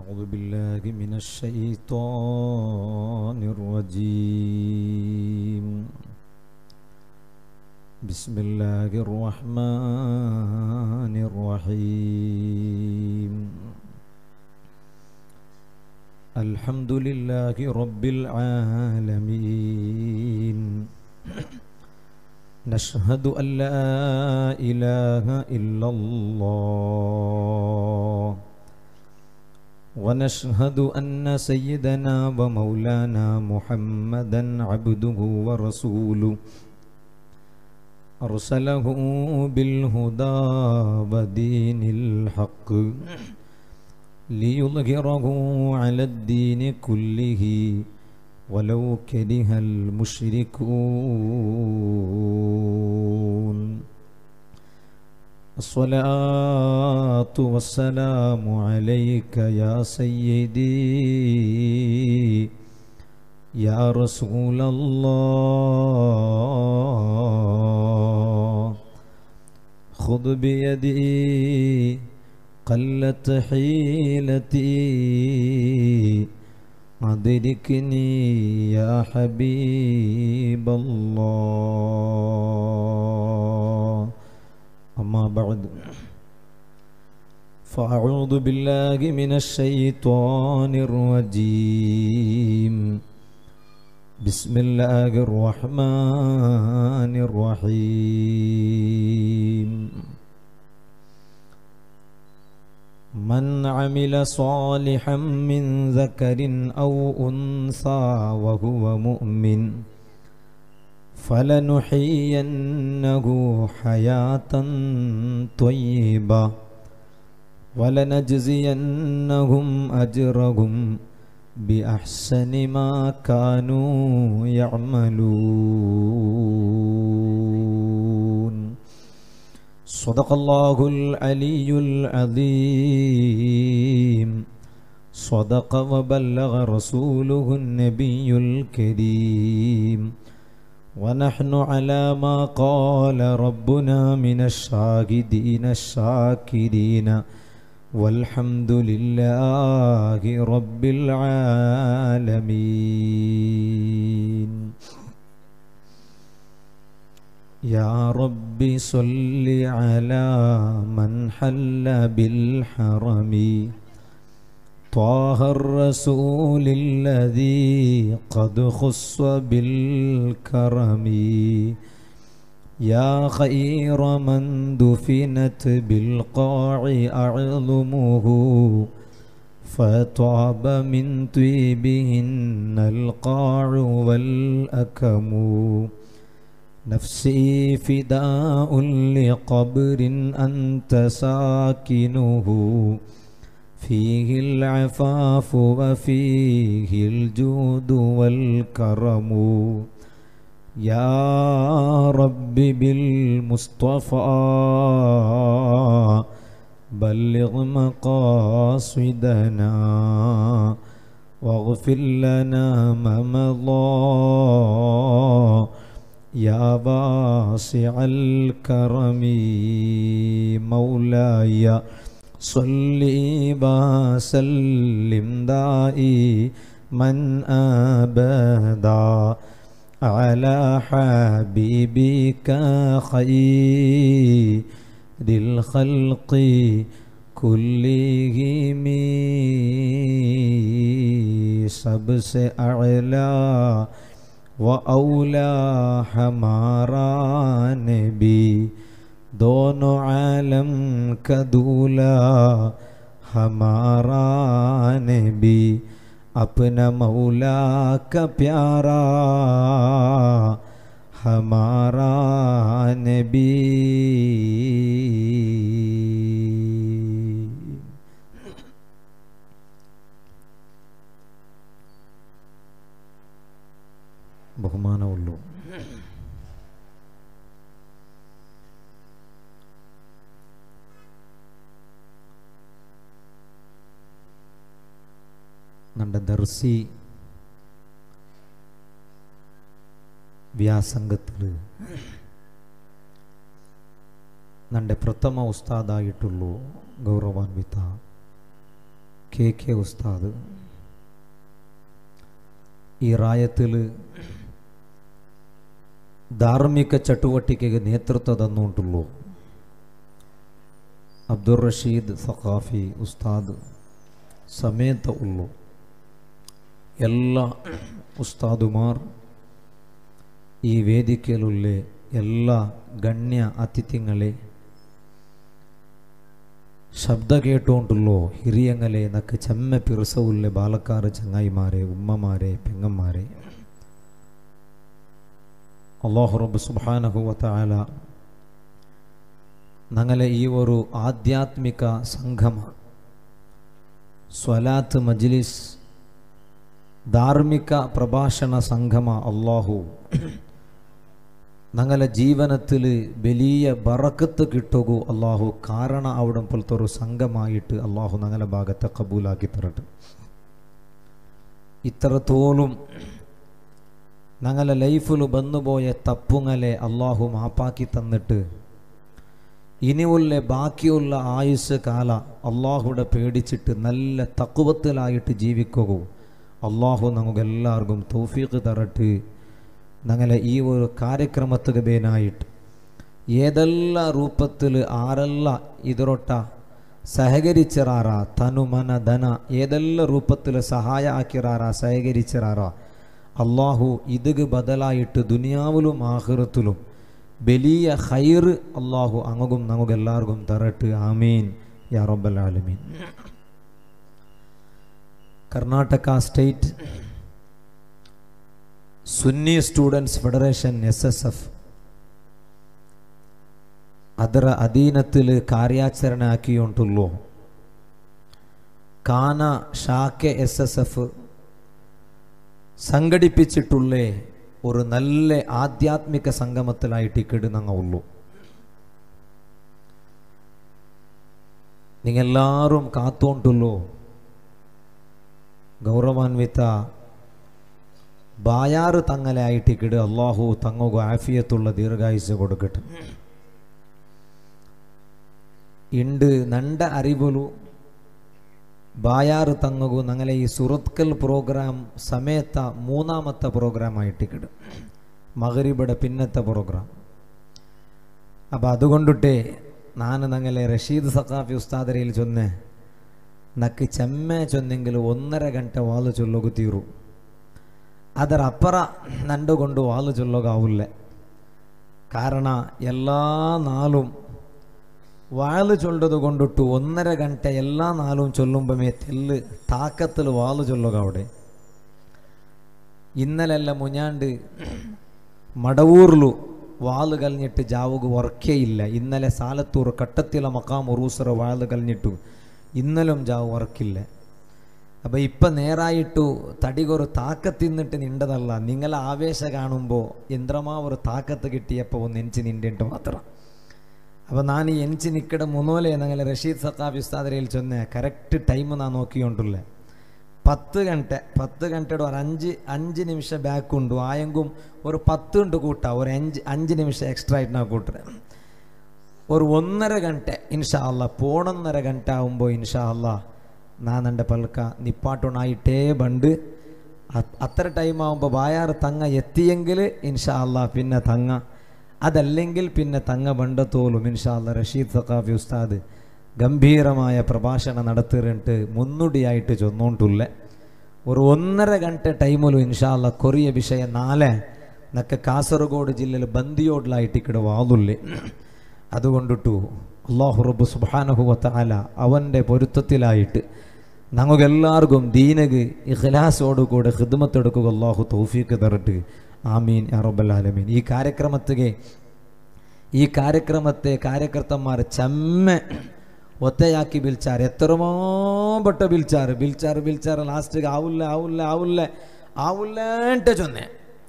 أعوذ بالله من الشيطان الرجيم بسم الله الرحمن الرحيم الحمد لله رب العالمين نشهد أن لا إله إلا الله ونشهد أن سيدنا ومولانا محمدا عبده ورسوله أرسله بالهدى ودين الحق ليظهره على الدين كله ولو كره المشركون الصلاة والسلام عليك يا سيدي يا رسول الله خذ بيدي قلت حيلتي أدركني يا حبيب الله أما بعد فأعوذ بالله من الشيطان الرجيم بسم الله الرحمن الرحيم من عمل صالحا من ذكر أو أنثى وهو مؤمن فلنحيينه حياة طيبة ولنجزينهم أجرهم بأحسن ما كانوا يعملون صدق الله العلي العظيم صدق وبلغ رسوله النبي الكريم ونحن على ما قال ربنا من الشاهدين الشاكرين والحمد لله رب العالمين يا رب صل على من حل بالحرم طه الرسول الذي قد خص بالكرم يا خير من دفنت بالقاع أعظمه فطاب من طيبهن القاع والأكم نفسي فداء لقبر أنت ساكنه فيه العفاف وفيه الجود والكرم يا رب بالمصطفى بلغ مقاصدنا واغفر لنا ما مضى يا واسع الكرم مولاي صل وسلم دائي من أبدا على حبيبك خير الخلق كلهم सबसे अला व औला हमारा नबी दोनों आलम का दूल्हा हमारा नबी अपना मौला का प्यारा हमारा नबी ബഹുമാനമുള്ളൂ ನನ್ನ ದರ್ಸಿ ವ್ಯಾಸಂಗത്തിൽ ನನ್ನ ಪ್ರಥಮ ಉಸ್ತಾದಾയിട്ടുള്ളൂ ಗೌರವಾನ್ವಿತ ಕೆ ಕೆ ಉಸ್ತಾದ್ ಈ ರಾಯത്തിൽ ಧಾರ್ಮಿಕ ಚಟುವಟಿಕೆಗೆ ನೇತೃತ್ವ ತನ್ನುಂಟುള്ളൂ ಅಬ್ದುಲ್ ರಶೀದ್ ಸಖಾಫಿ ಉಸ್ತಾದ್ ಸಮೇತ ಉള്ളു ಎಲ್ಲ ഉസ്താദുമാർ ഈ വേദിക്കയിലുള്ള എല്ലാ ഗണ്യ അതിഥിങ്ങളെ ശബ്ദ കേട്ടുകൊണ്ടുള്ളോ ಹಿರಿಯങ്ങളെ നക്ക് ചെമ്മ പിറസവുള്ള ബാലക്കാർ ചങ്ങായിമാരെ ഉമ്മമാരെ പെങ്ങന്മാരെ അള്ളാഹു റബ്ബ് സുബ്ഹാനഹു വതആല ഞങ്ങളെ ഈ ഒരു ആധ്യാത്മിക സംഗമ സ്വലാത്ത് മജ്ലിസ് ಧಾರ್ಮಿಕ ಪ್ರಭಾಷಣ ಸಂಗಮ ಅಲ್ಲಾಹು ഞങ്ങളെ ജീവനത്തിൽ വലിയ ബറക്കത്ത് കിട്ടുകൂ അള്ളാഹു കാരണം അവിടെ പോലത്തെ ഒരു സംഘമായിട്ട് അള്ളാഹു ഞങ്ങളെ ഭാഗത്തെ കബൂലാക്കി തരട്ടെ ഇത്രത്തോളം ഞങ്ങളെ ലൈഫിൽ വന്നുപോയ തപ്പുങ്ങളെ അള്ളാഹു മാപ്പാക്കി തന്നിട്ട് ഇനിയുള്ള ബാക്കിയുള്ള ആയുസ് കാല അള്ളാഹുടെ പേടിച്ചിട്ട് നല്ല തക്കുവത്തിലായിട്ട് ജീവിക്കുകയോ അള്ളാഹു നമുക്കെല്ലാവർക്കും തൗഫീഖ് തരട്ട് ഞങ്ങളെ ഈ ഒരു ಕಾರ್ಯಕ್ರಮಕ್ಕೆ ಬೇನಾയിട്ട് ഏതെല്ല ರೂಪത്തിൽ ആരെല്ല ഇതിരൊട്ട സഹകരിച്ചിറാറ തനു മന ധന ഏതെല്ല ರೂಪത്തിൽ സഹായ ആക്കിറാറ സഹകരിച്ചിറാറ അള്ളാഹു ഇതുക്ക് ബദലായിട്ട് ദുനിയാവിലും ആഹൃത്തിലും വലിയ ഹൈർ അള്ളാഹു അങ്ങും നമുക്കെല്ലാവർക്കും തരട്ട് ആമീൻ യാ റബ്ബൽ ആലമീൻ Karnataka state Sunni students federation S S F ಅದರ ಅಧೀನത്തിൽ ಕಾರ್ಯಾಚರಣೆ ആക്കിയുണ്ടുള്ളൂ കാന ഷാക്കെ എസ് എസ് എഫ് സംഘടിപ്പിച്ചിട്ടുള്ള ഒരു നല്ല ആധ്യാത്മിക സംഗമത്തിലായിട്ട് ഇക്കിട് ഞങ്ങൾ ഉള്ളൂ നിങ്ങളെല്ലാവരും കാത്തോണ്ടുള്ളൂ ಗೌರವಾನ್ವಿತ ಬಾಯಾರು ತಂಗಲೆ ಆಯಿಟಿಕಿಡು ಅಲ್ಲಾಹು ತಂಗಗೂ ಆಫಿಯത്തുള്ള ദീർഘായുസ് കൊടുക്കട്ടെ ಇಂಡು ನಂಡ ಅರಿವಲು ಬಾಯಾರು ತಂಗಗೂ ഞങ്ങളെ ഈ സുറത്കൽ പ്രോഗ്രാം സമയത്ത മൂന്നാമത്തെ പ്രോഗ്രാം ആയിട്ടിക്കിട് മകരിബടെ പിന്നത്തെ പ്രോഗ്രാം അപ്പം അതുകൊണ്ടിട്ടേ ನಾನು ഞങ്ങളെ റഷീദ് സഖാഫി ഉസ്താദരയിൽ ചൊന്നേ ನಕ್ಕೆ ಚೆಮ್ಮೆ ಚೊಂದೆಂಗಿಲು ಒಂದರ ಗಂಟೆ ವಾಲು ಚೊಲ್ಲೋಗು ತೀರು ಅದರ ಅಪ್ಪರ ನಂಡುಕೊಂಡು ವಾಲು ಚೊಲ್ಲೋಗಾವುಲ್ಲೆ ಕಾರಣ ಎಲ್ಲ നാളും വാല് ചൊല്ലത് കൊണ്ടിട്ടു ഒന്നര ഗಂಟೆ എല്ലാ നാളും ചൊല്ലുമ്പമേ തെല്ല് താക്കത്തിൽ വാല് ചൊല്ലുക അവിടെ ഇന്നലെല്ലാം മുഞ്ഞാണ്ട് മടവൂറിലു വാല് കലിഞ്ഞിട്ട് ജാവുക വർക്കേ ഇല്ല ഇന്നലെ സാലത്തൂർ കട്ടത്തില മക്കാം ഉറൂസറ വാല് കലിഞ്ഞിട്ടു ഇന്നലും ജാവ് വർക്കില്ല അപ്പം ഇപ്പം നേരായിട്ടു തടികൊരു താക്കത്തിന്നിട്ട് നിണ്ടതല്ല നിങ്ങളെ ആവേശ കാണുമ്പോൾ യന്ത്രമാ ഒരു താക്കത്ത് കിട്ടിയപ്പോൾ ഒന്ന് എനിച്ച് നിണ്ടിട്ട് മാത്രം അപ്പം ഞാൻ ഈ എനിച്ച് നിൽക്കട മുന്നോലെ ഞങ്ങളെ റഷീദ് സത്താബ് ഉസ്താദരയിൽ ചൊന്ന കറക്റ്റ് ടൈം ഞാൻ നോക്കിക്കൊണ്ടുള്ളേ പത്ത് ഗಂಟೆ പത്ത് ഗಂಟೆയുടെ ഒരു അഞ്ച് അഞ്ച് നിമിഷം ബാക്ക് ഉണ്ട് ആയെങ്കും ഒരു പത്ത് ഉണ്ട് കൂട്ടാ ഒരു അഞ്ച് അഞ്ച് നിമിഷം എക്സ്ട്രാ ആയിട്ട് ഞാൻ കൂട്ടുന്നത് ഒരു ഒന്നര ಗಂಟೆ ഇൻഷാ അല്ല പോണൊന്നര ಗಂಟೆ ആകുമ്പോൾ ഇൻഷാ അല്ല ഞാൻ എൻ്റെ പൽക്ക നിപ്പാട്ടുണായിട്ടേ ബണ്ട് അത്ര ടൈം ആകുമ്പോൾ ബായാറ് തങ്ങ എത്തിയെങ്കിൽ ഇൻഷാ അല്ല പിന്നെ തങ്ങ അതല്ലെങ്കിൽ പിന്നെ തങ്ങ ബണ്ടത്തോലും ഇൻഷാ അല്ല റഷീദ് സഖാഫി ഉസ്താദ് ഗംഭീരമായ പ്രഭാഷണം നടത്തിയിട്ട് മുന്നുടിയായിട്ട് ചൊന്നോണ്ടുള്ള ഒരു ഒന്നര ಗಂಟೆ ടൈമിലും ഇൻഷാ അല്ല കൊറിയ വിഷയം നാളെ നക്ക് കാസർഗോഡ് ജില്ലയിൽ ബന്ദിയോടിലായിട്ട് ഇവിടെ വാതുള്ളേ അതുകൊണ്ടിട്ടു അള്ളാഹു റബ്ബ് സുബാനഹുവത്താല അവൻ്റെ പൊരുത്തത്തിലായിട്ട് ഞങ്ങൾക്കെല്ലാവർക്കും ദീനക് ഇഖ്ലാസോടുകൂടെ ഹിദ്മത്തെടുക്കുക അള്ളാഹു തൗഫീക്ക് തരട്ട് ആമീൻ അറബല്ലാലമീൻ ഈ ಕಾರ್ಯಕ್ರಮത്തിಗೆ ഈ ಕಾರ್ಯಕ್ರಮത്തെ ಕಾರ್ಯಕರ್ತന്മാർ ചെമ്മ ഒത്തയാക്കി ബിൽച്ചാർ എത്രമോ പെട്ട ബിൽച്ചാർ ബിൽച്ചാർ ബിൽച്ചാർ ലാസ്റ്റ് ആവില്ല ആവില്ല ആവില്ല ആവില്ലേണ്ട ചൊന്നേ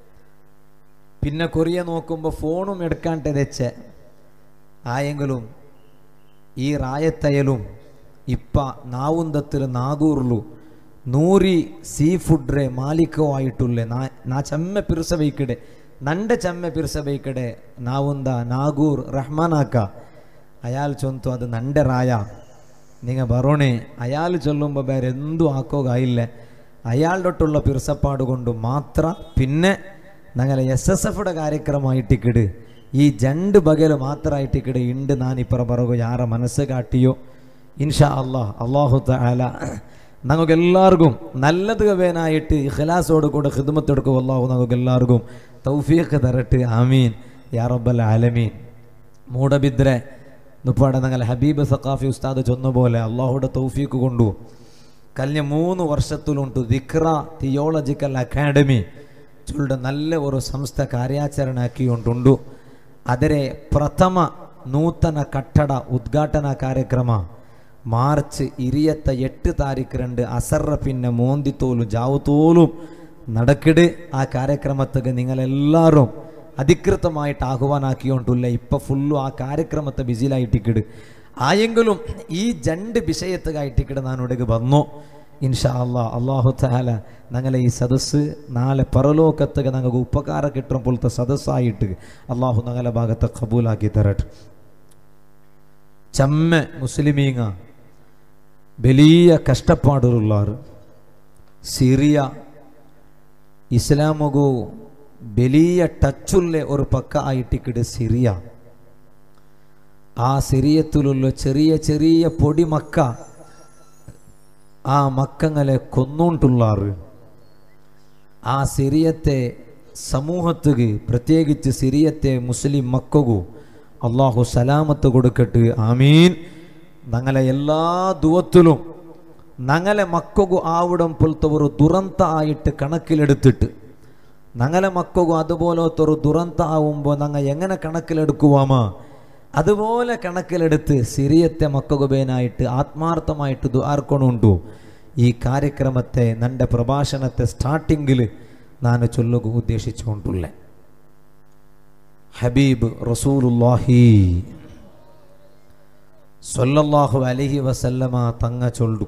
പിന്നെ കൊറിയ നോക്കുമ്പോൾ ഫോണും എടുക്കാണ്ട് തെച്ചേ ആയെങ്കിലും ഈ റായത്തയലും ഇപ്പ നാവുന്തത്തിൽ നാഗൂറിലു നൂറി സീ ഫുഡ്ರೆ ಮಾಲೀಕೋ ಆಯಿಟ್ಟುಲ್ಲೆ ನಾ ನಾ ಚೆಮ್ಮೆ ಪಿರುಸಬೇಕಡೆ ನಂಡೆ ಚೆಮ್ಮೆ ಪಿರುಸಬೇಕಡೆ ನಾವುಂದ ನಾಗೂರ್ ರಹಮಾನಾಕ ಅಯಾಲ್ ಚೊಂತು ಅದು ನಂಡೆ ರಾಯ നിങ്ങൾ പറോണേ അയാൾ ചൊല്ലുമ്പോൾ വേറെ എന്തും ആക്കോകായില്ല അയാളുടൊട്ടുള്ള പിറസപ്പാട് കൊണ്ട് മാത്രം പിന്നെ ഞങ്ങളെ എസ് എസ് എഫുടെ കാര്യക്രമമായിട്ടിക്കിട് ഈ രണ്ട് ബകൽ മാത്രമായിട്ടിക്കിട് ഉണ്ട് ഞാൻ ഇപ്പറ പറകോ യാറെ മനസ്സ് കാട്ടിയോ ഇൻഷാ അള്ളാഹ് അള്ളാഹു താല ഞങ്ങൾക്ക് എല്ലാവർക്കും നല്ലത് വേനായിട്ട് ഇഖലാസോട് കൂടെ ഹിദ്മത്തെടുക്കും അള്ളാഹു ഞങ്ങൾക്ക് എല്ലാവർക്കും തൗഫീഖ് തരട്ട് ആമീൻ യാ റബ്ബൽ ആലമീൻ മൂടബിദ്രെ നുപ്പാടെ ഞങ്ങൾ ഹബീബ് സഖാഫി ഉസ്താദ് ചൊന്ന പോലെ അള്ളാഹുടെ തൗഫീക്ക് കൊണ്ടു കഴിഞ്ഞ മൂന്ന് വർഷത്തിലുണ്ട് ദിക്ര തിയോളജിക്കൽ അക്കാഡമി ചുളുടെ നല്ല ഒരു സംസ്ഥ ಕಾರ್ಯಾಚರಣೆ ಹಾಕಿಯುಂಟುಂಡು ಅದರ ಪ್ರಥಮ ನೂತನ ಕಟ್ಟಡ ಉದ್ಘಾಟನಾ ಕಾರ್ಯಕ್ರಮ മാർച്ച് ഇരുപത്ത എട്ട് താരീഖ് രണ്ട് അസറ പിന്നെ മോന്തിത്തോലും ജാവുത്തോലും നടക്കിട് ആ കാര്യക്രമത്തേക്ക് നിങ്ങളെല്ലാവരും അധികൃതമായിട്ട് ആഹ്വാനാക്കിയോണ്ടുള്ള ഇപ്പൊ ഫുള്ളും ആ കാര്യക്രമത്തെ ബിസിയിലായിട്ടിക്കിട് ആയെങ്കിലും ഈ രണ്ട് വിഷയത്തുകായിട്ടിക്കിട് ഞാൻ ഇവിടേക്ക് വന്നു ഇൻഷാ അല്ലാ അള്ളാഹു താല ഞങ്ങളെ ഈ സദസ്സ് നാളെ പരലോകത്തേക്ക് ഞങ്ങൾക്ക് ഉപകാരം കിട്ടും പോലത്തെ സദസ്സായിട്ട് അള്ളാഹു ഞങ്ങളെ ഭാഗത്തെ കബൂലാക്കി തരട്ടെ ചമ്മ മുസ്ലിമീങ്ങ വലിയ കഷ്ടപ്പാടുള്ളവർ സിറിയ ഇസ്ലാമകു വലിയ ടച്ചുള്ള ഒരു പക്ക ആയിട്ടിക്കിട് സിറിയ ആ സിറിയത്തിലുള്ള ചെറിയ ചെറിയ പൊടി മക്ക ആ മക്കങ്ങളെ കൊന്നുകൊണ്ടുള്ളാറ് ആ സിറിയത്തെ സമൂഹത്തുക്ക് പ്രത്യേകിച്ച് സിറിയത്തെ മുസ്ലിം മക്കകു അള്ളാഹു സലാമത്ത് കൊടുക്കട്ട് ആമീൻ ഞങ്ങളെ എല്ലാ ദുവത്തിലും ഞങ്ങളെ മക്കകു ആവിടം പോലത്തെ ഒരു ദുരന്ത ആയിട്ട് കണക്കിലെടുത്തിട്ട് ഞങ്ങളെ മക്കകു അതുപോലത്തെ ഒരു ദുരന്ത ആവുമ്പോൾ ഞങ്ങൾ എങ്ങനെ കണക്കിലെടുക്കുവാമോ അതുപോലെ കണക്കിലെടുത്ത് സിറിയത്തെ മക്കകുബേനായിട്ട് ആത്മാർത്ഥമായിട്ട് ദ്വാർക്കൊണ്ടുണ്ടു ഈ കാര്യക്രമത്തെ നൻ്റെ പ്രഭാഷണത്തെ സ്റ്റാർട്ടിങ്ങിൽ ഞാൻ ചൊല്ലുക ഉദ്ദേശിച്ചുകൊണ്ടുള്ള ഹബീബ് റസൂലുല്ലാഹി സൊല്ലാഹു അലഹി വസല്ലമ തങ്ങ ചൊല്ലു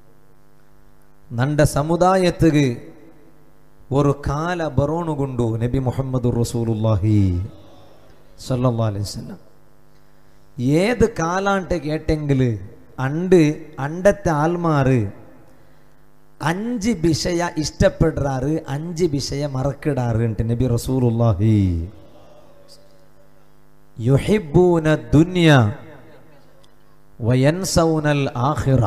നണ്ട സമുദായത്തുക്ക് ഒരു കാല ബറോണുകൊണ്ടു നബി മുഹമ്മദ് റസൂലുല്ലാഹി സല്ലാ അലൈഹി വസല്ലം ഏത് കാലാണ്ട് കേട്ടെങ്കിൽ അണ്ട് അണ്ടത്തെ ആൽമാറ് അഞ്ച് വിഷയ ഇഷ്ടപ്പെടാറ് അഞ്ച് വിഷയ മറക്കിടാറ് നബി റസൂലുല്ലാഹി യുഹിബൂന ദുനിയ വയൻസൗനൽ ആഖിറ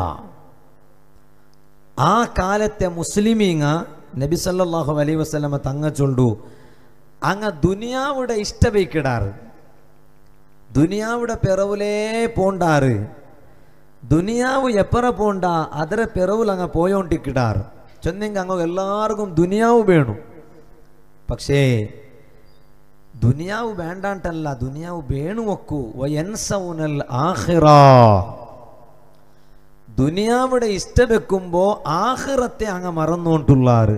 ആ കാലത്തെ മുസ്ലിമീങ്ങ നബി സല്ലല്ലാഹു അലൈഹി വസല്ലമ തങ്ങ ചൊല്ലു അങ്ങ ദുനിയാവുടെ ഇഷ്ടവയ്ക്കിടാറ് ദുനിയാവുടെ പിറവിലേ പോണ്ടാറ് ദുനിയാവ് എപ്പറ പോണ്ട ಅದರ പിറവിൽ അങ്ങ് പോയോണ്ടിക്കിടാറ് ചെന്നെങ്കിൽ അങ്ങ് എല്ലാവർക്കും ദുനിയാവ് വേണം പക്ഷേ ദുനിയാവ് വേണ്ടാണ്ടല്ല ദുനിയാവ് വേണു വെക്കൂ വയൻസൗനൽ ആഖിറ ദുനിയാവിടെ ഇഷ്ട വെക്കുമ്പോ ആഹിറത്തെ അങ്ങ് മറന്നുകൊണ്ടുള്ളാറ്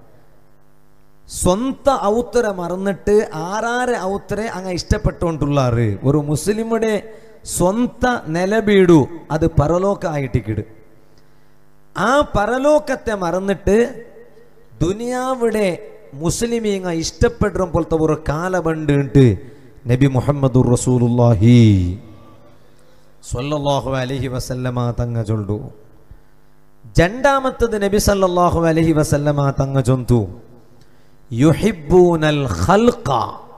സ്വന്ത ഔത്തര മറന്നിട്ട് ആറാറ് ഔത്തരെ അങ്ങ് ഇഷ്ടപ്പെട്ടുകൊണ്ടുള്ളാറ് ഒരു മുസ്ലിമുടെ സ്വന്ത നിലബീടു അത് പരലോക ആയിട്ടിക്കിട് ആ പരലോകത്തെ മറന്നിട്ട് ദുനിയാവിടെ മുസ്ലിമീങ്ങ ഇഷ്ടപ്പെടും പോലത്തെ ഒരു കാലമുണ്ട് നബി മുഹമ്മദ് റസൂലുല്ലാഹി സല്ലല്ലാഹു അലൈഹി വസല്ലമ തങ്ങ ചൊല്ലു രണ്ടാമത്തത് നബി സല്ലല്ലാഹു അലൈഹി വസല്ലമ തങ്ങ ചൊന്തു യുഹിബൂനൽ ഖൽഖ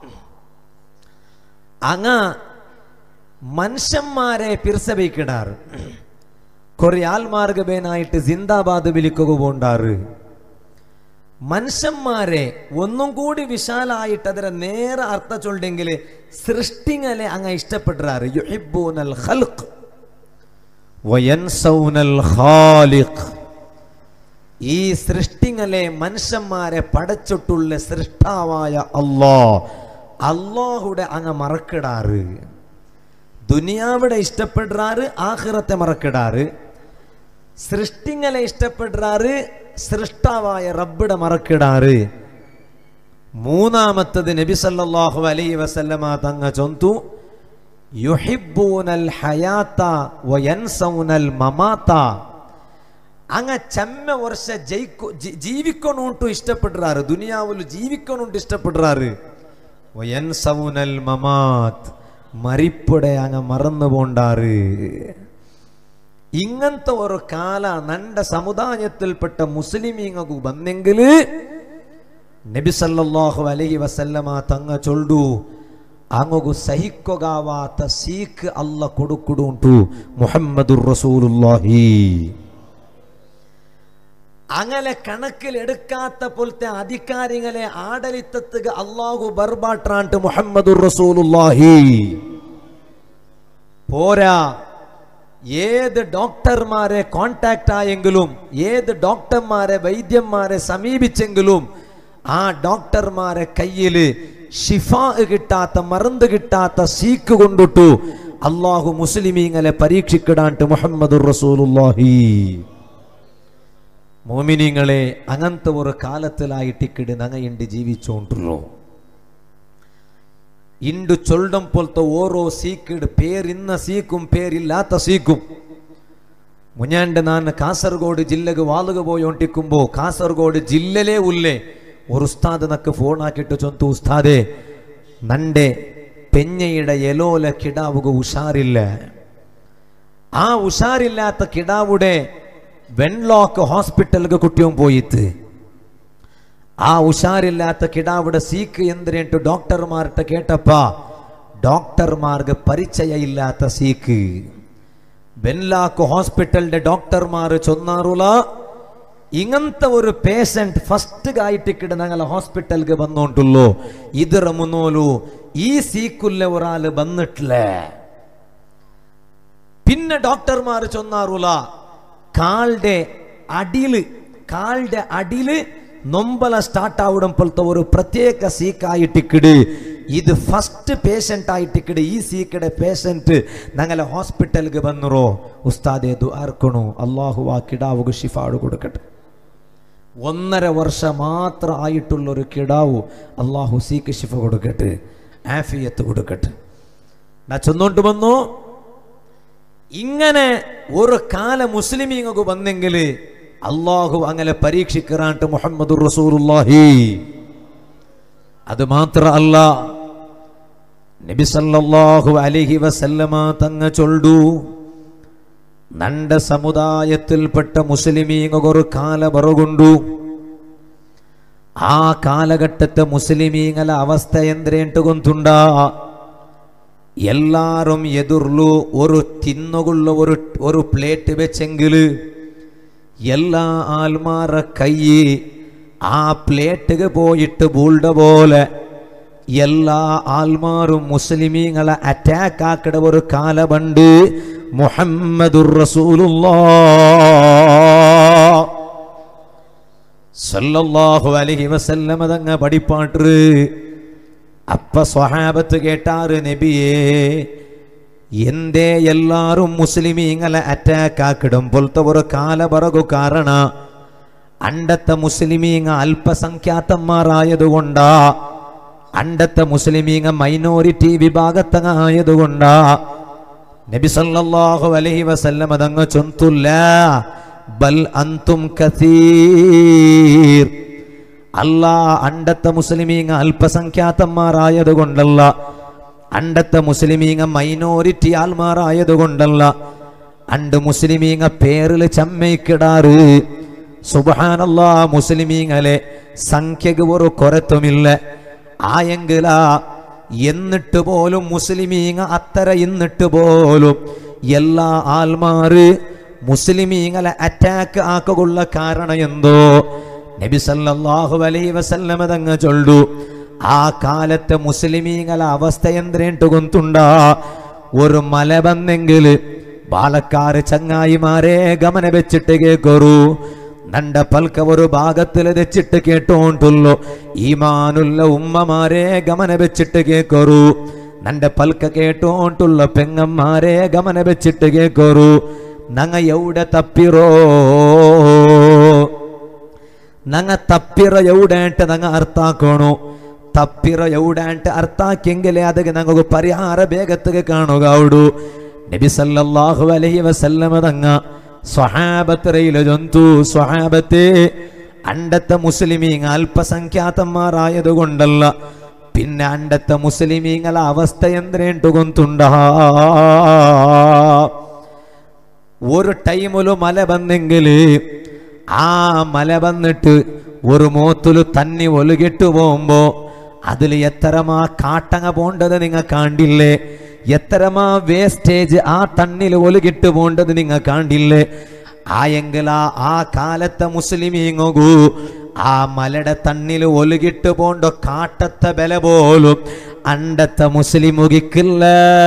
അങ്ങ മനുഷ്യന്മാരെ പിർസബൈക്കിടാറ് കുറെ ആൽമാർഗബേനായിട്ട് ജിന്ദാബാദ് വിളിക്കുക പോണ്ടാറ് മനുഷ്യന്മാരെ ഒന്നും കൂടി വിശാലായിട്ട് അതിനെ നേരെ അർത്ഥ ചൊല്ലെങ്കിൽ സൃഷ്ടിങ്ങളെ അങ്ങ് ഇഷ്ടപ്പെടാറ് യുഹിബൂനൽ ഖൽഖ് വയൻസൗനൽ ഖാലിഖ് ഈ സൃഷ്ടിങ്ങളെ മനുഷ്യന്മാരെ പടച്ചിട്ടുള്ള സൃഷ്ടാവായ അള്ളാ അള്ളാഹുടെ അങ്ങ് മറക്കിടാറ് ദുനിയാവിടെ ഇഷ്ടപ്പെടാറ് ആഹിറത്തെ മറക്കിടാറ് സൃഷ്ടിങ്ങളെ ഇഷ്ടപ്പെടാറ് സൃഷ്ടാവായ റബ്ബിടെ മറക്കിടാറ് മൂന്നാമത്തത് നബി സല്ലല്ലാഹു അലൈഹി വസല്ലമ തങ്ങ ചൊന്തു യുഹിബ്ബൂനൽ ഹയാത്ത വയൻസൗനൽ മമാത്ത അങ്ങ ചെമ്മ ವರ್ಷ ಜೈಕೊ ಜೀವಿಕೊಂಡು ಇಷ್ಟಪಡ್ರಾರು ದುನಿಯಾವಲು ಜೀವಿಕೊಂಡು ಇಷ್ಟಪಡ್ರಾರು വയൻസൗനൽ മമാത്ത് മരിപ്പുടെ അങ്ങ് മറന്നു പോണ്ടാറ് ഇങ്ങനത്തെ ഒരു കാല നണ്ട സമുദായത്തിൽപ്പെട്ട മുസ്ലിമീങ്ങു ಬಂದೆಂಗಲ್ ನಬಿ ಸಲ್ಲಲ್ಲಾಹು ಅಲೈಹಿ ವಸಲ್ಲಮ ತಂಗ ಚೊಲ್ಡು അങ്ങു സഹിക്കുകയാവാത്ത സീക്ക് അല്ല കൊടുക്കുടു ഉണ്ടു മുഹമ്മദുർ റസൂലുള്ളാഹി അങ്ങനെ കണക്കിലെടുക്കാത്ത പോലത്തെ അധികാരികളെ ആടലിത്തത്തുക അള്ളാഹു ബർബാട്രാണ്ട് മുഹമ്മദുർ റസൂലുള്ളാഹി പോരാ ഏത് ഡോക്ടർമാരെ കോണ്ടാക്ട് ആയെങ്കിലും ഏത് ഡോക്ടർമാരെ വൈദ്യന്മാരെ സമീപിച്ചെങ്കിലും ആ ഡോക്ടർമാരെ കയ്യിൽ ഷിഫാ കിട്ടാത്ത മറந்து കിട്ടാത്ത സീക്ക് കൊണ്ടിട്ടു അള്ളാഹു മുസ്ലിമീങ്ങളെ പരീക്ഷിക്കിടാണ്ട് മുഹമ്മദ് റസൂലുള്ളാഹി മോമിനിങ്ങളെ അങ്ങനത്തെ ഒരു കാലത്തിലായിട്ടിക്കിട് നങ്ങയുണ്ട് ജീവിച്ചോണ്ടുള്ളൂ ಇಂಡು ಚೊಲ್ಡಂ ಪೊಲ್ತ ಓರೋ ಸೀಕಿಡ್ പേരിന്ന സീക്കും പേരില്ലാത്ത സീക്കും മുഞ്ഞാണ്ട് ನಾನು കാസർഗോഡ് ജില്ലക്ക് വാളുക പോയി ഒണ്ടിക്കുമ്പോ കാസർഗോഡ് ജില്ലലേ ഉള്ളേ ഒരു ഉസ്താദ് നക്ക് ഫോൺ ആക്കിയിട്ട് ചൊന്തു ഉസ്താദെ നന്റെ പെഞ്ഞയുടെ എലോല കിടാവുക ഉഷാറില്ല ആ ഉഷാറില്ലാത്ത കിടാവുടെ വെൺലോക്ക് ഹോസ്പിറ്റലിಗೆ കുട്ടിയും പോയിത്ത് ആ ഉഷാറില്ലാത്ത കിടാവിടെ സീക്ക് എന്തിനേട്ട് ഡോക്ടർമാരുടെ കേട്ടപ്പ ഡോക്ടർമാർക്ക് പരിചയ ഇല്ലാത്ത സീക്ക് ബെൻലാക്ക് ഹോസ്പിറ്റലിന്റെ ഡോക്ടർമാർ ചൊന്നാറുള്ള ഇങ്ങനത്തെ ഒരു പേഷ്യന്റ് ഫസ്റ്റ് ആയിട്ടിക്കിട് ഞങ്ങളെ ഹോസ്പിറ്റലിಗೆ വന്നോണ്ടുള്ളൂ ಇದರ മുന്നോലു ഈ സീക്കുള്ള ഒരാള് വന്നിട്ടില്ലേ പിന്നെ ഡോക്ടർമാർ ചൊന്നാറുല കാളുടെ അടിയില് കാളുടെ അടിയില് നൊമ്പല സ്റ്റാർട്ട് ആവിടം പോലത്തെ ഒരു പ്രത്യേക സീക്കായിട്ടിക്കിട് ഇത് ഫസ്റ്റ് പേഷ്യന്റ് ആയിട്ടിക്കിട് ഈ സീക്കടെ പേഷ്യന്റ് ഞങ്ങളെ ഹോസ്പിറ്റലിಗೆ ಬಂದರು ഉസ്താദെ ദ്വാർക്കണു അള്ളാഹു ആ കിടാവുക ഷിഫാട് കൊടുക്കട്ടെ ഒന്നര വർഷം മാത്രം ആയിട്ടുള്ള ഒരു കിടാവു അള്ളാഹു സീക്ക് ഷിഫ കൊടുക്കട്ടെ ആഫിയത്ത് കൊടുക്കട്ടെ ഞാൻ ചെന്നോണ്ട് വന്നു ഇങ്ങനെ ഒരു കാല മുസ്ലിമീങ്ങക്ക് വന്നെങ്കിൽ അള്ളാഹു അങ്ങനെ പരീക്ഷിക്കാണ്ട് മുഹമ്മദ് റസൂലുള്ളാഹി അത് മാത്രമല്ല നബി സല്ലല്ലാഹു അലൈഹി വസല്ലമ തങ്ങ ചൊല്ലു നണ്ട സമുദായത്തിൽപ്പെട്ട മുസ്ലിമീങ്ങൊരു കാല ബറുകൊണ്ടു ആ കാലഘട്ടത്തെ മുസ്ലിമീങ്ങളെ അവസ്ഥ എന്തേಂಟು ಗೊತ್ತುಂಡ എല്ലാരും എതിർലു ഒരു തിന്നുകൊള്ള ഒരു ഒരു പ്ലേറ്റ് വെച്ചെങ്കിൽ എല്ലാ ആൽമാര കൈ ആ പ്ലേറ്റ് പോയിട്ട് ബൂൾഡ പോലെ എല്ലാ ആൽമാരും മുസ്ലിമീങ്ങളെ അറ്റാക്ക് ആക്കട ഒരു കാലമുണ്ട് മുഹമ്മദുർ റസൂലുള്ളാ സല്ലല്ലാഹു അലൈഹി വസല്ലമ തങ്ങ പഠിപ്പാട്ട് അപ്പ സ്വഹാബത്ത് കേട്ടാറ് നബിയേ എന്തേ എല്ലാരും മുസ്ലിമീങ്ങളെ അറ്റാക്ക് ആക്കിടും പോലത്തെ ഒരു കാല പറകു കാരണ അണ്ടത്തെ മുസ്ലിമീങ്ങ അല്പസംഖ്യാത്തന്മാരായതുകൊണ്ടാ അണ്ടത്തെ മുസ്ലിമീങ്ങ മൈനോറിറ്റി വിഭാഗത്തങ്ങായതുകൊണ്ടാ നബി സല്ലല്ലാഹു അലൈഹി വസല്ലം അതങ്ങ് ചൊന്തുല്ല ബൽ അന്തും കസീർ അല്ല അണ്ടത്തെ മുസ്ലിമീങ്ങ അല്പസംഖ്യാത്തന്മാരായത് കൊണ്ടല്ല അണ്ടത്തെ മുസ്ലിമീങ്ങ മൈനോറിറ്റി ആൾമാരായത് കൊണ്ടല്ല അണ്ട് മുസ്ലിമീങ്ങ പേരിൽ ചമ്മയ്ക്കിടാറ് സുബാനല്ല മുസ്ലിമീങ്ങളെ സംഖ്യക്ക് ഒരു കൊരത്തുമില്ല ആയെങ്കില എന്നിട്ട് പോലും മുസ്ലിമീങ്ങ അത്തര എന്നിട്ട് പോലും എല്ലാ ആൽമാര് മുസ്ലിമീങ്ങളെ അറ്റാക്ക് ആക്കുള്ള കാരണം എന്തോ നബി സല്ലല്ലാഹു അലൈഹി വസല്ലമ തങ്ങ ചൊല്ലു ആ കാലത്തെ മുസ്ലിമീങ്ങളെ അവസ്ഥ എന്തേണ്ടു കൊന്തുണ്ട ഒരു മല വന്നെങ്കിൽ ബാലക്കാര് ചങ്ങായിമാരെ ഗമന വെച്ചിട്ട് കേക്കൊരു നണ്ട പൽക്ക ഒരു ഭാഗത്തിൽ വെച്ചിട്ട് കേട്ടോണ്ടുള്ളു ഈമാനുള്ള ഉമ്മമാരെ ഗമന വെച്ചിട്ട് കേക്കൊരു നണ്ട പൽക്ക കേട്ടോണ്ടുള്ള പെങ്ങന്മാരെ ഗമന വെച്ചിട്ട് കേക്കൊരു നങ്ങ എവിടെ തപ്പിറോ ನಂಗ ತಪ್ಪಿರ ಎವುಡಂಟ ನಂಗ ಅರ್ಥ ಹಾಕೋಣು ತಪ್ಪಿರ ಎವುಡಂಟ ಅರ್ಥ ಹಾಕಿಂಗಲೇ ಅದಕ್ಕೆ ನಂಗ ಪರಿಹಾರ ಬೇಗತ್ತಿಗೆ ಕಾಣುಗ ಅವಡು നബി സല്ലല്ലാഹു അലൈഹി വസല്ലമ തങ്ങ സ്വഹാബത്തറയിലെ ജന്തു സ്വഹാബത്തെ അണ്ടത്തെ മുസ്ലിമീങ്ങ അല്പസംഖ്യാതന്മാരായത് കൊണ്ടല്ല പിന്നെ അണ്ടത്തെ മുസ്ലിമീങ്ങളെ അവസ്ഥ എന്തേണ്ടു കൊന്തുണ്ടാ ഒരു ടൈമില് മല വന്നെങ്കിൽ ആ മല വന്നിട്ട് ഒരു മോത്തില് തന്നി ഒലുകിട്ട് പോകുമ്പോ അതിൽ എത്രമാ കാട്ടങ്ങ പോണ്ടത് നിങ്ങൾ കാണ്ടില്ലേ എത്രമാ വേസ്റ്റേജ് ആ തണ്ണിൽ ഒലുകിട്ട് പോണ്ടത് നിങ്ങൾ കാണ്ടില്ലേ ആയെങ്കിൽ ആ ആ കാലത്തെ മുസ്ലിമീങ്ങൂ ആ മലയുടെ തണ്ണിൽ ഒലുകിട്ട് പോണ്ട കാട്ടത്തെ ബല പോലും അണ്ടത്തെ മുസ്ലിം മുകിക്കില്ല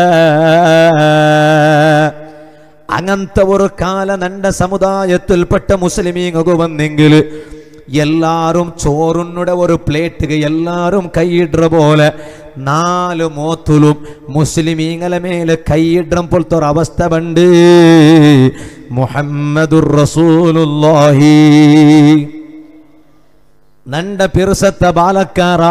അങ്ങനത്തെ ഒരു കാല നണ്ട സമുദായത്തിൽപ്പെട്ട മുസ്ലിമീങ്ങു വന്നെങ്കിൽ എല്ലാരും ചോറുന്നുടെ ഒരു പ്ലേറ്റ് എല്ലാരും കൈയിടുற പോലെ നാല് മോത്തുലും മുസ്ലിമീങ്ങളെ മേലെ കൈയിടം പോലത്തെ ഒരു അവസ്ഥ ഉണ്ട് മുഹമ്മദുർ റസൂലുള്ളാഹി നണ്ട പിറുസത്ത ബാലക്കാറ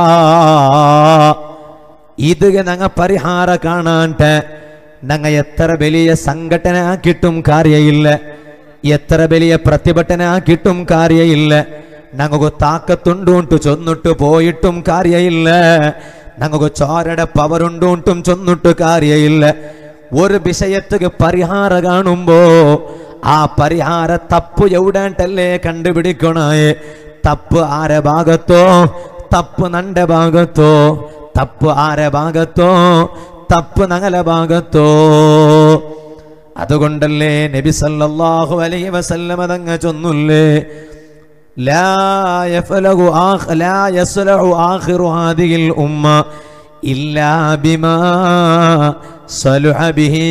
ഇത് ഞങ്ങ പരിഹാര കാണാണ്ട് ഞങ്ങ എത്ര വലിയ സംഘടന ആക്കിയിട്ടും കാര്യമില്ല എത്ര വലിയ പ്രതിഭಟನೆ ആക്കിയിട്ടും കാര്യമില്ല ഞങ്ങൾക്ക് താക്കത്തുണ്ടുണ്ടു ചൊന്നിട്ട് പോയിട്ടും കാര്യമില്ല ഞങ്ങൾക്ക് ചോരയുടെ പവറുണ്ടുണ്ടും ചൊന്നിട്ട് കാര്യമില്ല ഒരു വിഷയത്തിന് പരിഹാര കാണുമ്പോ ആ പരിഹാര തപ്പ് എവിടാണ്ടല്ലേ കണ്ടുപിടിക്കണേ തപ്പ് ആരെ ഭാഗത്തോ തപ്പ് നന്റെ ഭാഗത്തോ തപ്പ് ആരെ ഭാഗത്തോ തപ്പ് നങ്ങലെ ഭാഗത്തോ അതുകൊണ്ടല്ലേ നബി സല്ലല്ലാഹു അലൈഹി വസല്ലമ തങ്ങ ചൊന്നുല്ലേ ലാ യഫലഹു ആഖ് ലാ യസ്ലഹു ആഖിറു ഹാദിഹിൽ ഉമ്മ ഇല്ലാ ബിമാ സലുഹ ബിഹി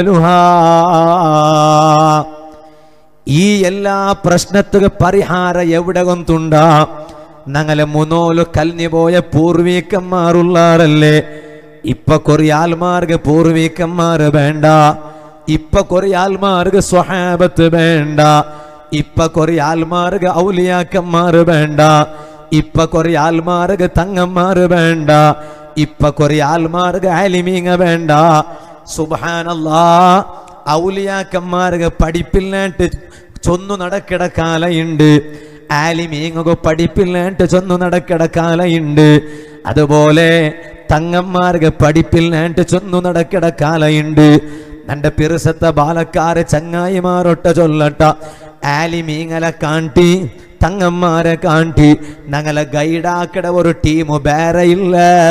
അവലുഹാ ഈ എല്ലാ പ്രശ്നത്തിന് പരിഹാര എവിടെ കൊണ്ടുണ്ട ഞങ്ങളെ മുന്നോല് കലിഞ്ഞു പോയ പൂർവീക്കന്മാരുള്ളാറല്ലേ ഇപ്പൊ കൊറേ ആൽമാർക്ക് പൂർവീക്കന്മാര് വേണ്ട ഇപ്പൊ കൊറേ ആൽമാർക്ക് സ്വഹാബത്ത് വേണ്ട ഇപ്പൊ കൊറേ ആൽമാർക്ക് ഔലിയാക്കന്മാര് വേണ്ട ഇപ്പൊ കൊറേ ആൽമാർക്ക് തങ്ങന്മാര് വേണ്ട ഇപ്പൊ കൊറേ ആൽമാർക്ക് ആലിമീങ്ങ വേണ്ട സുബാനല്ലാ ഔലിയാക്കന്മാർക്ക് പഠിപ്പില്ലാണ്ട് ചൊന്നു നടക്കിട കാലയുണ്ട് ആലിമീങ്ങ പഠിപ്പില്ലാണ്ട് ചൊന്നു നടക്കിട കാലയുണ്ട് അതുപോലെ തങ്ങന്മാർക്ക് പഠിപ്പില്ലാണ്ട് ചൊന്നു നടക്കിട കാലയുണ്ട് നന്റെ പിറുസത്തെ ബാലക്കാരെ ചങ്ങായിമാരൊട്ട ചൊല്ലട്ട ആലിമീങ്ങളെ കാണ്ടി തങ്ങന്മാരെ കാണ്ടി ഞങ്ങളെ ഗൈഡാക്കിട ഒരു ടീം വേറെ ഇല്ല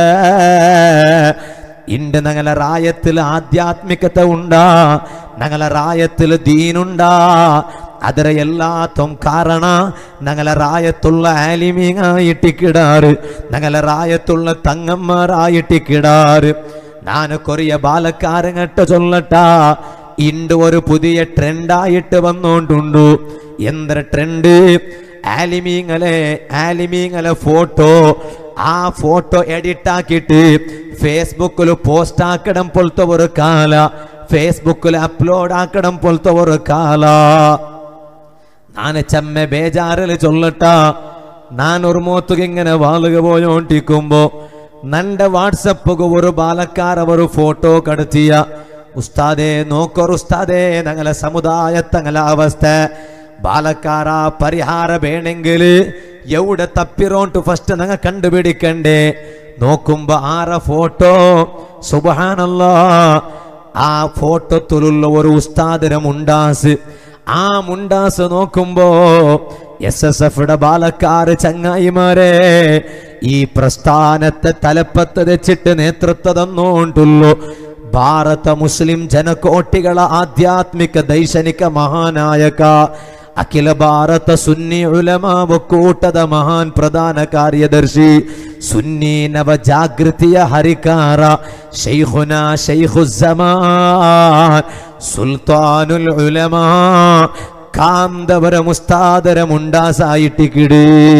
ഇണ്ട് ഞങ്ങളെ റായത്തിൽ ആധ്യാത്മികത ഉണ്ടാ ഞങ്ങളെ റായത്തിൽ ദീനുണ്ടാ ಅದರ ಎಲ್ಲಾತಂ ಕಾರಣ ഞങ്ങളെ റായത്തുള്ള ആലിമീങ്ങായിട്ടിക്കിടാറ് ഞങ്ങളെ റായത്തുള്ള തങ്ങന്മാരായിട്ടിക്കിടാറ് ഞാൻ കൊറിയ ബാലക്കാരങ്ങട്ട ചൊല്ലട്ട ഇണ്ട് ഒരു പുതിയ ട്രെൻഡായിട്ട് വന്നോണ്ടുണ്ടു എന്തൊരു ട്രെൻഡ് ആലിമീങ്ങളെ ആലിമീങ്ങളെ ഫോട്ടോ ആ ഫോട്ടോ എഡിറ്റ് ആക്കിയിട്ട് ഫേസ്ബുക്കിൽ പോസ്റ്റ് ആക്കണം പോലത്തെ ഒരു കാല ഫേസ്ബുക്കിൽ അപ്ലോഡ് ആക്കണം പോലത്തെ ഒരു കാല ನಾನು ಚೆಮ್ಮೆ ಬೇಜಾರಲ್ಲಿ ಚೊಲ್ಲಟ ನಾನು ഒരു ಮೂವತ್ತಿಗೆ ഇങ്ങനെ വാളുക പോയോണ്ടിരിക്കുമ്പോ നന്റെ വാട്സപ്പുക്ക് ഒരു ബാലക്കാർ അവർ ഫോട്ടോ കടത്തിയ ഉസ്താദേ നോക്കൊരു ഉസ്താദേ ഞങ്ങളെ സമുദായത്തങ്ങളെ അവസ്ഥ ബാലക്കാര പരിഹാര വേണമെങ്കിൽ എവിടെ തപ്പിറോണ്ട് ഫസ്റ്റ് ഞങ്ങൾ കണ്ടുപിടിക്കണ്ടേ നോക്കുമ്പോ ആര ഫോട്ടോ സുബഹാനല്ല ആ ഫോട്ടോത്തിലുള്ള ഒരു ഉസ്താദിനെ മുണ്ടാസ് ആ മുണ്ടാസ് നോക്കുമ്പോ എസ് എസ് എഫിയുടെ ബാലക്കാര് ചങ്ങായിമാരെ ഈ പ്രസ്ഥാനത്തെ തലപ്പത്ത് വെച്ചിട്ട് നേതൃത്വം തന്നോണ്ടുള്ളൂ ಭಾರತ ಮುಸ್ಲಿಂ ಜನಕೋಟಿಗಳ ಆಧ್ಯಾತ್ಮಿಕ ದೈಶನಿಕ ಮಹಾನಾಯಕ ಅಖಿಲ ಭಾರತ ಸುನ್ನಿ ಉಲಮಾ ಒಕ್ಕೂಟದ ಮಹಾನ್ ಪ್ರಧಾನ ಕಾರ್ಯದರ್ಶಿ ಸುನ್ನಿ ನವ ಜಾಗೃತಿಯ ಹರಿಕಾರ ಶೈಖುನ ಶೈಖುಜ್ಜಮಾನ್ ಸುಲ್ತಾನುಲ್ ಉಲಮಾ ಕಾಂದವರ ಮುಸ್ತಾದರ ಮುಂಡಾಸಾಯಿಟ್ಟಿಕಿಡಿ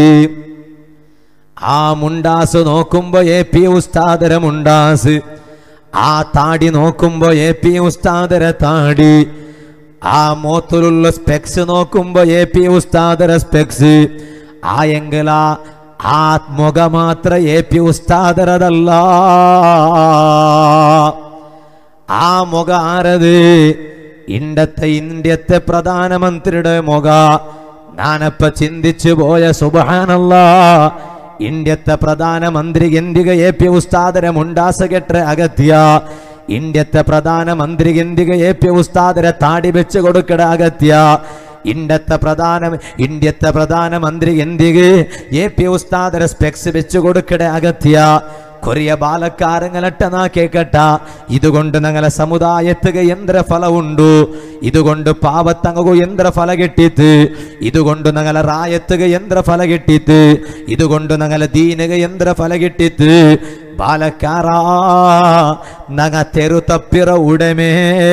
ആ മുണ്ടാസ് നോക്കുമ്പോ എ പി ഉസ്താദര മുണ്ടാസ് ആ താടി നോക്കുമ്പോ എ പി ഉസ്താദര താടി ആ മോത്തിലുള്ള സ്പെക്സ് നോക്കുമ്പോ എ പി ഉസ്താദര സ്പെക്സ് ആ എങ്കില ആ മുഖ മാത്ര എ പി ഉസ്താദരതല്ല ആ മുഖ ആരത് ഇണ്ടത്തെ ഇന്ത്യത്തെ പ്രധാനമന്ത്രിയുടെ മുഖ ഞാനപ്പ ചിന്തിച്ചു പോയ സുബാനല്ല ഇന്ത്യത്തെ പ്രധാനമന്ത്രി എന്തിക എ പി ഉസ്താദരെ മുണ്ടാസകെട്ട അഗത്യ ഇന്ത്യത്തെ പ്രധാനമന്ത്രി എന്തിക എ പി ഉസ്താദരെ താടി വെച്ച് കൊടുക്കട അഗത്യ ഇന്ത്യത്തെ പ്രധാന ഇന്ത്യത്തെ പ്രധാനമന്ത്രി എന്തിಗೆ എ പി ഉസ്താദരെ സ്പെക്സ് വെച്ച് കൊടുക്കട അഗത്യ കൊറിയ ബാലക്കാരങ്ങളട്ടനാ കേക്കട്ട ഇതുകൊണ്ട് ഞങ്ങളെ സമുദായത്തുക യന്ത്ര ഫലമുണ്ടു ഇതുകൊണ്ട് പാവത്തങ്ങു യന്ത്ര ഫല കിട്ടിത്ത് ഇതുകൊണ്ട് ഞങ്ങളെ റായത്തുക യന്ത്ര ഫല കിട്ടിത്ത് ഇതുകൊണ്ട് ഞങ്ങളെ ദീനക യന്ത്ര ഫല കിട്ടിത്ത് ബാലക്കാര നങ്ങ തെരു തപ്പിറ ഉടമേ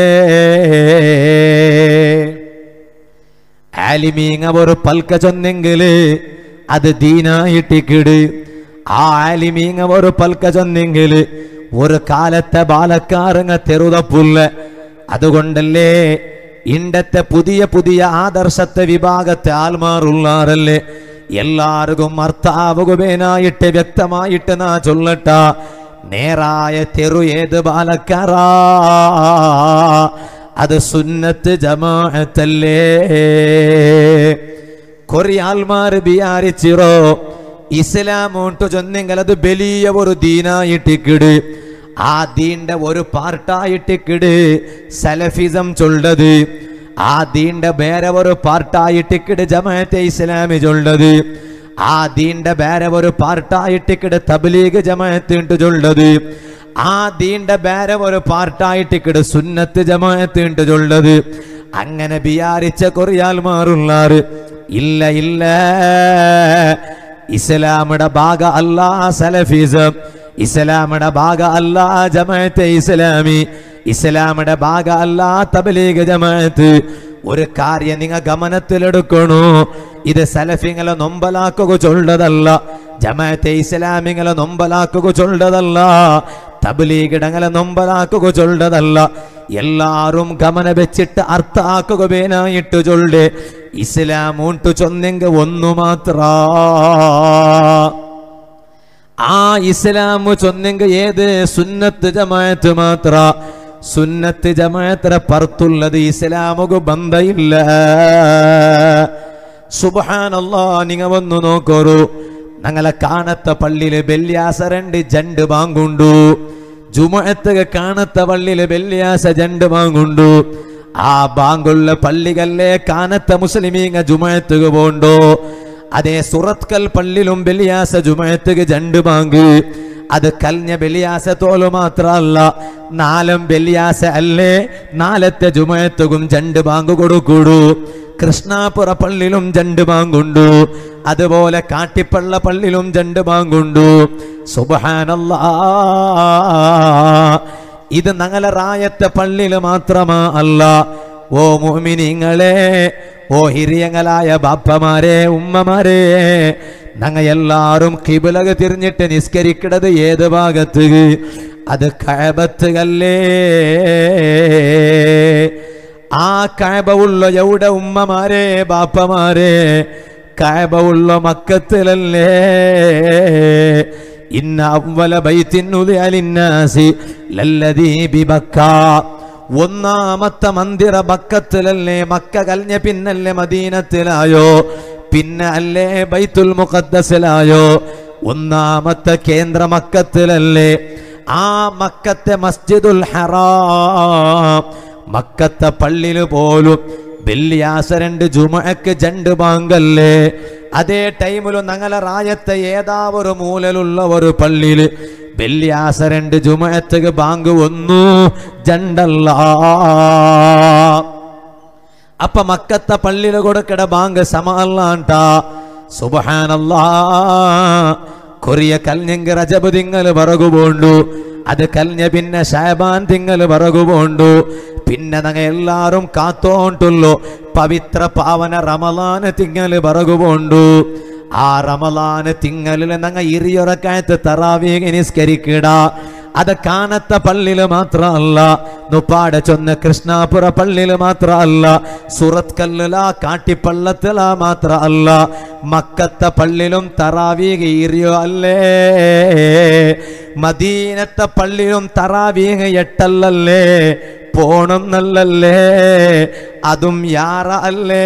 ആലിമീങ്ങ ഒരു പൽക്ക ചൊന്നെങ്കില് അത് ദീനായിട്ടിക്കിട് ആ ആലിമീങ്ങ ഒരു പൽക്ക ചൊന്നെങ്കില് ഒരു കാലത്തെ ബാലക്കാരങ്ങ തെറുതപ്പുല്ല അതുകൊണ്ടല്ലേ ഇണ്ടത്തെ പുതിയ പുതിയ ആദർശത്തെ വിഭാഗത്തെ ആൽമാറുള്ളാറല്ലേ എല്ലാവർക്കും അർത്ഥാവുകവേനായിട്ട് വ്യക്തമായിട്ട് നാ ചൊല്ലട്ട നേരായ തെറു ഏത് ബാലക്കാരാ അത് സുന്നത്ത് ജമാഅത്തല്ലേ കൊറി ആൾമാർ വിചാരിച്ചിറോ ഇസ്ലാം ഉണ്ടു ചൊന്നെങ്കിൽ അത് വലിയ ഒരു ദീനായിട്ടിക്കിട് ആ ദീന്റെ ഒരു പാർട്ടായിട്ടിക്കിട് സലഫിസം ചൊല്ലത് ആ ദീന്റെ വേറെ ഒരു പാർട്ടായിട്ടിക്കിട് ജമാഅത്തെ ഇസ്ലാമി ചൊല്ലത് ആ ദീന്റെ വേറെ ഒരു പാർട്ടായിട്ടിക്കിട് തബ്ലീഗ് ജമാഅത്ത് ഉണ്ട് ചൊല്ലത് ആ ദീന്റെ വേറെ ഒരു പാർട്ടായിട്ടിക്കിട് സുന്നത്ത് ജമാഅത്ത് ഉണ്ട് ചൊല്ലത് അങ്ങനെ വിചാരിച്ച കൊറിയാൽ മാറുള്ളാറ് ഇല്ല ഇല്ല ഇസ്ലാമിയുടെ ഭാഗ അല്ലാ സലഫിസം ഇസ്ലാമിയുടെ ഭാഗ അല്ലാ ജമാഅത്തെ ഇസ്ലാമി ഇസ്ലാമിയുടെ ഭാഗ അല്ലാ തബലീഗ് ജമാഅത്ത് ഒരു കാര്യം നിങ്ങൾ ഗമനത്തിലെടുക്കണു ഇത് സലഫിങ്ങളെ നൊമ്പലാക്കുക ചൊല്ലതല്ല ജമാഅത്തെ ഇസ്ലാമിങ്ങളെ നൊമ്പലാക്കുക ചൊല്ലതല്ല തബ്ലീഗിടങ്ങളെ നൊമ്പലാക്കുക ചൊല്ലതല്ല എല്ലാരും ഗമന വെച്ചിട്ട് അർത്ഥാക്കുക വേനായിട്ട് ചൊല്ല് ഇസ്ലാം ഉണ്ടു ചൊന്നെങ്ക ഒന്നു മാത്ര ആ ഇസ്ലാം ചൊന്നെങ്ക ഏത് സുന്നത്ത് ജമാഅത്ത് മാത്ര സുന്നത്ത് ജമാഅത്ര പുറത്തുള്ളത് ഇസ്ലാമുക ബന്ധയില്ല സുബഹാനല്ലാ നിങ്ങ വന്നു നോക്കോറു ഞങ്ങളെ കാണത്ത പള്ളിയില് ബെല്യാസ രണ്ട് ജണ്ട് ബാങ്കുണ്ടു ജുമഴത്തക കാണത്ത പള്ളിയില് ബെല്യാസ ജണ്ട് ബാങ്കുണ്ടു ആ ബാങ്കുള്ള പള്ളികല്ലേ കാനത്ത മുസ്ലിമീങ്ങ ജുമഴത്തുക പോണ്ടോ അതേ സുറത്കൽ പള്ളിലും ബെല്യാസ ജുമഴത്തുക ജണ്ട് ബാങ്ക് അത് കൽഞ്ഞ ബെലിയാസ തോല് മാത്രല്ല നാലും ബെലിയാസ അല്ലേ നാലത്തെ ജുമയത്തുകും ജണ്ട് ബാങ്ക് കൊടുക്കൂടു കൃഷ്ണാപുര പള്ളിലും ജണ്ട് ബാങ്കുണ്ടു അതുപോലെ കാട്ടിപ്പള്ള പള്ളിലും ജണ്ട് ബാങ്കുണ്ടു സുബഹാനല്ലാ ഇത് ഞങ്ങളെ റായത്തെ പള്ളിയിൽ മാത്രമാ അല്ല ഓ മോമിനിങ്ങളെ ഓ ഹിരിയങ്ങളായ ബാപ്പമാരെ ഉമ്മമാരെ ഞങ്ങ എല്ലാരും കിബിലക തിരിഞ്ഞിട്ട് നിസ്കരിക്കണത് ഏത് ഭാഗത്ത് അത് കഴബത്തുകല്ലേ ആ കഴബ ഉള്ള എവിടെ ഉമ്മമാരെ ബാപ്പമാരെ കഴബ ഉള്ള മക്കത്തിലല്ലേ ഇന്ന അവല ബൈത്തിനുലിനാസി ലല്ലദീ ബിബക്ക ഒന്നാമത്തെ മന്ദിര ബക്കത്തിലല്ലേ മക്ക കൽഞ്ഞ പിന്നല്ലേ മദീനത്തിലായോ പിന്നെ അല്ലേ ബൈത്തുൽ മുഖദ്ദസിലായോ ഒന്നാമത്തെ കേന്ദ്ര മക്കത്തിലല്ലേ ആ മക്കത്തെ മസ്ജിദുൽ ഹറാം മക്കത്തെ പള്ളില് പോലും വെള്ളിയാസ രണ്ട് ജുമക്ക് ജണ്ട് ബാങ്കല്ലേ അതേ ടൈമിലും ഞങ്ങളെ റായത്തെ ഏതാ ഒരു മൂലലുള്ള ഒരു പള്ളിയില് വെള്ളിയാസ രണ്ട് ജുമയത്തക്ക് ബാങ്ക് ഒന്നു ജണ്ടല്ല അപ്പൊ മക്കത്തെ പള്ളിയിൽ കൊടുക്കട ബാങ്ക് സമല്ലാണ്ട സുബഹാനല്ലാ കൊറിയ കൽഞ്ഞെങ്ക് റജബ് തിങ്ങൽ പറകു പോണ്ടു അത് കൽഞ്ഞ പിന്നെ ഷാബാൻ തിങ്ങൽ പറകു പോണ്ടു പിന്നെ നങ്ങ എല്ലാരും കാത്തോണ്ടുള്ളു പവിത്ര പാവന റമലാന് തിങ്ങൽ പറകു പോണ്ടു ആ റമലാന് തിങ്ങലില് നങ്ങ ഇറിയൊറക്കായത്ത് തറാവീക നിസ്കരിക്കട അത് കാനത്ത പള്ളിയില് മാത്രമല്ല നുപ്പാടെ ചൊന്ന കൃഷ്ണാപുര പള്ളിയില് മാത്രമല്ല സൂറത്ത് കല്ലില കാട്ടിപ്പള്ളത്തില മാത്രമല്ല മക്കത്തെ പള്ളിലും തറാവീക ഇറിയോ അല്ലേ മദീനത്തെ പള്ളിയിലും തറാവീക എട്ടല്ലല്ലേ പോണം നല്ലല്ലേ അതും യാറ അല്ലേ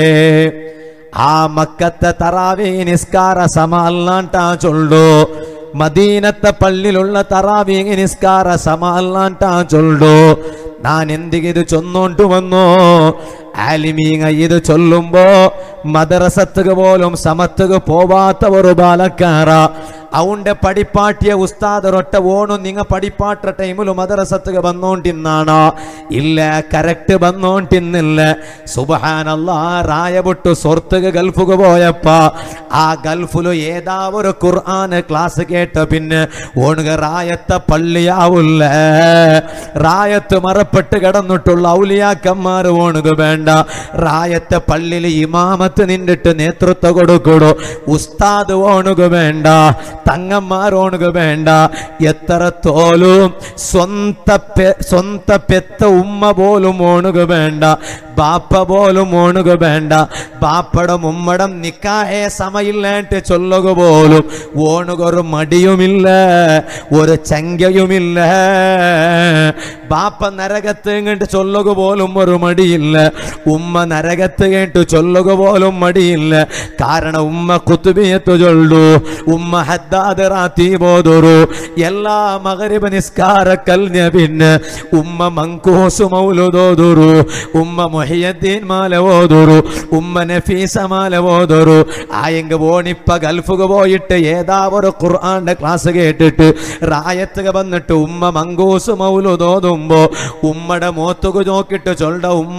ആ മക്കത്തെ തറാവി നിസ്കാര സമ അല്ലാണ്ടാ ചൊല്ലു മദീനത്തെ പള്ളിയിലുള്ള തറാവീങ് നിസ്കാര സമല്ലാണ്ടാ ചൊല്ലു ഞാൻ എന്തിಗೆ ഇത് ചൊന്നോണ്ട് വന്നു ആലിമീങ്ങ ഇത് ചൊല്ലുമ്പോ മദ്രസത്തുക പോലും സമത്തുക പോവാത്ത ഒരു ബാലക്കാര അവന്റെ പടിപ്പാട്ടിയ ഉസ്താദരൊട്ട ഓണു നിങ്ങ പടിപ്പാട്ട ടൈമില് മദ്രസത്തുക വന്നോണ്ടിന്നാണോ ഇല്ല കറക്റ്റ് വന്നോണ്ടിന്നില്ല സുബഹാനല്ല റായബുട്ടു സൊർത്തുക ഗൾഫുക പോയപ്പ ആ ഗൾഫിലു ഏതാ ഒരു ഖുർആന് ക്ലാസ് കേട്ട പിന്നെ ഓണുക റായത്ത പള്ളിയാവില്ല റായത്ത് മറപ്പെട്ട് കിടന്നിട്ടുള്ള ഔലിയാക്കന്മാർ ഓണുക വേണ്ട റായത്തെ പള്ളിയിൽ ഇമാമത്ത് നിന്നിട്ട് നേതൃത്വം കൊടുക്കടോ ഉസ്താദ് ഓണുക വേണ്ട തങ്ങന്മാർ ഓണുക വേണ്ട എത്ര തോലും സ്വന്ത പെ- സ്വന്ത പെത്ത ഉമ്മ പോലും ഓണുക വേണ്ട ബാപ്പ പോലും ഓണുക വേണ്ട ബാപ്പടം ഉമ്മടം നിക്കാഹേ സമയില്ലാണ്ട് ചൊല്ലുക പോലും ഓണുക ഒരു മടിയുമില്ല ഒരു ചങ്കയുമില്ല ബാപ്പ നരകത്ത് കണ്ട് ചൊല്ലുക പോലും ഒരു മടിയില്ല ഉമ്മ നരകത്ത് കേട്ട് ചൊല്ലുക പോലും മടിയില്ല കാരണം ഉമ്മ കുത്തുബിയത്ത് ചൊല്ലു ഉമ്മ ഹദ്ദാദ് റാത്തി പോതൊരു എല്ലാ മകരിബ് നിസ്കാര കൽഞ്ഞ പിന്നെ ഉമ്മ മങ്കൂസ് മൗലുദോതുരു ഉമ്മ മൊഹിയദ്ദീൻ മാല ഓതുരു ഉമ്മ നഫീസ മാല ഓതുരു ആയെങ്ക ഓണിപ്പ ഗൾഫുക പോയിട്ട് ഏതാ ഒരു ഖുർആന്റെ ക്ലാസ് കേട്ടിട്ട് റായത്തുക വന്നിട്ട് ഉമ്മ മങ്കൂസ് മൗലുദോതുമ്പോ ഉമ്മടെ മോത്തുക നോക്കിട്ട് ചൊല്ല ഉമ്മ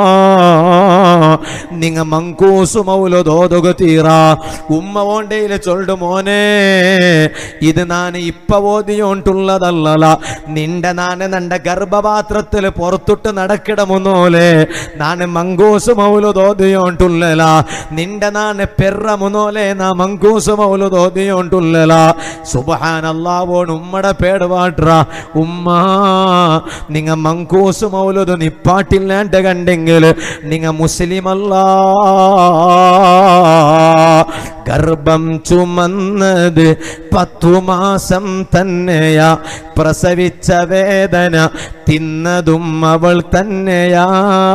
നിങ്ങ മങ്കൂസ് മൗലുദോതുക തീറാ ഉമ്മ ഓണ്ടയില് ചൊല്ലു മോനെ ഇത് ನಾನು ഇപ്പ ഓതിയോണ്ടുള്ളതല്ല നിന്റെ നാന് നിന്റെ ഗർഭപാത്രത്തിൽ പുറത്തുട്ട് നടക്കിടമുന്നോലെ നാന് മങ്കൂസ് മൗലു തോതിയോണ്ടുള്ളല നിന്റെ നാന് പെറ മുന്നോലെ നാ മങ്കൂസ് മൗലു തോതിയോണ്ടുള്ളല സുബഹാനല്ലാവോൺ ഉമ്മടെ പേടുപാട്ര ഉമ്മ നിങ്ങ മങ്കൂസ് മൗലുത് നിപ്പാട്ടില്ലാണ്ട് കണ്ടെങ്കിൽ നിങ്ങ മുസ്ലിം അല്ല ഗർഭം ചുമന്നത് പത്തു മാസം തന്നെയാ പ്രസവിച്ച വേദന തിന്നതും അവൾ തന്നെയാ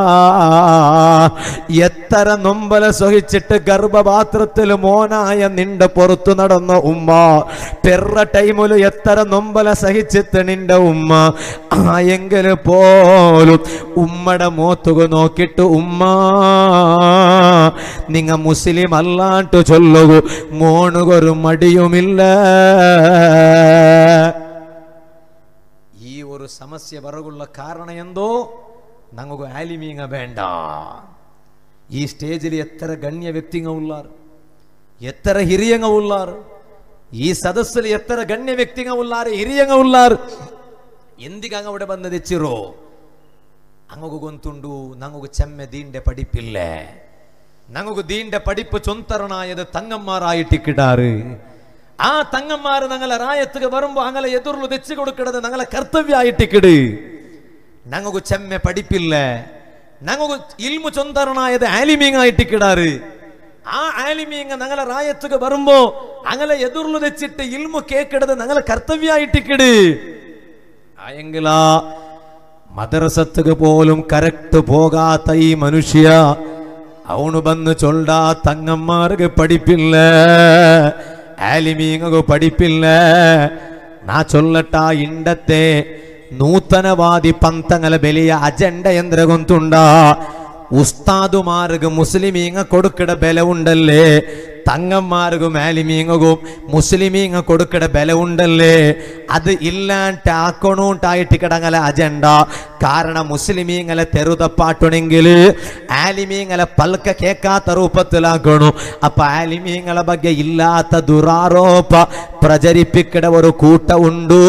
എത്ര നൊമ്പല സഹിച്ചിട്ട് ഗർഭപാത്രത്തിൽ മോനായ നിന്റെ പുറത്തു നടന്ന ഉമ്മ പെറ ടൈമില് എത്ര നൊമ്പല സഹിച്ചിട്ട് നിന്റെ ഉമ്മ ആയെങ്കിൽ പോലും ഉമ്മയുടെ മോത്തുക നോക്കിയിട്ട് ഉമ്മ നിങ്ങ മുസ്ലിം അല്ലാണ്ട് ചൊല്ലുകു മോണുകൊരു മടിയുമില്ല ഈ ഒരു സമസ്യ ಬರಗುള്ള ಕಾರಣ ಎಂದೋ ನಂಗು ಆಲಿಮೀಂಗ ಬೇಡ ಈ ಸ್ಟೇಜಿൽ എത്ര ഗണ്യ വ്യക്തിങ്ങ ഉള്ളാർ എത്ര ഹിരിയങ്ങ ഉള്ളാർ ഈ സദസ്സിൽ എത്ര ഗണ്യ വ്യക്തിങ്ങ ഉള്ളാർ ഹിരിയങ്ങ ഉള്ളാർ എന്തിಗ അവിടെ ಬಂದು ತೆಚ್ಚಿರೋ അങ്ങക്ക് ഗൊಂತುಂಡು ನಂಗು ಚೆಮ್ಮೆ ದೀಂಡೆ ಪಡಿಪಿಲ್ಲ ഞങ്ങൾക്ക് ദീന്റെ പഠിപ്പ് ചൊന്തറണായത് തങ്ങന്മാരായിട്ടിക്കിടാറ് ആ തങ്ങന്മാർ ഞങ്ങളെ റായത്തുക വരുമ്പോ അങ്ങനെ എതിർಲು തെച്ചു കൊടുക്കണത് ഞങ്ങളെ കർത്തവ്യമായിട്ടിക്കിട് ഞങ്ങൾക്ക് ചെമ്മെ പഠിപ്പില്ല ഞങ്ങൾക്ക് ഇൽമു ചൊന്തറണായത് ആലിമീങ്ങായിട്ടിക്കിടാറ് ആ ആലിമീങ്ങ ഞങ്ങളെ റായത്തുക വരുമ്പോ അങ്ങനെ എതിർಲು തെച്ചിട്ട് ഇൽമു കേക്കിടത് ഞങ്ങളെ കർത്തവ്യമായിട്ടിക്കിട് ആയെങ്കിലാ മദ്രസത്തുക പോലും കറക്റ്റ് പോകാത്ത ഈ മനുഷ്യ ಅವನು ಬಂದು ಚೊಲ್ಡ ತಂಗಮ್ಮಾರಿಗೆ ಪಡಿಪಿಲ್ಲ ಆಲಿಮೀಂಗು ಪಡಿಪಿಲ್ಲ ನಾ ಚೊಲ್ಲಟ ಇಂಡತ್ತೆ ನೂತನವಾದಿ ಪಂತಂಗಲ ಬೆಲೆಯ ಅಜೆಂಡ ಎಂದ್ರೆ ಗೊಂತುಂಡ ഉസ്താദുമാർക്ക് മുസ്ലിമീങ്ങ കൊടുക്കട ബലമുണ്ടല്ലേ തങ്ങന്മാർക്കും ആലിമീങ്ങും മുസ്ലിമീങ്ങ കൊടുക്കട ബലമുണ്ടല്ലേ അത് ഇല്ലാണ്ട് ആക്കണോണ്ടായിട്ട് കിടങ്ങല അജണ്ട കാരണം മുസ്ലിമീങ്ങളെ തെറുതപ്പാട്ടണെങ്കിൽ ആലിമീങ്ങളെ പൽക്ക കേൾക്കാത്ത രൂപത്തിലാക്കണു അപ്പൊ ആലിമീങ്ങളെ ಬಗ್ಗೆ ഇല്ലാത്ത ദുരാരോപ പ്രചരിപ്പിക്കട ഒരു കൂട്ട ഉണ്ടു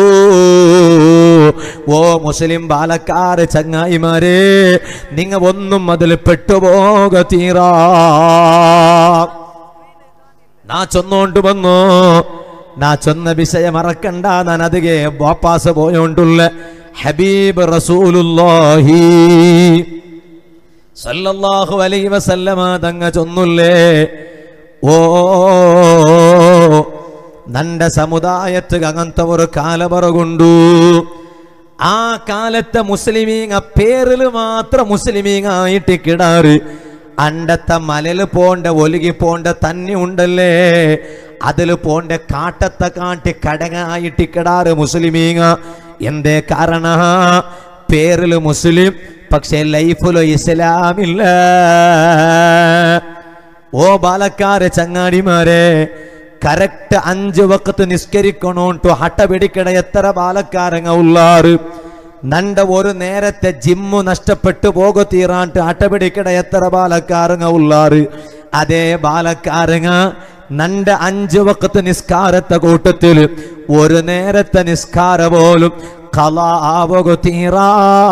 ഓ മുസ്ലിം ബാലക്കാര് ചങ്ങായിമാരെ നിങ്ങ ഒന്നും അതിൽ പെട്ടുപോക തീരാ ನಾ ಚೊನ್ನೋಂಟು ಬಂದು ನಾ ಚೊನ್ನ ವಿಷಯ ಮರಕಂಡ ನಾನು ಅದಿಗೆ ವಾಪಾಸ പോയോണ്ടുള്ള ഹബീബ് റസൂലുള്ളാഹി സല്ലല്ലാഹു അലൈഹി വസല്ലമ തങ്ങ ചൊന്നുല്ലേ ഓ നന്റെ സമുദായത്ത് അങ്ങനത്തെ ഒരു കാലപറകൊണ്ടു ആ കാലത്തെ മുസ്ലിമീങ്ങ പേരിൽ മാത്രം മുസ്ലിമീങ്ങ ആയിട്ട് കിടാറ് അണ്ടത്തെ മലല് പോണ്ട ഒലുകി പോണ്ട തന്നെ ഉണ്ടല്ലേ അതിൽ പോണ്ട കാട്ടത്തെ കാട്ടി കടങ്ങായിട്ടിക്കടാറ് മുസ്ലിമീങ്ങ എന്തേ കാരണ പേരിൽ മുസ്ലിം പക്ഷേ ലൈഫിലോ ഇസ്ലാമില്ല ഓ ബാലക്കാരെ ചങ്ങാടിമാരെ കറക്റ്റ് അഞ്ച് വക്കത്ത് നിസ്കരിക്കണോണ്ടു ഹട്ട പിടിക്കട എത്ര ബാലക്കാരങ്ങ ഉള്ളാറ് നണ്ട ഒരു നേരത്തെ ജിമ്മു നഷ്ടപ്പെട്ടു പോകു തീറാണ്ട് ഹട്ട പിടിക്കട എത്ര ബാലക്കാരങ്ങ ഉള്ളാറ് അതേ ബാലക്കാരങ്ങ നണ്ട അഞ്ച് വക്കത്ത് നിസ്കാരത്തെ കൂട്ടത്തിൽ ഒരു നേരത്തെ നിസ്കാര പോലും കലാവകു തീറാ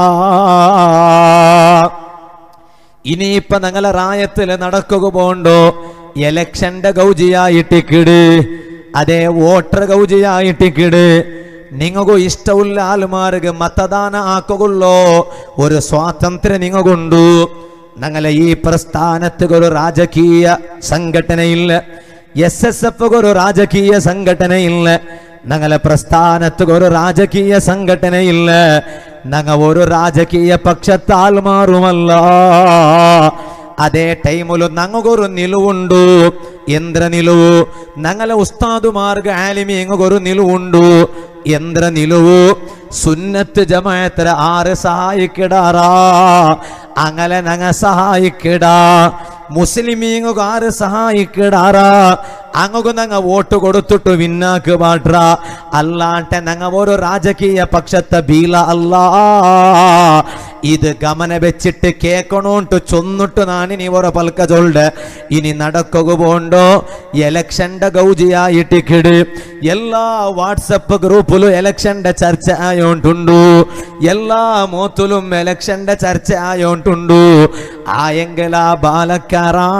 ഇനിയിപ്പൊ ഞങ്ങളെ റായത്തില് നടക്കുക പോണ്ടോ എലക്ഷന്റെ ഗൗജിയായിട്ടിക്കിട് അതേ വോട്ടർ ഗൗജിയായിട്ടിക്കിട് നിങ്ങൾക്കു ഇഷ്ടമുള്ള ആൾമാർക്ക് മതദാന ആക്കുള്ളോ ഒരു സ്വാതന്ത്ര്യം നിങ്ങൾക്കുണ്ടു ഞങ്ങളെ ഈ പ്രസ്ഥാനത്ത് ഒരു രാജകീയ സംഘടനയില്ല എസ് എസ് എഫ് ഒരു രാജകീയ സംഘടനയില്ല ഞങ്ങളെ പ്രസ്ഥാനത്ത് ഒരു രാജകീയ സംഘടനയില്ല ഞങ്ങ ഒരു രാജകീയ പക്ഷത്താൽ മാറുമല്ല അതേ ടൈമില് ഞങ്ങൾക്കൊരു നിലുവുണ്ടു എന്ത്ര നിലുവു ഞങ്ങളെ ഉസ്താദുമാർക്ക് ആലിമീങ്ങൊരു നിലുവുണ്ടു എന്ത്ര നിലുവു സുന്നത്ത് ജമായത്ര ആറ് സഹായിക്കിടാറാ അങ്ങനെ ഞങ്ങ സഹായിക്കിടാ മുസ്ലിമീങ്ങുക ആറ് സഹായിക്കിടാറാ അങ്ങക്ക് ഞങ്ങ വോട്ട് കൊടുത്തിട്ടു വിന്നാക്ക് പാട്ര അല്ലാണ്ട് ഞങ്ങ ഒരു രാജകീയ പക്ഷത്തെ ബീല അല്ല ഇത് ഗമന വെച്ചിട്ട് കേക്കണോണ്ട് ചൊന്നിട്ട് നാനിനി ഒരു പൽക്ക ചൊല്ല് ഇനി നടക്കുക പോണ്ടോ എലക്ഷന്റെ ഗൗജിയായിട്ടിക്കിട് എല്ലാ വാട്സപ്പ് ഗ്രൂപ്പിലും എലക്ഷന്റെ ചർച്ച ആയോണ്ടുണ്ടു എല്ലാ മൂത്തിലും എലക്ഷന്റെ ചർച്ച ആയോണ്ടുണ്ടു ആയെങ്കിൽ ആ ബാലക്കാരാ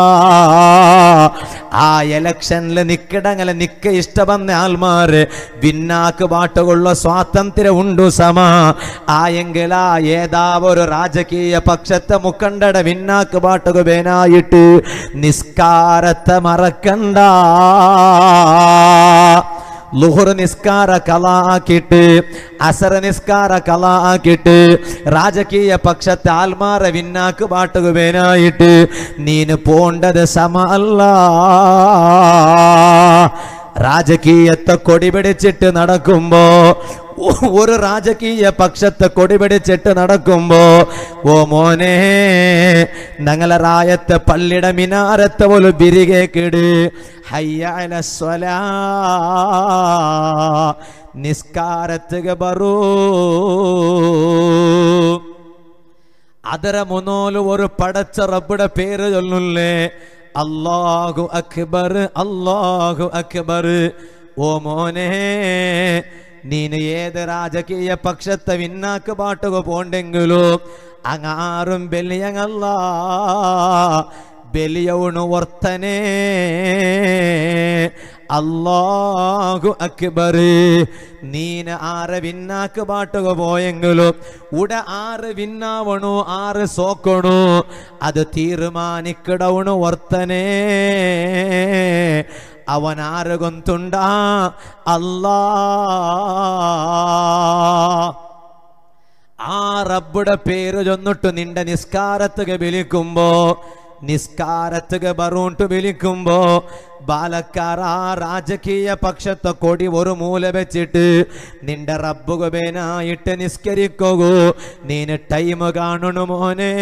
ആ എലക്ഷനിൽ നിക്കിടങ്ങനെ നിക്ക ഇഷ്ടവന്ന ആൾമാര് ഭിന്നാക്ക് പാട്ടുകൊള്ള സ്വാതന്ത്ര്യം ഉണ്ടു സമ ആയെങ്കിൽ ആ ഏതാ ഒരു രാജകീയ പക്ഷത്തെ മുക്കണ്ടട ഭിന്നാക്ക് പാട്ടുക വേനായിട്ട് നിസ്കാരത്തെ മറക്കണ്ട ലുഹുർ നിസ്കാര കല ആക്കിയിട്ട് അസർ നിസ്കാര കല ആക്കിയിട്ട് രാജകീയ പക്ഷത്തെ ആൽമാര വിന്നാക്ക് പാട്ടുകുവേനായിട്ട് നീന് പോണ്ടത് സമ അല്ല രാജകീയത്തെ കൊടി പിടിച്ചിട്ട് നടക്കുമ്പോ ഒരു രാജകീയ പക്ഷത്തെ കൊടി പിടിച്ചിട്ട് നടക്കുമ്പോ ഓ മോനെ ഞങ്ങളെ റായത്തെ പള്ളിയുടെ മിനാരത്തെ പോലെ ബിരികെ കിട് ഹയ്യാല സ്വലാ നിസ്കാരത്തുക ബറൂ ಅದರ ಮುನೋಲು ഒരു പടച്ച റബ്ബുടെ പേര് ചൊല്ലുല്ലേ അല്ലാഹു അക്ബർ അല്ലാഹു അക്ബർ ഓ മോനെ നീನು ഏത് രാജകീയ പക്ഷത്തെ വിന്നാക്ക് പാട്ടുക പോണ്ടെങ്കിലും അങ്ങാറും ബലിയങ്ങല്ല ബലിയവണു വർത്തനേ അല്ലാഹു അക്ബർ നീന ആറ് വിന്നാക്ക് പാട്ടുക പോയെങ്കിലും ഉട ആറ് വിന്നാവണു ആറ് സോക്കണു അത് തീരുമാനിക്കിടവണു വർത്തനേ ಅವನ ಆರಗೊಂತುಂಡ ಅಲ್ಲಾ ആ റബ്ബുടെ പേര് ചൊന്നിട്ട് നിന്റെ നിസ്കാരത്തുക വിളിക്കുമ്പോ നിസ്കാരത്തുക ബറൂണ്ട് വിളിക്കുമ്പോ ബാലക്കാർ ആ രാജകീയ പക്ഷത്തെ കൊടി ഒരു മൂല വെച്ചിട്ട് നിന്റെ റബ്ബുകബേനായിട്ട് നിസ്കരിക്കൂ നീന് ടൈം കാണണു മോനെ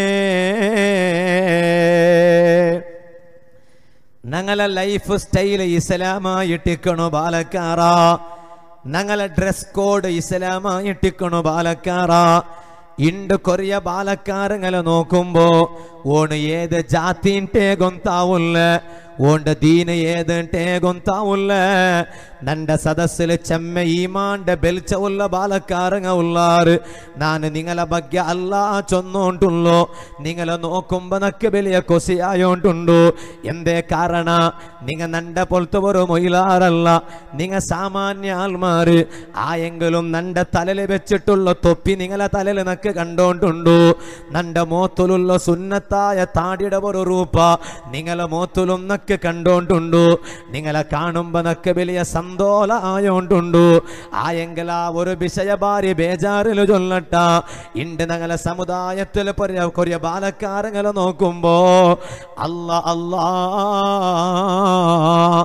ഞങ്ങളെ ലൈഫ് സ്റ്റൈൽ ഇസ്ലാമായിട്ടിക്കണു ബാലക്കാറ ഞങ്ങളെ ഡ്രസ് കോഡ് ഇസ്ലാമായിട്ടിക്കണു ബാലക്കാറ ಇಂಡು ಕೊರಿಯ ಬಾಲಕಾರಗಳ ನೋಕುಂಬೋ ಓಣು ಏದ ಜಾತಿಂಟೆ ಗೊಂತಾವುಲ್ಲ ಓಂಡ ದೀನ ಏದಂಟೆ ಗೊಂತಾವುಲ್ಲ ನಂಡ ಸದಸ್ಯಲು ಚೆಮ್ಮೆ ഈമാന്റെ ബെൽച്ചവുള്ള ബാലക്കാരങ്ങ ഉള്ളാറ് ഞാൻ നിങ്ങളെ ಬಗ್ಗೆ അല്ല ചൊന്നോണ്ടുള്ളൂ നിങ്ങളെ നോക്കുമ്പോ നക്ക് വലിയ കൊസിയായോണ്ടുണ്ടു എന്തേ കാരണ നിങ്ങ നണ്ട പോലത്തെ ഒരു മൊയിലാറല്ല നിങ്ങ സാമാന്യ ആൾമാര് ആയെങ്കിലും നണ്ട തലയിൽ വെച്ചിട്ടുള്ള തൊപ്പി നിങ്ങളെ തലയിൽ നക്ക് കണ്ടോണ്ടുണ്ടു നണ്ട മോത്തുലുള്ള സുന്നത്തായ താടിയുടെ ഒരു രൂപ നിങ്ങളെ മോത്തുലും നക്ക് കണ്ടോണ്ടുണ്ടു നിങ്ങളെ കാണുമ്പോ നക്ക് വലിയ സന്തോല ആയോണ്ടുണ്ടു ആയെങ്കിൽ ആ ഒരു വിഷയഭാര്യ ബേജാറിൽ ചൊല്ലട്ട ഇണ്ട് ഞങ്ങളെ സമുദായത്തിൽ പൊരിയ കൊറിയ ബാലക്കാരങ്ങളെ നോക്കുമ്പോ അല്ല അല്ലാ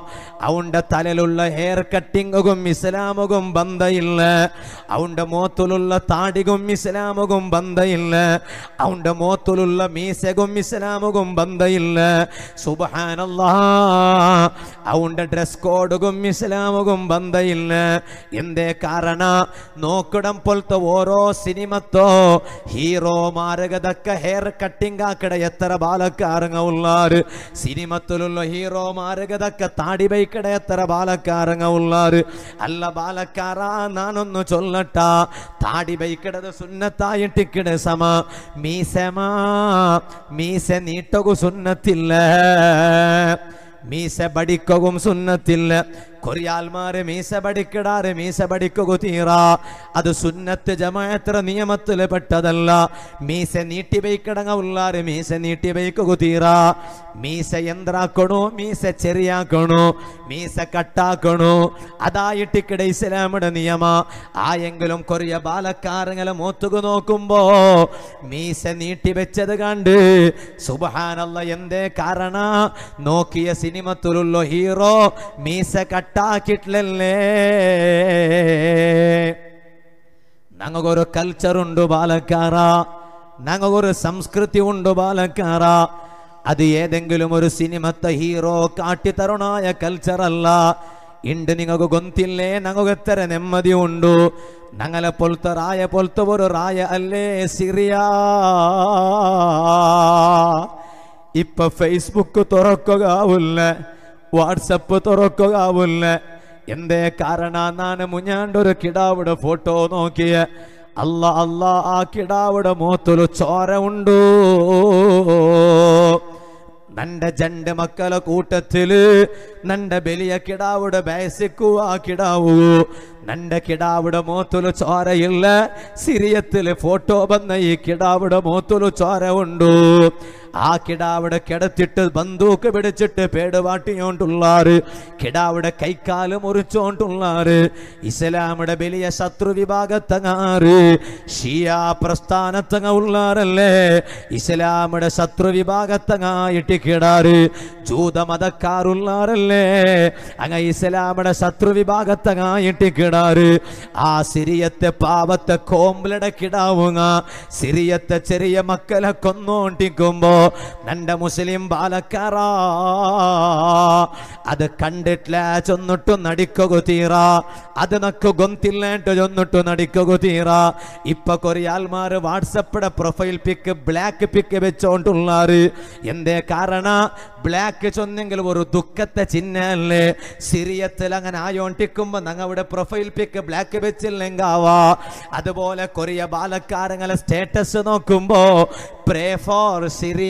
അവന്റെ തലയിലുള്ള ഹെയർ കട്ടിങ്ങും ഇസ്ലാമുകും ബന്ധയില്ല അവന്റെ മോത്തിലുള്ള താടികും ഇസ്ലാമുകും ബന്ധയില്ല അവന്റെ മോത്തിലുള്ള മീസകും ഇസ്ലാമുകും ബന്ധയില്ല സുബഹാനല്ലാ അവന്റെ ഡ്രസ് കോഡും ഇസ്ലാമുകും ബന്ധയില്ല എന്തേ കാരണ നോക്കിടം പോലത്തെ ഓരോ സിനിമത്തോ ഹീറോമാരകതൊക്കെ ഹെയർ കട്ടിംഗ് ആക്കട എത്ര ബാലക്കാരങ്ങ ഉള്ളാറ് സിനിമത്തിലുള്ള ഹീറോമാരകതൊക്കെ താടി ബൈക്കട എത്ര ബാലക്കാരങ്ങ ഉള്ളാറ് അല്ല ബാലക്കാര നാനൊന്നു ചൊല്ലട്ട താടി ബൈക്കടത് സുന്നത്തായിട്ടിക്കട സമ മീസമാ മീസ നീട്ടകു സുന്നത്തില്ല മീസ ബടിക്കവും സുന്നത്തില്ല കൊറിയാൽമാര് മീസ ബടിക്കിടാറ് മീസ ബടിക്കുക തീറ അത് സുന്നത്ത് ജമാഅത്ര നിയമത്തില് പെട്ടതല്ല മീസ നീട്ടി ബൈക്കിടങ്ങ ഉള്ളാറ് മീസ നീട്ടി ബൈക്കുക തീറ മീസ എന്താക്കണോ മീസ ചെറിയാക്കണോ മീസ കട്ടാക്കണോ അതായിട്ടിക്കിട ഇസ്ലാമിയുടെ നിയമ ആയെങ്കിലും കൊറിയ ബാലക്കാരങ്ങളെ മോത്തുക നോക്കുമ്പോ മീസ നീട്ടി വെച്ചത് കണ്ട് സുബഹാനല്ല എന്തേ കാരണ നോക്കിയ സിനിമത്തിലുള്ള ഹീറോ മീസ കട്ടാക്കിട്ടില്ലല്ലേ ഞങ്ങൾക്കൊരു കൾച്ചർ ഉണ്ട് ബാലക്കാറ ഞങ്ങൾക്കൊരു സംസ്കൃതി ഉണ്ട് ബാലക്കാറ അത് ഏതെങ്കിലും ഒരു സിനിമത്തെ ഹീറോ കാട്ടിത്തരുണായ കൾച്ചർ അല്ല ഉണ്ട് നിങ്ങൾക്ക് ഗൊന്തില്ലേ ഞങ്ങൾക്ക് എത്ര ನೆಮ್ಮದಿ ಉಂಡು ഞങ്ങളെ പോലത്തെ റായ പോലത്തെ ഒരു റായ അല്ലേ സിറിയ ഇപ്പൊ ഫേസ്ബുക്ക് തുറക്കുകയാവില്ല വാട്സപ്പ് തുറക്കുകയാവില്ല എന്തേ കാരണ നാന് മുഞ്ഞാണ്ടൊരു കിടാവിടെ ഫോട്ടോ നോക്കിയ അല്ല അല്ല ആ കിടാവിടെ മോത്തൊരു ചോര ഉണ്ടോ നന്റെ ജണ്ട് മക്കളെ കൂട്ടത്തില് നന്റെ ബലിയ കിടാവുടെ ബയസിക്കുക ആ കിടാവൂ നന്റെ കിടാവുടെ മോത്തുಲು ചോരയില്ല സിറിയത്തില് ഫോട്ടോ വന്ന ഈ കിടാവുടെ മോത്തുಲು ചോര ഉണ്ടു ആ കിടാവിടെ കിടത്തിട്ട് ബന്ദൂക്ക് പിടിച്ചിട്ട് പേടുപാട്ടിയോണ്ടുള്ളാറ് കിടാവിടെ കൈക്കാല് മുറിച്ചോണ്ടുള്ളാറ് ഇസ്ലാമിയുടെ വലിയ ശത്രു വിഭാഗത്തങ്ങാറ് ഷിയ പ്രസ്ഥാനത്തങ്ങ ഉള്ളാറല്ലേ ഇസ്ലാമിയുടെ ശത്രു വിഭാഗത്തങ്ങായിട്ട് കിടാറ് ജൂത മതക്കാറുള്ളാറല്ലേ അങ്ങ ഇസ്ലാമിയുടെ ശത്രു വിഭാഗത്തങ്ങായിട്ട് കിടാറ് ആ സിരിയത്തെ പാവത്തെ കോമ്പിലട കിടാവുക സിരിയത്തെ ചെറിയ മക്കളെ കൊന്നോണ്ടിക്കുമ്പോ നന്റെ മുസ്ലിം ബാലക്കാറാ അത് കണ്ടിട്ടില്ല ചൊന്നിട്ടു നടിക്കുക തീറ അത് നക്ക് ഗൊന്തില്ലേട്ട് ചൊന്നിട്ടു നടിക്കുക തീറ ഇപ്പൊ കൊറിയാൽമാര് വാട്സപ്പിടെ പ്രൊഫൈൽ പിക്ക് ബ്ലാക്ക് പിക്ക് വെച്ചോണ്ടുള്ളാറ് എന്തേ കാരണ ബ്ലാക്ക് ചൊന്നെങ്കിൽ ഒരു ദുഃഖത്തെ ചിഹ്നല്ലേ സിറിയത്തിൽ അങ്ങനെ ആയോണ്ടിക്കുമ്പോ ഞങ്ങളുടെ പ്രൊഫൈൽ പിക്ക് ബ്ലാക്ക് വെച്ചില്ലെങ്കാവാ അതുപോലെ കൊറിയ ബാലക്കാരങ്ങളെ സ്റ്റേറ്റസ് നോക്കുമ്പോ pray for Syria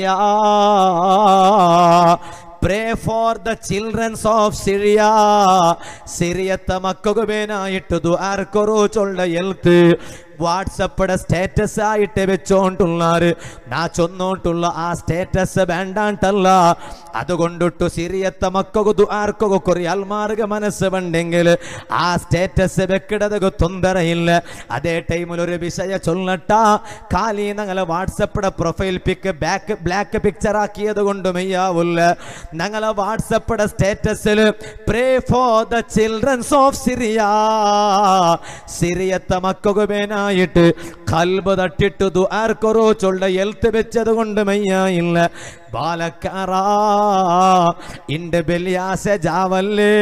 pray for the childrens of Syria സിറിയത്തെ മക്കുകുബേനായിട്ട് ദുആർക്കൊരു ചൊല്ല എൽത്ത് വാട്സപ്പിടെ സ്റ്റാറ്റസ് ആയിട്ട് വെച്ചോണ്ടുള്ളാറ് നാ ചൊന്നോണ്ടുള്ള ആ സ്റ്റാറ്റസ് വേണ്ടാണ്ടല്ല അതുകൊണ്ടിട്ടു സിറിയത്തെ മക്കു ദുആർക്കൊക്കെ കുറെ അൽമാർഗ മനസ്സ് ഉണ്ടെങ്കിൽ ആ സ്റ്റാറ്റസ് വെക്കിടതൊക്കെ തൊന്തരയില്ല അതേ ടൈമിൽ ഒരു വിഷയ ചൊല്ലട്ട കാലി ഞങ്ങളെ വാട്സപ്പിടെ profile pic back black picture ആക്കിയത് കൊണ്ട് മെയ്യാവില്ല ഞങ്ങളെ വാട്സപ്പിടെ സ്റ്റാറ്റസിൽ pray for the childrens of Syria സിറിയത്തെ മക്കുകുബേനായിട്ട് കൽബ് തട്ടിട്ട് ദുആർക്കൊറോ ചൊള്ള എൽത്ത് വെച്ചത് കൊണ്ട് മെയ്യായില്ല ബാലക്കാറാ ഇന്റെ ബെല്യാസ ജാവല്ലേ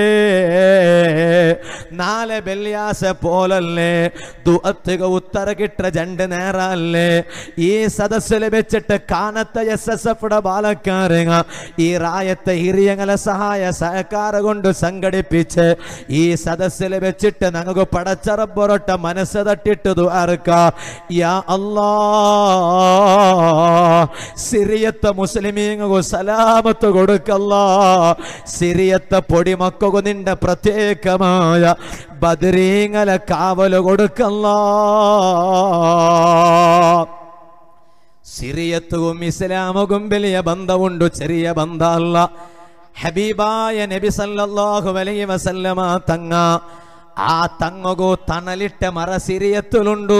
നാളെ ബെല്യാസ പോലല്ലേ ദുഅത്തുക ഉത്തര കിട്ട ജണ്ട് നേരല്ലേ ഈ സദസ്സിൽ വെച്ചിട്ട് കാനത്ത എസ് എസ് എഫ് ബാലക്കാരങ്ങ ഈ റായത്തെ ഹിരിയങ്ങളെ സഹായ സഹകാര കൊണ്ട് സംഘടിപ്പിച്ച് ഈ സദസ്സിൽ വെച്ചിട്ട് ഞങ്ങൾക്ക് പടച്ചറപ്പൊരൊട്ട മനസ്സ് തട്ടിട്ട് ദുആർക്ക യാ അല്ലാ സിറിയത്തെ മുസ്ലിമീങ്ങു സലാമത്ത് കൊടുക്കല്ല സിറിയത്തെ പൊടിമക്കു നിന്റെ പ്രത്യേകമായ ബദരീങ്ങല കാവല് കൊടുക്കല്ല സിറിയത്തും ഇസ്ലാമും വലിയ ബന്ധമുണ്ട് ചെറിയ ബന്ധമല്ല ഹബീബായ നബി സല്ലല്ലാഹു അലൈഹി വസല്ലമ തങ്ങ ആ തങ്ങകു തണലിട്ട മറ സിറിയത്തിലുണ്ടു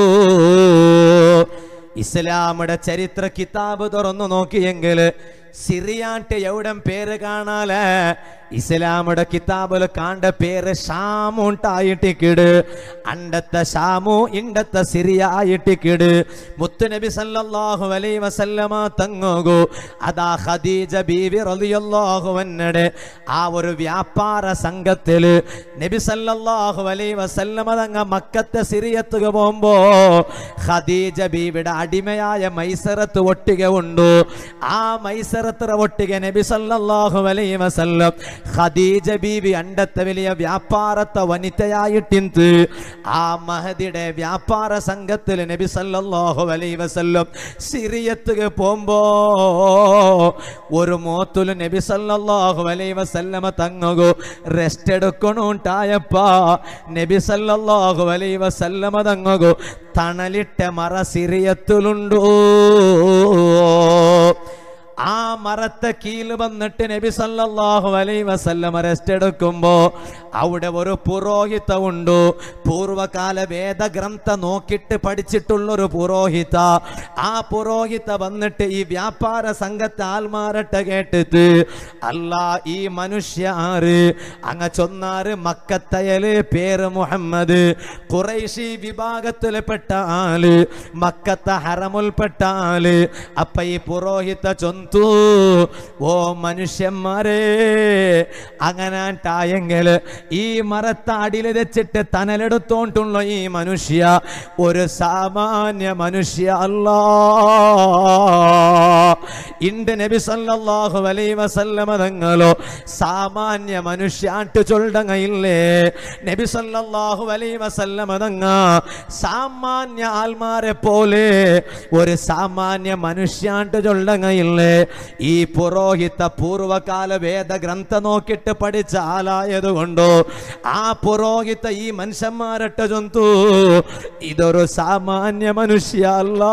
ഇസ്ലാമിയുടെ ചരിത്ര കിതാബ് തുറന്നു നോക്കിയെങ്കിൽ സിറിയാട്ട് എവിടം പേര് കാണാല ഇസ്ലാമുടെ കിതാബിൽ കാണ്ട പേര് ഷാമുണ്ടായിട്ടിക്കിട് അണ്ടത്തെ ഷാമു ഇണ്ടത്തെ സിറിയായിട്ടിക്കിട് മുത്തുനബി സല്ലല്ലാഹു അലൈഹി വസല്ലമ തങ്ങോകു അതാ ഖദീജ ബീവി റളിയല്ലാഹു അൻഹയുടെ ആ ഒരു വ്യാപാര സംഘത്തില് നബി സല്ലല്ലാഹു അലൈഹി വസല്ലമ തങ്ങ മക്കത്തെ സിറിയത്തുക പോകുമ്പോ ഖദീജ ബീവിയുടെ അടിമയായ മൈസറത്ത് ഒട്ടിക ഉണ്ടു ആ മൈസറത്ര ഒട്ടിക നബി സല്ലല്ലാഹു അലൈഹി വസല്ലം ഖദീജ ബീവി അണ്ടത്തെ വലിയ വ്യാപാരത്തെ വനിതയായിട്ടിന്ത് ആ മഹദിയുടെ വ്യാപാര സംഘത്തിൽ നബി സല്ലല്ലാഹു അലൈഹി വസല്ലം സിറിയത്തുക പോകുമ്പോ ഒരു മോത്തുല് നബി സല്ലല്ലാഹു അലൈഹി വസല്ലമ തങ്ങകു റെസ്റ്റ് എടുക്കണുണ്ടായപ്പ നബി സല്ലല്ലാഹു അലൈഹി വസല്ലമ തങ്ങകു തണലിട്ട മറ സിറിയത്തിലുണ്ടോ ആ മരത്തെ കീല് വന്നിട്ട് നബി സല്ലല്ലാഹു അലൈഹി വസല്ലം റെസ്റ്റ് എടുക്കുമ്പോ അവിടെ ഒരു പുരോഹിത ഉണ്ട് പൂർവകാല വേദഗ്രന്ഥ നോക്കിയിട്ട് പഠിച്ചിട്ടുള്ള ഒരു പുരോഹിത ആ പുരോഹിത വന്നിട്ട് ഈ വ്യാപാര സംഘത്തെ ആൽമാരട്ടെ കേട്ടിട്ട് അല്ല ഈ മനുഷ്യ ആറ് അങ്ങ ചൊന്നാറ് മക്കത്തയല് പേര് മുഹമ്മദ് ഖുറൈശി വിഭാഗത്തിൽപ്പെട്ട ആള് മക്കത്ത ഹറമുൽപ്പെട്ട ആള് അപ്പ ഈ പുരോഹിത ചൊന്തു ഓ മനുഷ്യന്മാരെ അങ്ങനാട്ടായെങ്കിൽ ഈ മരത്താടിയിൽ വെച്ചിട്ട് തനലെടുത്തോണ്ടുള്ള ഈ മനുഷ്യ ഒരു സാമാന്യ മനുഷ്യ അല്ല ഇണ്ട് നബി സല്ലല്ലാഹു അലൈഹി വസല്ലമ തങ്ങളോ സാമാന്യ മനുഷ്യാട്ട് ചൊല്ലങ്ങയില്ലേ നബി സല്ലല്ലാഹു അലൈഹി വസല്ലമ തങ്ങ സാമാന്യ ആൽമാരെ പോലെ ഒരു സാമാന്യ മനുഷ്യാണ്ട് ചൊല്ലങ്ങയില്ലേ ഈ പുരോഹിത പൂർവകാല വേദഗ്രന്ഥ നോക്കിയിട്ട് പഠിച്ച ആളായതുകൊണ്ടോ ആ പുരോഹിത ഈ മനുഷ്യന്മാരട്ട ജന്തു ഇതൊരു സാമാന്യ മനുഷ്യ അല്ല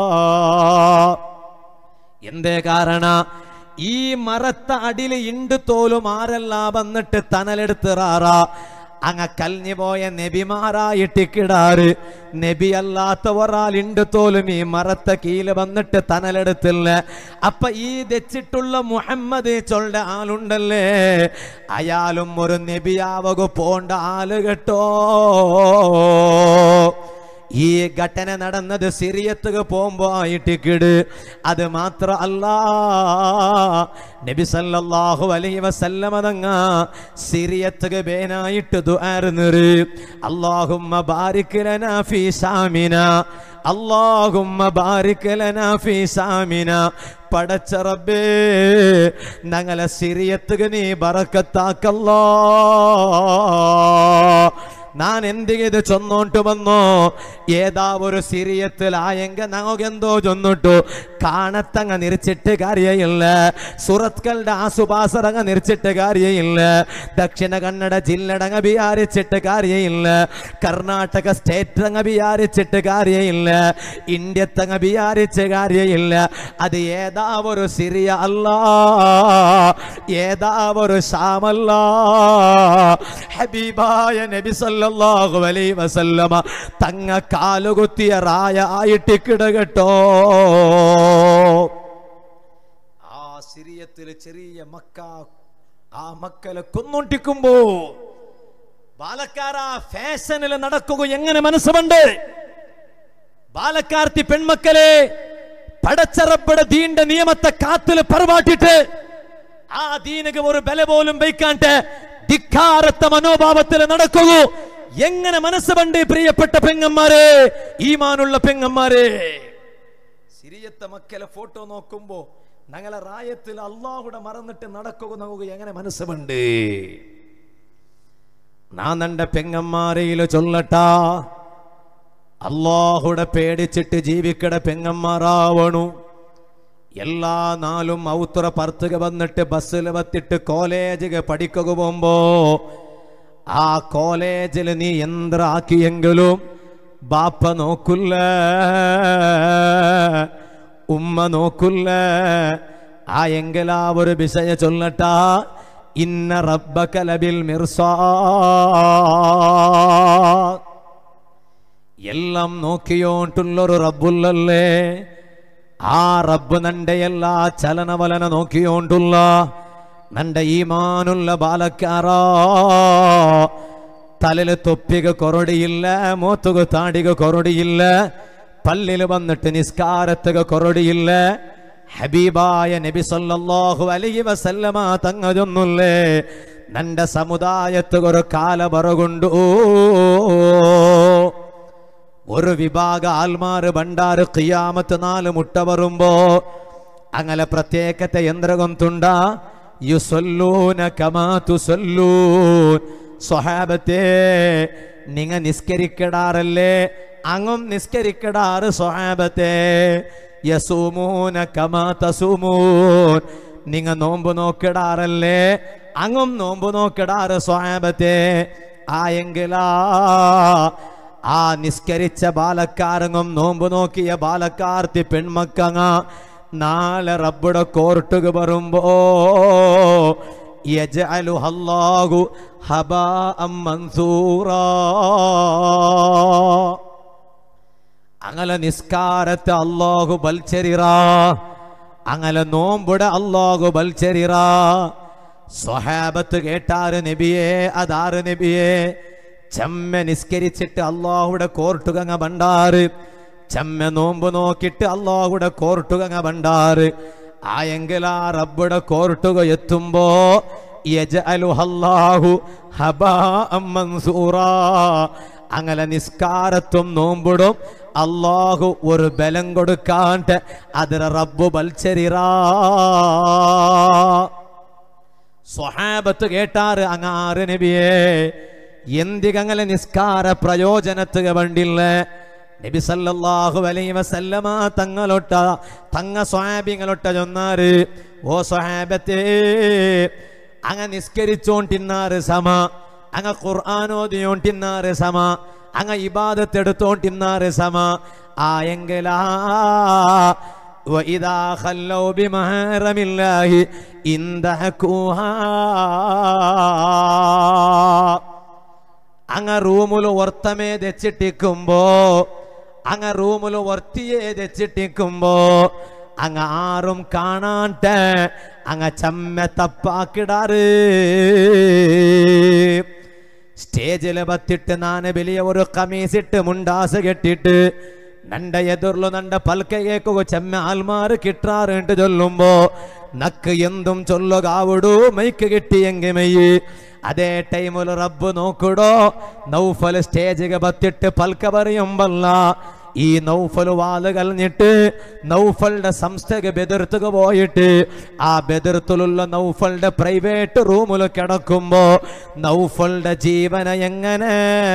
എന്തേ കാരണ ഈ മരത്ത അടിയിൽ ഇണ്ട് തോലും ആരല്ല വന്നിട്ട് തനലെടുത്തിറാറ അങ്ങ കലിഞ്ഞു പോയ നബിമാരായിട്ടിക്കിടാറ് നബി അല്ലാത്ത ഒരാൾ ഇണ്ട് തോലും ഈ മരത്ത കീല് വന്നിട്ട് തനലെടുത്തില്ല അപ്പൊ ഈ തെച്ചിട്ടുള്ള മുഹമ്മദ് ചൊല്ല ആളുണ്ടല്ലേ അയാളും ഒരു നബിയാവകു പോണ്ട ആള് കേട്ടോ ഈ ഘട്ടന നടന്നത് സിറിയത്തുക പോകുമ്പോ ആയിട്ടിക്കിട് അത് മാത്ര അല്ല നബി സല്ലല്ലാഹു അലൈഹി വസല്ലമ തങ്ങ സിറിയത്തുക ബേനായിട്ട് ദുആർന്നര് അല്ലാഹുമ്മ ബാരിക് ലനാ ഫീ സാമിന അല്ലാഹുമ്മ ബാരിക് ലനാ ഫീ സാമിന പടച്ച റബ്ബേ ഞങ്ങളെ സിറിയത്തുക നീ ബറക്കത്താക്കല്ലോ ഞാൻ എന്തിത് ചൊന്നോട്ട് വന്നോ ഏതാ ഒരു സിറിയത്തിലായെങ്ക ഞങ്ങൾക്കെന്തോ ചൊന്നിട്ടു കാണത്തങ്ങ നിരിച്ചിട്ട് കാര്യമില്ല സുറത്കളുടെ ആസുപാസറങ്ങ നിരിച്ചിട്ട് കാര്യമില്ല ദക്ഷിണ കന്നഡ ജില്ലടങ്ങ വിചാരിച്ചിട്ട് കാര്യമില്ല കർണാടക സ്റ്റേറ്റ് അങ്ങ് വിചാരിച്ചിട്ട് കാര്യമില്ല ഇന്ത്യത്തങ്ങ വിചാരിച്ച് കാര്യമില്ല അത് ഏതാ ഒരു സിറിയ അല്ല ഏതാ ഒരു ഷാമല്ല ഹബീബായ നബി സല്ലല്ലാഹു അലൈഹി വസല്ലമ തങ്ങ കാലുകുത്തിയ റായ ആയിട്ട് കിടകട്ടോ ആ സിറിയത്തിൽ ചെറിയ മക്ക ആ മക്കളെ കൊന്നൊട്ടിക്കുമ്പോ ബാലക്കാര ഫാഷനിൽ നടക്കുക എങ്ങനെ മനസ്സുണ്ട് ബാലക്കാർത്തി പെൺമക്കളെ പടച്ചറപ്പട ദീന്റെ നിയമത്തെ കാത്തില് പറവാട്ടിട്ട് ആ ദീനക്ക് ഒരു ബല പോലും വയ്ക്കാണ്ട് ധിക്കാരത്തെ മനോഭാവത്തിൽ നടക്കൂ എങ്ങനെ മനസ്സുണ്ട് പ്രിയപ്പെട്ട പെങ്ങന്മാരെ ഈമാനുള്ള പെങ്ങന്മാരെ സിരിയത്തെ മക്കളെ ഫോട്ടോ നോക്കുമ്പോ ഞങ്ങളെ റായത്തിൽ അള്ളാഹുടെ മറന്നിട്ട് നടക്കുക നമുക്ക് എങ്ങനെ മനസ്സുണ്ട് നാ നണ്ട പെങ്ങന്മാരയില് ചൊല്ലട്ടാ അള്ളാഹുടെ പേടിച്ചിട്ട് ജീവിക്കട പെങ്ങന്മാരാവണു എല്ലാ നാളും ഔത്തുറ പർത്തുക വന്നിട്ട് ബസ്സിൽ വത്തിട്ട് കോളേജിൽ പഠിക്കുക പോകുമ്പോ ആ കോളേജിൽ നീ യന്ത്രാക്കിയെങ്കിലും ബാപ്പ നോക്കില്ല ഉമ്മ നോക്കില്ല ആ എങ്കിലാ ഒരു വിഷയ ചൊല്ലട്ടാ ഇന്ന റബ്ബകലബിൽ മിർസാ എല്ലാം നോക്കിയോണ്ടുള്ളൊരു റബ്ബുല്ലല്ലേ ആ റബ്ബ് നന്റെ എല്ലാ ചലനവലന നോക്കിയോണ്ടുള്ള നന്റെ ഈമാനുള്ള ബാലക്കാറാ തലല് തൊപ്പിക കൊറടിയില്ല മൂത്തുക താടിക കൊറടിയില്ല പല്ലിൽ വന്നിട്ട് നിസ്കാരത്തുക കൊറടിയില്ല ഹബീബായ നബി സല്ലല്ലാഹു അലൈഹി വസല്ലമ തങ്ങതൊന്നുല്ലേ നന്റെ സമുദായത്ത് ഒരു കാല പറകൊണ്ടു ഒരു വിഭാഗ ആൽമാര് ഭണ്ടാറ് ഖിയാമത്ത് നാല് മുട്ട വരുമ്പോ അങ്ങനെ പ്രത്യേകത്തെ യന്ത്രകൊന്തുണ്ട യുസൊല്ലൂന കമാ തുസൊല്ലൂൻ സ്വഹാബത്തെ നിങ്ങ നിസ്കരിക്കടാറല്ലേ അങ്ങും നിസ്കരിക്കടാറ് സ്വഹാബത്തെ യസൂമൂന കമാ തസൂമൂൻ നിങ്ങ നോമ്പ് നോക്കിടാറല്ലേ അങ്ങും നോമ്പ് നോക്കിടാറ് സ്വഹാബത്തെ ആയെങ്കിലാ ആ നിസ്കരിച്ച ബാലക്കാരങ്ങും നോമ്പ് നോക്കിയ ബാലക്കാർത്തി പെൺമക്കങ്ങ നാളെ റബ്ബുടെ കോർട്ടുക വരുമ്പോ യജഅലുഹ അല്ലാഹു ഹബാഅം മൻസൂറാ അങ്ങനെ നിസ്കാരത്തെ അല്ലാഹു ബൽച്ചരിറ അങ്ങനെ നോമ്പുടെ അല്ലാഹു ബൽച്ചരിറ സ്വഹാബത്ത് കേട്ടാറ് നബിയെ അതാറ് നബിയെ ചമ്മ നിസ്കരിച്ചിട്ട് അള്ളാഹുടെ കോർട്ടുകങ്ങ ബണ്ടാറ് ചമ്മ നോമ്പ് നോക്കിയിട്ട് അള്ളാഹുടെ കോർട്ടുകങ്ങ ബണ്ടാറ് ആയെങ്കിൽ ആ റബ്ബുടെ കോർട്ടുക എത്തുമ്പോ യജഅലുഹല്ലാഹു ഹബാഅം മൻസൂറാ അങ്ങനെ നിസ്കാരത്തും നോമ്പിടും അള്ളാഹു ഒരു ബലം കൊടുക്കാണ്ട് അതിന് റബ്ബു ബൽച്ചരിറാ സ്വഹാബത്ത് കേട്ടാറ് അങ്ങ് ആറ് നബിയേ എന്തികങ്ങനെ നിസ്കാര പ്രയോജനത്തുക വണ്ടില്ല നബി സല്ലല്ലാഹു അലൈഹി വസല്ലമ തങ്ങളൊട്ട തങ്ങ സ്വാബിങ്ങളൊട്ട ചൊന്നാറ് ഓ സ്വഹാബത്തെ അങ്ങ നിസ്കരിച്ചോണ്ടിന്നാറ് സമ അങ്ങ ഖുർആാനോദിയോണ്ടിന്നാറ് സമ അങ്ങ ഇബാദത്തെടുത്തോണ്ടിന്നാറ് സമ ആയെങ്കിലാ وإذا خلوا بمحارم الله انتهكوها അങ്ങ റൂമിൽ ഒർത്തമേ തെച്ചിട്ടിക്കുമ്പോ അങ്ങ റൂമിൽ ഒർത്തിയെ തെച്ചിട്ടിക്കുമ്പോ അങ്ങ ആരും കാണാണ്ട അങ്ങ ചമ്മ തപ്പാക്കിടാറ് സ്റ്റേജിൽ ബത്തിട്ട് നാന് വലിയ ഒരു കമീസിട്ട് മുണ്ടാസ് കെട്ടിട്ട് നണ്ട എതിർലു നണ്ട പൽക്ക കേക്കുക ചെമ്മ ആൽമാറ് കിട്ടാറുണ്ട് ചൊല്ലുമ്പോ നക്ക് എന്തും ചൊല്ലുകാവിടൂ മൈക്ക് കിട്ടിയെങ്കിൽ മെയ്യ് അതേ ടൈമിൽ റബ്ബ് നോക്കിടോ നൗഫൽ സ്റ്റേജിಗೆ ബത്തിട്ട് പൽക്ക പറയുമ്പല്ല ഈ നൗഫൽ വാല് കലഞ്ഞിട്ട് നൗഫളുടെ സംസ്ഥക്ക് ബെതിർത്തുക പോയിട്ട് ആ ബെതിർത്തിലുള്ള നൗഫളുടെ പ്രൈവേറ്റ് റൂമിൽ കിടക്കുമ്പോ നൗഫളുടെ ജീവന എങ്ങനെ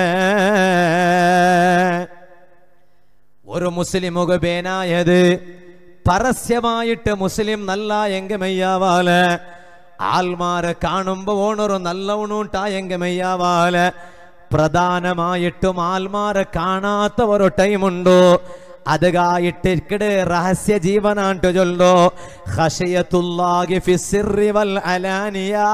ഒരു മുസ്ലിമുക ബേനായത് പരസ്യമായിട്ട് മുസ്ലിം നല്ല എങ്കമയ്യാവാല് ആൽമാരെ കാണുമ്പോ ഓണൊരു നല്ലവണുണ്ടായെങ്കമയ്യാവാല് പ്രധാനമായിട്ടും ആൽമാരെ കാണാത്ത ഒരു ടൈമുണ്ടോ അതുകായിട്ടിക്കട് രഹസ്യ ജീവനാണ്ട് ചൊല്ലോ ഖശയത്തുല്ലാഹി ഫിസ്സിറി വൽ അലാനിയാ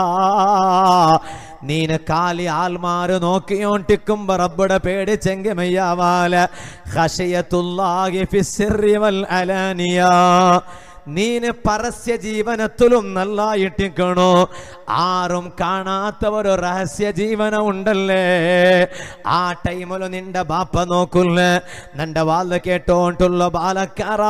നീന് കാലി ആൽമാര് നോക്കിയോണ്ടിക്കുമ്പോ റബ്ബുടെ പേടിച്ചെങ്കമയ്യാവാല ഖശയത്തുല്ലാഹി ഫിസ്സിറി വൽ അലാനിയാ നീന് പരസ്യ ജീവനത്തിലും നല്ലായിട്ടിക്കണോ ആരും കാണാത്ത ഒരു രഹസ്യ ജീവന ഉണ്ടല്ലേ ആ ടൈമില് നിന്റെ ബാപ്പ നോക്കുല്ല നിന്റെ വാല് കേട്ടോണ്ടുള്ള ബാലക്കാറാ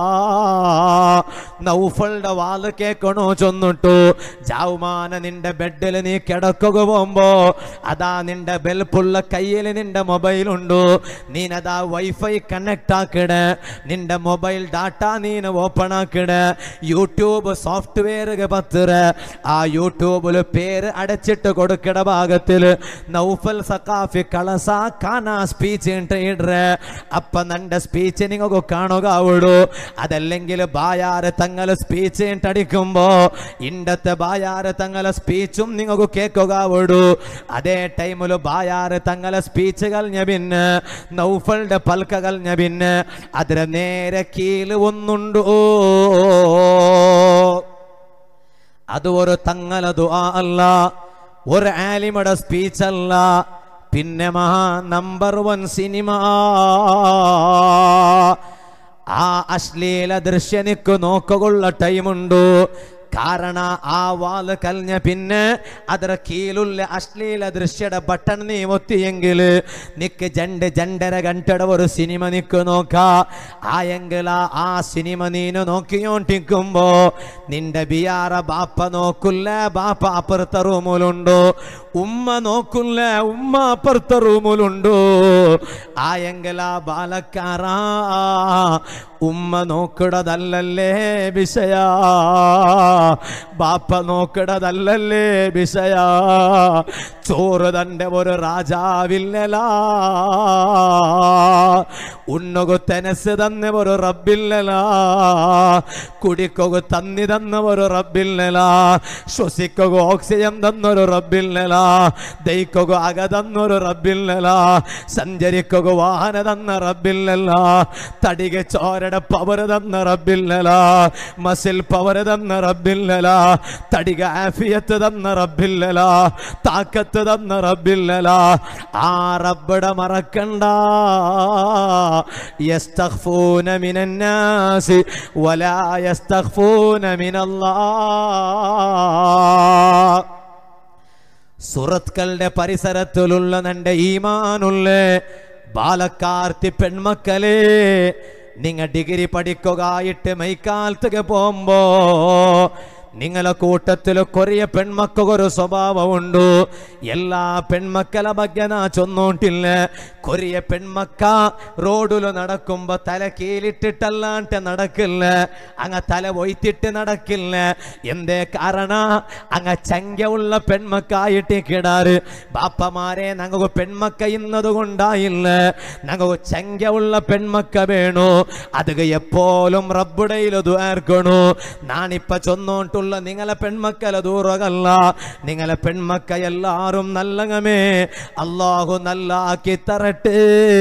നൗഫളുടെ വാല് കേക്കണോ ചൊന്നിട്ടു ജാവുമാന നിന്റെ ബെഡിൽ നീ കിടക്കുക പോകുമ്പോ അതാ നിന്റെ ബെൽപ്പുള്ള കയ്യിൽ നിന്റെ മൊബൈലുണ്ടു നീനതാ വൈഫൈ കണക്ട് ആക്കിട നിന്റെ മൊബൈൽ ഡാറ്റ നീന് ഓപ്പൺ ആക്കിട യൂട്യൂബ് സോഫ്റ്റ്വെയർ പത്തിറ ആ യൂട്യൂബില് പേര് അടച്ചിട്ട് കൊടുക്കട ഭാഗത്തില് നൗഫൽ സക്കാഫി കളസ കാന സ്പീച്ച് ഇട്ര അപ്പൊ നന്റെ സ്പീച്ച് നിങ്ങൾക്ക് കാണുക അവിടു അതല്ലെങ്കിൽ ബായാറ് തങ്ങളെ സ്പീച്ച് അടിക്കുമ്പോ ഇണ്ടത്തെ ബായാറ് തങ്ങളെ സ്പീച്ചും നിങ്ങൾക്ക് കേൾക്കുക അവിടു അതേ ടൈമില് ബായാറ് തങ്ങളെ സ്പീച്ച് കളഞ്ഞ പിന്നെ നൗഫളുടെ പൽക്ക കളഞ്ഞ പിന്നെ അതിന് നേരെ കീല് ഒന്നുണ്ടോ അത് ഒരു തങ്ങല ദുആ അല്ല ഒരു ആലിമയുടെ സ്പീച്ച് അല്ല പിന്നെ മഹാ നമ്പർ വൺ സിനിമ ആ അശ്ലീല ദൃശ്യനിക്ക് നോക്കുകൊള്ള ടൈമുണ്ടു കാരണ ആ വാല് കൽഞ്ഞ പിന്നെ ಅದರ ಕೀಲುಲ್ಲ ಅಶ್ಲೀಲ ದೃಶ್ಯದ ಬಟನ್ ನೀ ಒತ್ತಿಯೆಂಗಿಲ್ ನಿಕ್ ಜಂಡ್ ಜಂಡರ ಗಂಟಡ ഒരു സിനിമ നിക്ക് നോക്ക ആയെങ്കില ആ സിനിമ നീನು നോക്കിയോണ്ടിക്കുമ്പോ നിന്റെ ബിയാറ ബാപ്പ നോക്കില്ല ബാപ്പ അപ്പുറത്തെ റൂമിലുണ്ടോ ഉമ്മ നോക്കില്ല ഉമ്മ അപ്പുറത്തെ റൂമിലുണ്ടോ ആയെങ്കില ബാലക്കാര ഉമ്മ നോക്കിടതല്ലല്ലേ വിഷയ ബാപ്പ നോക്കിടതല്ലല്ലേ വിഷയ ചോറ് തന്റെ ഒരു രാജാവില്ലല ഉണ്ണുകു തെനസ് തന്ന ഒരു റബ്ബില്ലല കുടിക്കൊകു തന്നി തന്ന ഒരു റബ്ബില്ലല ശ്വസിക്കൊകു ഓക്സിജൻ തന്നൊരു റബ്ബില്ലല ദൈക്കൊകു അക തന്നൊരു റബ്ബില്ലല സഞ്ചരിക്കൊകു വാഹന തന്ന റബ്ബില്ലല തടിക ചോരട പവർ തന്ന റബ്ബില്ലല മസിൽ പവർ തന്ന റബ്ബില്ലല തടിക ആഫിയത്ത് തന്ന റബ്ബില്ലല താക്കത്ത് തന്ന റബ്ബില്ലല ആ റബ്ബടെ മറക്കണ്ട യസ്തഖ്ഫൂന മിനന്നാസ് വലാ യസ്തഖ്ഫൂന മിനല്ലാഹ് സുറത്കളുടെ പരിസരത്തിലുള്ള നിന്റെ ഈമാനുള്ള ബാലക്കാർത്തി പെൺമക്കളെ നിങ്ങ ഡിഗ്രി പഠിക്കുകയായിട്ട് മൈക്കാലത്തേക്ക് പോകുമ്പോ നിങ്ങളെ കൂട്ടത്തിൽ കുറേ പെൺമക്കൊരു സ്വഭാവമുണ്ട് എല്ലാ പെൺമക്കളെ ಬಗ್ಗೆ ನಾ ചൊന്നോണ്ടില്ല കൊറിയ പെൺമക്ക റോഡില് നടക്കുമ്പോ തല കീലിട്ടിട്ടല്ലാണ്ട് നടക്കില്ല അങ്ങ തല ഒയ്ത്തിട്ട് നടക്കില്ല എന്തേ കാരണ അങ്ങ ചങ്കുള്ള പെൺമക്കായിട്ട് കിടാറ് ബാപ്പമാരെ ഞങ്ങൾക്ക് പെൺമക്ക ഇന്നത് കൊണ്ടായില്ല ഞങ്ങൾക്ക് ചങ്കുള്ള പെൺമക്ക വേണു അത് എപ്പോഴും റബ്ബുടയിൽ ദ്വാർക്കണു നാണിപ്പ ചൊന്നോണ്ടുള്ള നിങ്ങളെ പെൺമക്കളെ ദൂരകല്ല നിങ്ങളെ പെൺമക്ക എല്ലാരും നല്ലങ്ങമേ അള്ളാഹു നല്ലാക്കി തരട്ടെ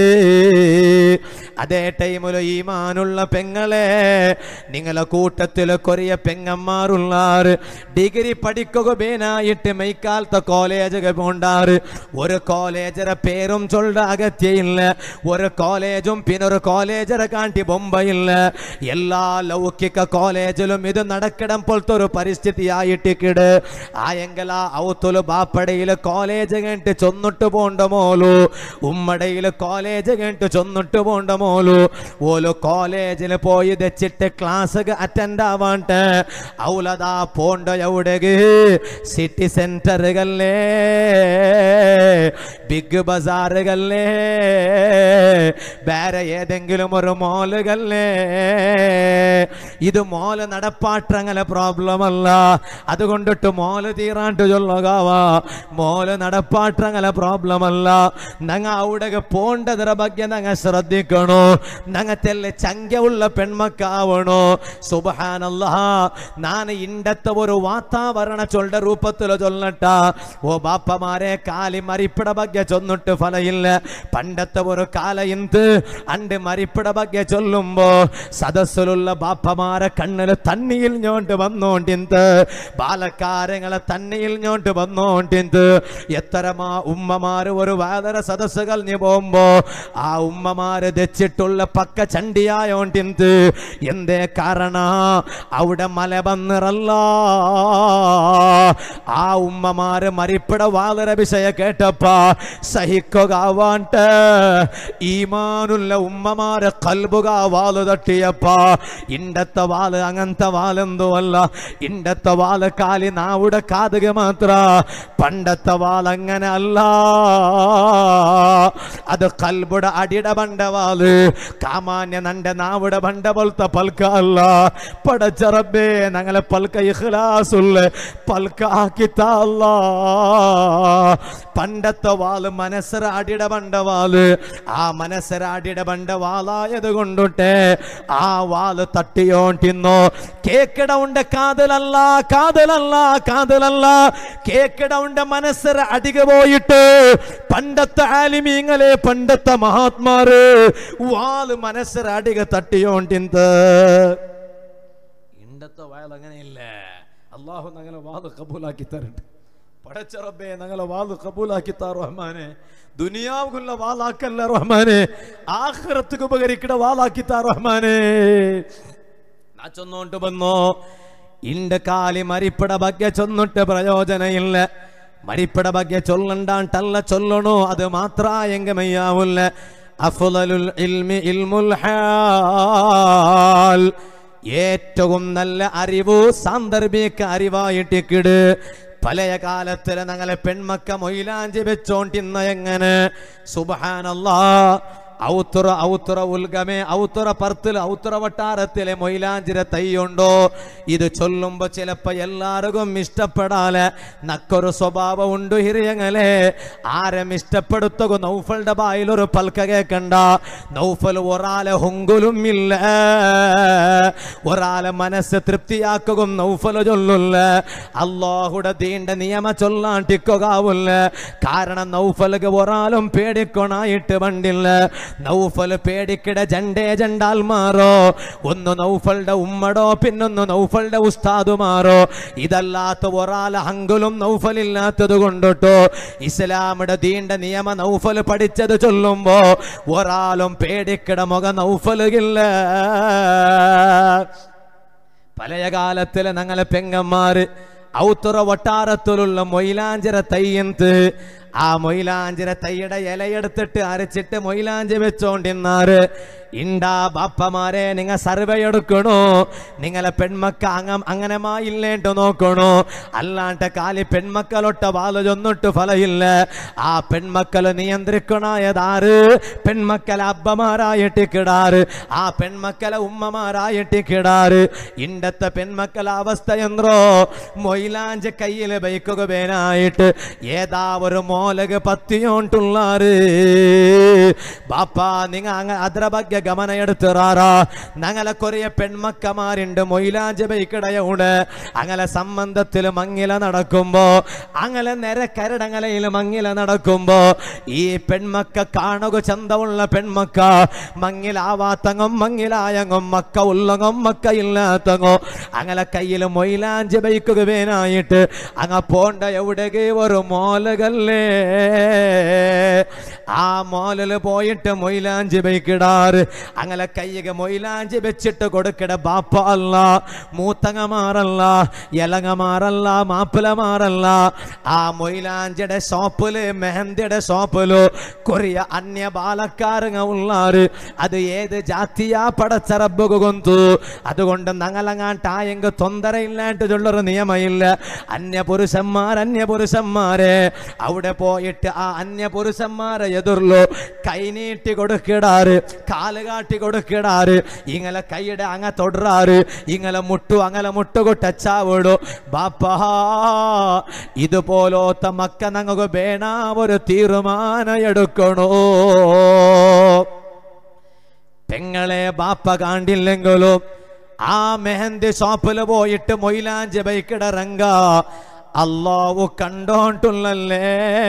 അതേ ടൈമില് ഈമാനുള്ള പെങ്ങളെ നിങ്ങളെ കൂട്ടത്തില് കൊറിയ പെങ്ങന്മാരുള്ളാറ് ഡിഗ്രി പഠിക്കുക ബേനായിട്ട് മെയ്ക്കാലത്തെ കോളേജ് പോണ്ടാറ് ഒരു കോളേജര പേരും ചൊല്ല അഗത്യയില്ല ഒരു കോളേജും പിന്നൊരു കോളേജര കാട്ടി ബൊമ്പയില്ല എല്ലാ ലൗകിക കോളേജിലും ഇത് നടക്കിടം പോലത്തെ ഒരു പരിസ്ഥിതിയായിട്ട് കിട് ആയെങ്കല ഔത്തുല് ബാപ്പടയില് കോളേജ് കഴിഞ്ഞിട്ട് ചൊന്നിട്ട് പോണ്ട മോലു ഉമ്മടയില് കോളേജ് കഴിഞ്ഞിട്ട് ചൊന്നിട്ട് പോണ്ട മോലു ഓല് കോളേജിൽ പോയി തെച്ചിട്ട് ക്ലാസ് അറ്റൻഡ് ആവാണ്ട് ഔലതാ പോണ്ട എവിടെക്ക് സിറ്റി സെന്ററുകളേ ബിഗ് ബസാറുകളേ വേറെ ഏതെങ്കിലും ഒരു മോളുകളേ ഇത് മോല് നടപ്പാട്ടങ്ങളെ പ്രോബ്ലം അല്ല അതുകൊണ്ടിട്ട് മോല് തീറാണ്ട് ചൊല്ലുകാവാ മോല് നടപ്പാട്ടങ്ങളെ പ്രോബ്ലം അല്ല ഞങ്ങ അവിടെ പോണ്ടതിರ ಬಗ್ಗೆ ഞങ്ങ ശ്രദ്ധിക്കണോ ഞങ്ങ തെല്ല ചങ്കയുള്ള പെൺമക്കാവണോ സുബഹാനല്ല ನಾನು ಇಂಡತ್ತ ഒരു ವಾತಾವರಣ ಚೊಲ್ಡ ರೂಪത്തിൽ ചൊല്ലട്ട ഓ ബാപ്പമാരെ കാലി മരിപ്പിട ಬಗ್ಗೆ ചൊന്നിട്ട് ഫലയില്ല പണ്ടത്തെ ഒരു കാല ഇന്ത് അണ്ട് മരിപ്പിട ಬಗ್ಗೆ ചൊല്ലുമ്പോ സദസ്സിലുള്ള ബാപ്പമാരെ കണ്ണില് തണ്ണിയിൽ ഞോണ്ട് വന്നോണ്ടിന്ത് ബാലക്കാരങ്ങളെ തണ്ണിയിൽ ഞോണ്ട് വന്നോണ്ടിന്ത് എത്തരമാ ഉമ്മമാര് ഒരു വേദന സദസ്സ് കളഞ്ഞു പോകുമ്പോ ആ ഉമ്മമാര് തെച്ചിട്ടുള്ള പക്ക ചണ്ടിയായോണ്ടിന്ത് എന്തേ കാരണ അവിടെ മല വന്നിറല്ല ആ ഉമ്മമാര് മരിപ്പിട വാതര വിഷയ കേട്ടപ്പ സഹിക്കുകവാണ്ട് ഈമാനുള്ള ഉമ്മമാരെ കൽബുക വാല് തട്ടിയപ്പ ഇണ്ടത്തെ വാല് അങ്ങനത്തെ വാലെന്തോ അല്ല ഇണ്ടത്തെ വാല് കാലി നാവുടെ കാതുക മാത്ര പണ്ടത്തെ വാല് അങ്ങനെ അല്ല അത് കൽബുടെ അടിയുടെ ബണ്ടവാല് കാമാന്യ നന്റെ നാവുടെ ബണ്ട പോലത്തെ പൽക്ക അല്ല പടച്ചറബേ ഞങ്ങളെ പൽക്ക ഇഖ്ലാസുള്ള പൽക്ക ആക്കിത്തല്ല പണ്ടത്തെ വാല് മനസ്സരാടിയുടെ ബണ്ടവാല് ആ മനസ്സരാടിയുടെ ബണ്ടവാലായത് കൊണ്ടുട്ടെ ആ വാല് തട്ടിയോണ്ടിന്നോ കേക്കിട ഉണ്ട് കാതലല്ല കാതലല്ല കാതലല്ല കേക്കിട ഉണ്ട് മനസ്സര അടിക പോയിട്ട് പണ്ടത്തെ ആലിമീങ്ങളെ പണ്ടത്തെ മഹാത്മാര് വാല് മനസ്സര അടിക തട്ടിയോണ്ടിന്ത് ഇണ്ടത്തെ വാൽ അങ്ങനെയില്ല അള്ളാഹു ഞങ്ങളെ വാല് കബൂലാക്കി തരട്ടെ പടച്ച റബ്ബേ ഞങ്ങളെ വാല് കബൂലാക്കി താ റഹ്മാനെ ദുനിയാവുള്ള വാലാക്കല്ല റഹ്മാനെ ആഖിറത്തുക്ക് ഉപകരിക്കണ വാലാക്കി താ റഹ്മാനെ നാ ചൊന്നോണ്ട് വന്നോ ಇಂಡ ಕಾಲಿ ಮರಿಪಡ ಬಗ್ಗೆ ಚೊನ್ನುಟ್ಟ ಪ್ರಯೋಜನ ಇಲ್ಲ ಮರಿಪಡ ಬಗ್ಗೆ ಚೊಲ್ಲಂಡಾಂಟಲ್ಲ ಚೊಲ್ಲಣೋ ಅದು ಮಾತ್ರ ಎಂಗ ಮೈಯಾವುಲ್ಲ അഫ്ളലുൽ ഇൽമി ഇൽമുൽ ഹാൽ ഏറ്റവും നല്ല അറിവ് സാന്ദർഭിക അറിവായിട്ടിക്കിട് പഴയ കാലത്തില് ഞങ്ങളെ പെൺമക്ക മൊയിലാഞ്ചി വെച്ചോണ്ടിന്ന എങ്ങനെ സുബഹാനല്ലാ ഔത്തുറ ഔത്തുറ ഉൽഗമേ ഔത്തുറ പർത്തില് ഔത്തുറ വട്ടാരത്തിലെ മൊയിലാഞ്ചിര തൈയുണ്ടോ ഇത് ചൊല്ലുമ്പോ ചിലപ്പോ എല്ലാവർക്കും ഇഷ്ടപ്പെടാലെ നക്കൊരു സ്വഭാവം ഉണ്ട് ഹിരിയങ്ങളെ ആരും ഇഷ്ടപ്പെടുത്തകു നൗഫളുടെ ബായിൽ ഒരു പൽക്ക കേക്കണ്ട നൗഫൽ ഒരാളെ ഹുങ്കുലും ഇല്ല ഒരാളെ മനസ്സ് തൃപ്തിയാക്കുകയും നൗഫൽ ചൊല്ലില്ല അള്ളാഹുടെ ദീണ്ട നിയമ ചൊല്ലാണ്ടിക്കുകയാവില്ല കാരണം നൗഫലക്ക് ഒരാളും പേടിക്കൊണായിട്ട് വണ്ടില്ല നൗഫൽ പേടിക്കിട ജണ്ടേ ജണ്ടാൽ മാറോ ഒന്ന് നൗഫളുടെ ഉമ്മടോ പിന്നൊന്ന് നൗഫളുടെ ഉസ്താദുമാറോ ഇതല്ലാത്ത ഒരാൾ ഹങ്കുലും നൗഫലില്ലാത്തത് കൊണ്ടിട്ടോ ഇസ്ലാമിയുടെ ദീണ്ട നിയമ നൗഫൽ പഠിച്ചത് ചൊല്ലുമ്പോ ഒരാളും പേടിക്കിട മുഖ നൗഫലുകില്ല പഴയ കാലത്തിലെ ഞങ്ങളെ പെങ്ങന്മാര് ഔത്തുറ വട്ടാരത്തിലുള്ള മൊയിലാഞ്ചിര തയ്യന്ത് ആ മൊയിലാഞ്ചിര തൈയുടെ ഇലയെടുത്തിട്ട് അരച്ചിട്ട് മൊയിലാഞ്ചി വെച്ചോണ്ടിന്നാറ് ഇണ്ടാ ബാപ്പമാരെ നിങ്ങ സർവേ എടുക്കണോ നിങ്ങളെ പെൺമക്ക അങ്ങ അങ്ങനെമായില്ലേണ്ടു നോക്കണോ അല്ലാണ്ട് കാലി പെൺമക്കളൊട്ട വാല് ചൊന്നിട്ട് ഫലയില്ല ആ പെൺമക്കള് നിയന്ത്രിക്കണായതാറ് പെൺമക്കളെ അബ്ബമാരായിട്ട് കിടാറ് ആ പെൺമക്കളെ ഉമ്മമാരായിട്ട് കിടാറ് ഇണ്ടത്തെ പെൺമക്കളെ അവസ്ഥ എന്തോ മൊയിലാഞ്ച് കയ്യിൽ ബൈക്കുക വേനായിട്ട് ഏതാ ഒരു മോലക പത്തിയോണ്ടുള്ളാറ് ബാപ്പ നിങ്ങ അങ്ങ അದ್ರ ಬಗ್ಗೆ ಗಮನ എടുത്തിറാറ ഞങ്ങളെ കുറേ പെൺമക്കമാരുണ്ട് മൊയിലാഞ്ച് ബൈക്കിടയോട് അങ്ങനെ സംബന്ധത്തിൽ മങ്ങില നടക്കുമ്പോ അങ്ങനെ നിരക്കരടങ്ങലയിൽ മങ്ങില നടക്കുമ്പോ ഈ പെൺമക്ക കാണുക ചന്തമുള്ള പെൺമക്ക മങ്ങിലാവാത്തങ്ങും മങ്ങിലായങ്ങും മക്ക ഉള്ളങ്ങും മക്ക ഇല്ലാത്തങ്ങോ അങ്ങനെ കയ്യിൽ മൊയിലാഞ്ച് ബൈക്കുക വേനായിട്ട് അങ്ങ പോണ്ട എവിടെಗೆ ഒരു മോലകല്ലേ ആ മോലില് പോയിട്ട് മൊയിലാഞ്ചി ബൈക്കിടാറ് അങ്ങനെ കയ്യക മൊയിലാഞ്ചി വെച്ചിട്ട് കൊടുക്കട ബാപ്പ അല്ല മൂത്തങ്ങമാറല്ല ഇലങ്ങമാറല്ല മാപ്പിളമാറല്ല ആ മൊയിലാഞ്ചിയുടെ ഷോപ്പില് മെഹന്തിയുടെ ഷോപ്പിലോ കൊറിയ അന്യ ബാലക്കാരങ്ങ ഉള്ളാറ് അത് ഏത് ജാതിയാ പടച്ചറബുക ഗൊന്തു അതുകൊണ്ട് ഞങ്ങളങ്ങാട്ടായെങ്ക തൊന്തരയില്ലാണ്ടുള്ളൊരു നിയമമില്ല അന്യ പുരുഷന്മാർ അന്യ പുരുഷന്മാരെ അവിടെ പോയിട്ട് ആ അന്യ പുരുഷന്മാരെ എതിർലോ കൈനീട്ടി കൊടുക്കിടാറ് കാല് കാട്ടി കൊടുക്കിടാറ് ഇങ്ങനെ കൈയുടെ അങ്ങ തൊടറാറ് ഇങ്ങനെ മുട്ടു അങ്ങനെ മുട്ടുകൊ ടച്ചാവിടു ബാപ്പാ ഇതുപോലത്തെ മക്ക ഞങ്ങൾക്ക് വേണ ഒരു തീരുമാനം എടുക്കണോ പെങ്ങളെ ബാപ്പ കാണ്ടില്ലെങ്കിലും ആ മെഹന്തി ഷോപ്പിൽ പോയിട്ട് മൊയിലാഞ്ച് ബൈക്കിടറങ്ക അള്ളാവു കണ്ടോണ്ടുള്ളല്ലേ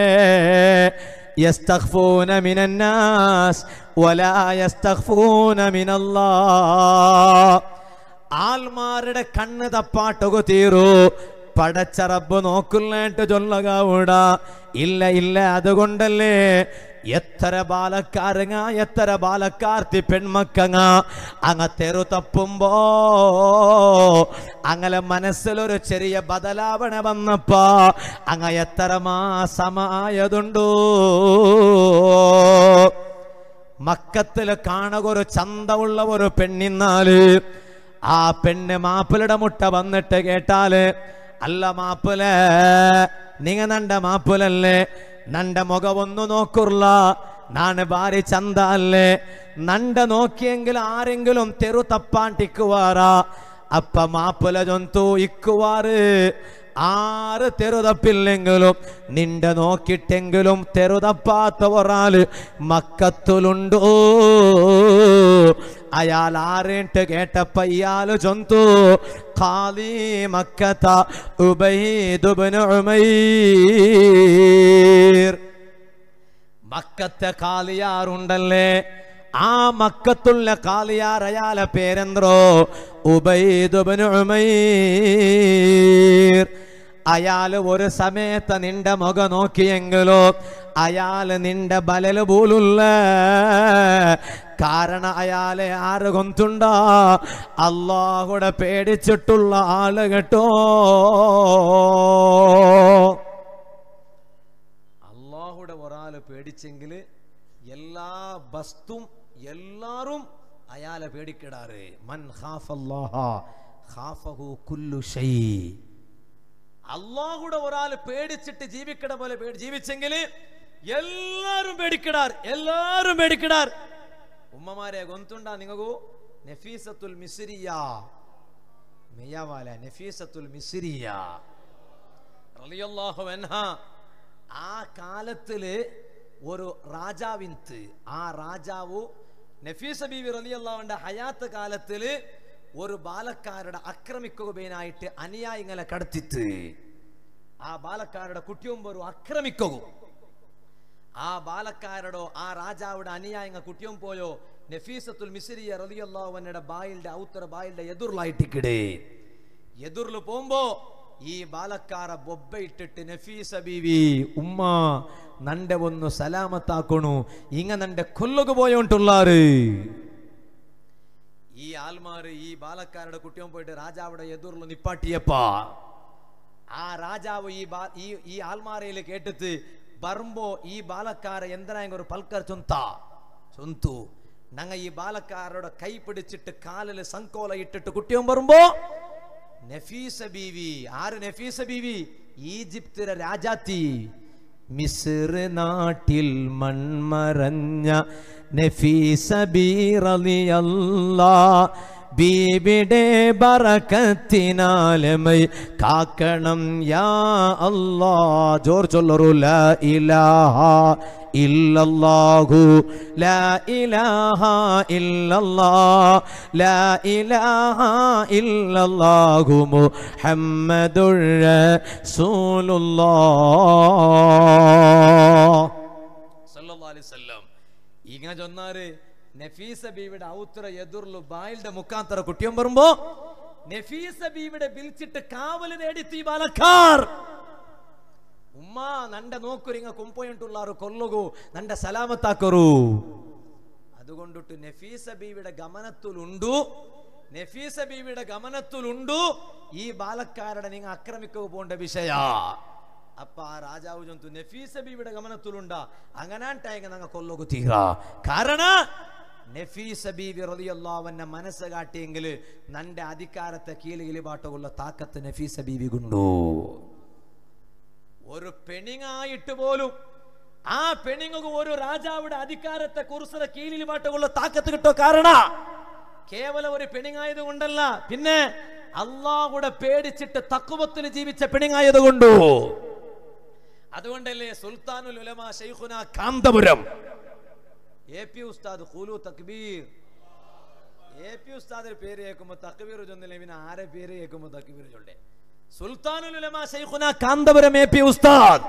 يستخفون من الناس ولا يستخفون من الله ആൽമാരുടെ കണ്ണ് തപ്പാട്ടുക തീരൂ പടച്ച റബ്ബ് നോക്കുള്ളേട്ട് ചൊല്ലകാവൂട ഇല്ല ഇല്ല അതുകൊണ്ടല്ലേ എത്ര ബാലക്കാരങ്ങ എത്ര ബാലക്കാർത്തി പെൺമക്കങ്ങ അങ്ങ തെരു തപ്പുമ്പോ അങ്ങനെ മനസ്സിലൊരു ചെറിയ ബദലാവണ വന്നപ്പോ അങ്ങ എത്ര മാസമായതുണ്ടോ മക്കത്തില് കാണുക ഒരു ചന്തമുള്ള ഒരു പെണ്ണിന്നാല് ആ പെണ്ണ് മാപ്പിളുടെ മുട്ട വന്നിട്ട് കേട്ടാല് അല്ല മാപ്പില നിങ്ങ നണ്ട മാപ്പിലല്ലേ നണ്ട മുഖമൊന്നു നോക്കുള്ള നാണ് ഭാര്യ ചന്ത അല്ലേ നണ്ട നോക്കിയെങ്കിൽ ആരെങ്കിലും തെരു തപ്പാൻ ടിക്കുവാറാ അപ്പ മാപ്പില ജൊന്തു ഇക്കുവാറ് ആറ് തെറുതപ്പില്ലെങ്കിലും നിന്റെ നോക്കിട്ടെങ്കിലും തെറുതപ്പാത്ത ഒരാള് മക്കത്തുലുണ്ടോ അയാൾ ആറിട്ട് കേട്ടപ്പ ഇയാള് ചൊന്തു ഖാലി മക്കത്ത ഉബൈദുബ്നു ഉമൈർ മക്കത്തെ കാലിയാറുണ്ടല്ലേ ആ മക്കത്തുള്ള കാലിയാർ അയാളെ പേരെന്തോ ഉബൈദുബ്നു ഉമൈർ അയാൾ ഒരു സമയത്ത് നിന്റെ മുഖ നോക്കിയെങ്കിലോ അയാൾ നിന്റെ ബലല് പോലുള്ള കാരണം അയാളെ ആര് കൊന്തുണ്ട അള്ളാഹുടെ പേടിച്ചിട്ടുള്ള ആള് കേട്ടോ അള്ളാഹുടെ ഒരാള് പേടിച്ചെങ്കിൽ എല്ലാ വസ്തും എല്ലാരും അയാളെ പേടിക്കിടാറ് മൻ ഖാഫല്ലാഹ ഖാഫഹു കുല്ലു ഷൈ അള്ളാഹുടെ ഒരാൾ പേടിച്ചിട്ട് ജീവിക്കണ പോലെ പേടി ജീവിച്ചെങ്കിൽ എല്ലാരും പേടിക്കിടാർ എല്ലാരും പേടിക്കിടാർ ഉമ്മമാരെ ഗൊന്തുണ്ടാ നിങ്ങകു നഫീസത്തുൽ മിസ്രിയ മെയ്യാവാല നഫീസത്തുൽ മിസ്രിയ റളിയല്ലാഹു അൻഹ ആ കാലത്തില് ഒരു രാജാവിന്ത് ആ രാജാവു നഫീസ ബീവി റളിയല്ലാഹുവിന്റെ ഹയാത്ത് കാലത്തില് ഒരു ബാലക്കാരുടെ ആക്രമിക്കുകയായിട്ട് അനുയായികളെ കടത്തിത്ത് ആ ബാലക്കാരുടെ കുട്ടിയുമ്പോ ഒരു ആക്രമിക്കുകയും ആ ബാലക്കാരടോ ആ രാജാവുടെ അനുയായിങ്ങ കുട്ടിയും പോയോ നഫീസത്തുൽ മിസ്രിയ റളിയല്ലാഹുവിന്റെ ബായിൽടെ ഔത്തර ബായിൽടെ എതിർലായിട്ടിക്കിടേ എതിർല് പോകുമ്പോ ഈ ബാലക്കാര ബൊಬ್ಬ ഇട്ടിട്ട് നഫീസ ബീവി ഉമ്മ നന്റെ ഒന്ന് സലാമത്താക്കണു ഇങ്ങ നന്റെ കൊല്ലുക പോയോണ്ടുള്ളാറ് ഈ ആൽമാര് ഈ ബാലക്കാരുടെ കുട്ടിയും പോയിട്ട് രാജാവുടെ എതിർല് നിപ്പാട്ടിയപ്പാ ആ രാജാവ് ഈ ബാ ഈ ഈ ആൽമാരയിൽ കേട്ടിട്ട് വരുമ്പോ ഈ ബാലക്കാര എന്തിനാ ഒരു പൽക്കർ ചൊന്ത ചൊന്തു ഞങ്ങ ഈ ബാലക്കാരുടെ കൈ പിടിച്ചിട്ട് കാലില് സങ്കോല ഇട്ടിട്ട് കുട്ടിയും വരുമ്പോ നഫീസ ബീവി ആര് നഫീസ ബീവി ഈജിപ്തിലെ രാജാത്തി മിസ്ർ നാട്ടിൽ മൺമറഞ്ഞ നഫീസ ബീറലിയല്ല ബീബിടെ ബറക്കത്തിനാലമൈ കാക്കണം യാ അല്ലാ ജോർ ചൊല്ലറു ലാ ഇലാഹ ഇല്ലല്ലാഹു ലാ ഇലാഹ ഇല്ലല്ലാ ലാ ഇലാഹ ഇല്ലല്ലാഹു മുഹമ്മദുർ റസൂലുള്ളാഹ് സല്ലല്ലാഹു അലൈഹി വസല്ലം ഇങ്ങനെ ചൊന്നാറ് നഫീസ ബീവിയുടെ ഔത്തറ എതിർലു ബായിൽടെ മുക്കാന്തറ കുട്ടിയും വരുമ്പോ നഫീസ ബീവിയുടെ വിളിച്ചിട്ട് കാവല് നേടിത്ത് ഈ ബാലക്കാർ ഉമ്മ നന്റെ നോക്കുരിങ്ങ കുമ്പോയിട്ടുള്ളാറ് കൊല്ലുകൂ നന്റെ സലാമത്താക്കറു അതുകൊണ്ടിട്ട് നഫീസ ബീവിയുടെ ഗമനത്തിലുണ്ടു നഫീസ ബീവിയുടെ ഗമനത്തിലുണ്ടു ഈ ബാലക്കാരുടെ നിങ്ങൾ ആക്രമിക്കുക പോണ്ട വിഷയ അപ്പ ആ രാജാവ് ജന്തു നഫീസ ബീവിയുടെ ഗമനത്തിലുണ്ട അങ്ങനാണ്ടായെങ്ക ഞങ്ങ കൊല്ലുക തീര കാരണ നഫീസ ബീവി റളിയല്ലാഹുവിന്റെ മനസ്സ് കാട്ടിയെങ്കിൽ നന്റെ അധികാരത്തെ കീഴിൽ ഇലിപാട്ടുള്ള താക്കത്ത് നഫീസ ബീവി കൊണ്ടു ഒരു പെണിങ്ങായിട്ട് പോലും ആ പെണിങ്ങക്ക് ഒരു രാജാവുടെ അധികാരത്തെ കുറിച്ചത കീഴിൽ പാട്ടുള്ള താക്കത്ത് കിട്ടോ കാരണ കേവലം ഒരു പെണിങ്ങായത് കൊണ്ടല്ല പിന്നെ അള്ളാഹുടെ പേടിച്ചിട്ട് തക്കുവത്തിൽ ജീവിച്ച പെണിങ്ങായത് കൊണ്ടു അതുകൊണ്ടല്ലേ സുൽത്താനുൽ ഉലമ ശൈഖുന കാന്തപുരം എ പി ഉസ്താദ് ഖുലു തക്ബീർ എ പി ഉസ്താദിന്റെ പേര് കേൾക്കുമ്പോ തക്ബീർ ചൊന്നില്ല പിന്നെ ആരെ പേര് കേൾക്കുമ്പോ തക്ബീർ ചൊല്ലേ സുൽത്താനുൽ ഉലമ ശൈഖുന കാന്തപുരം എ പി ഉസ്താദ്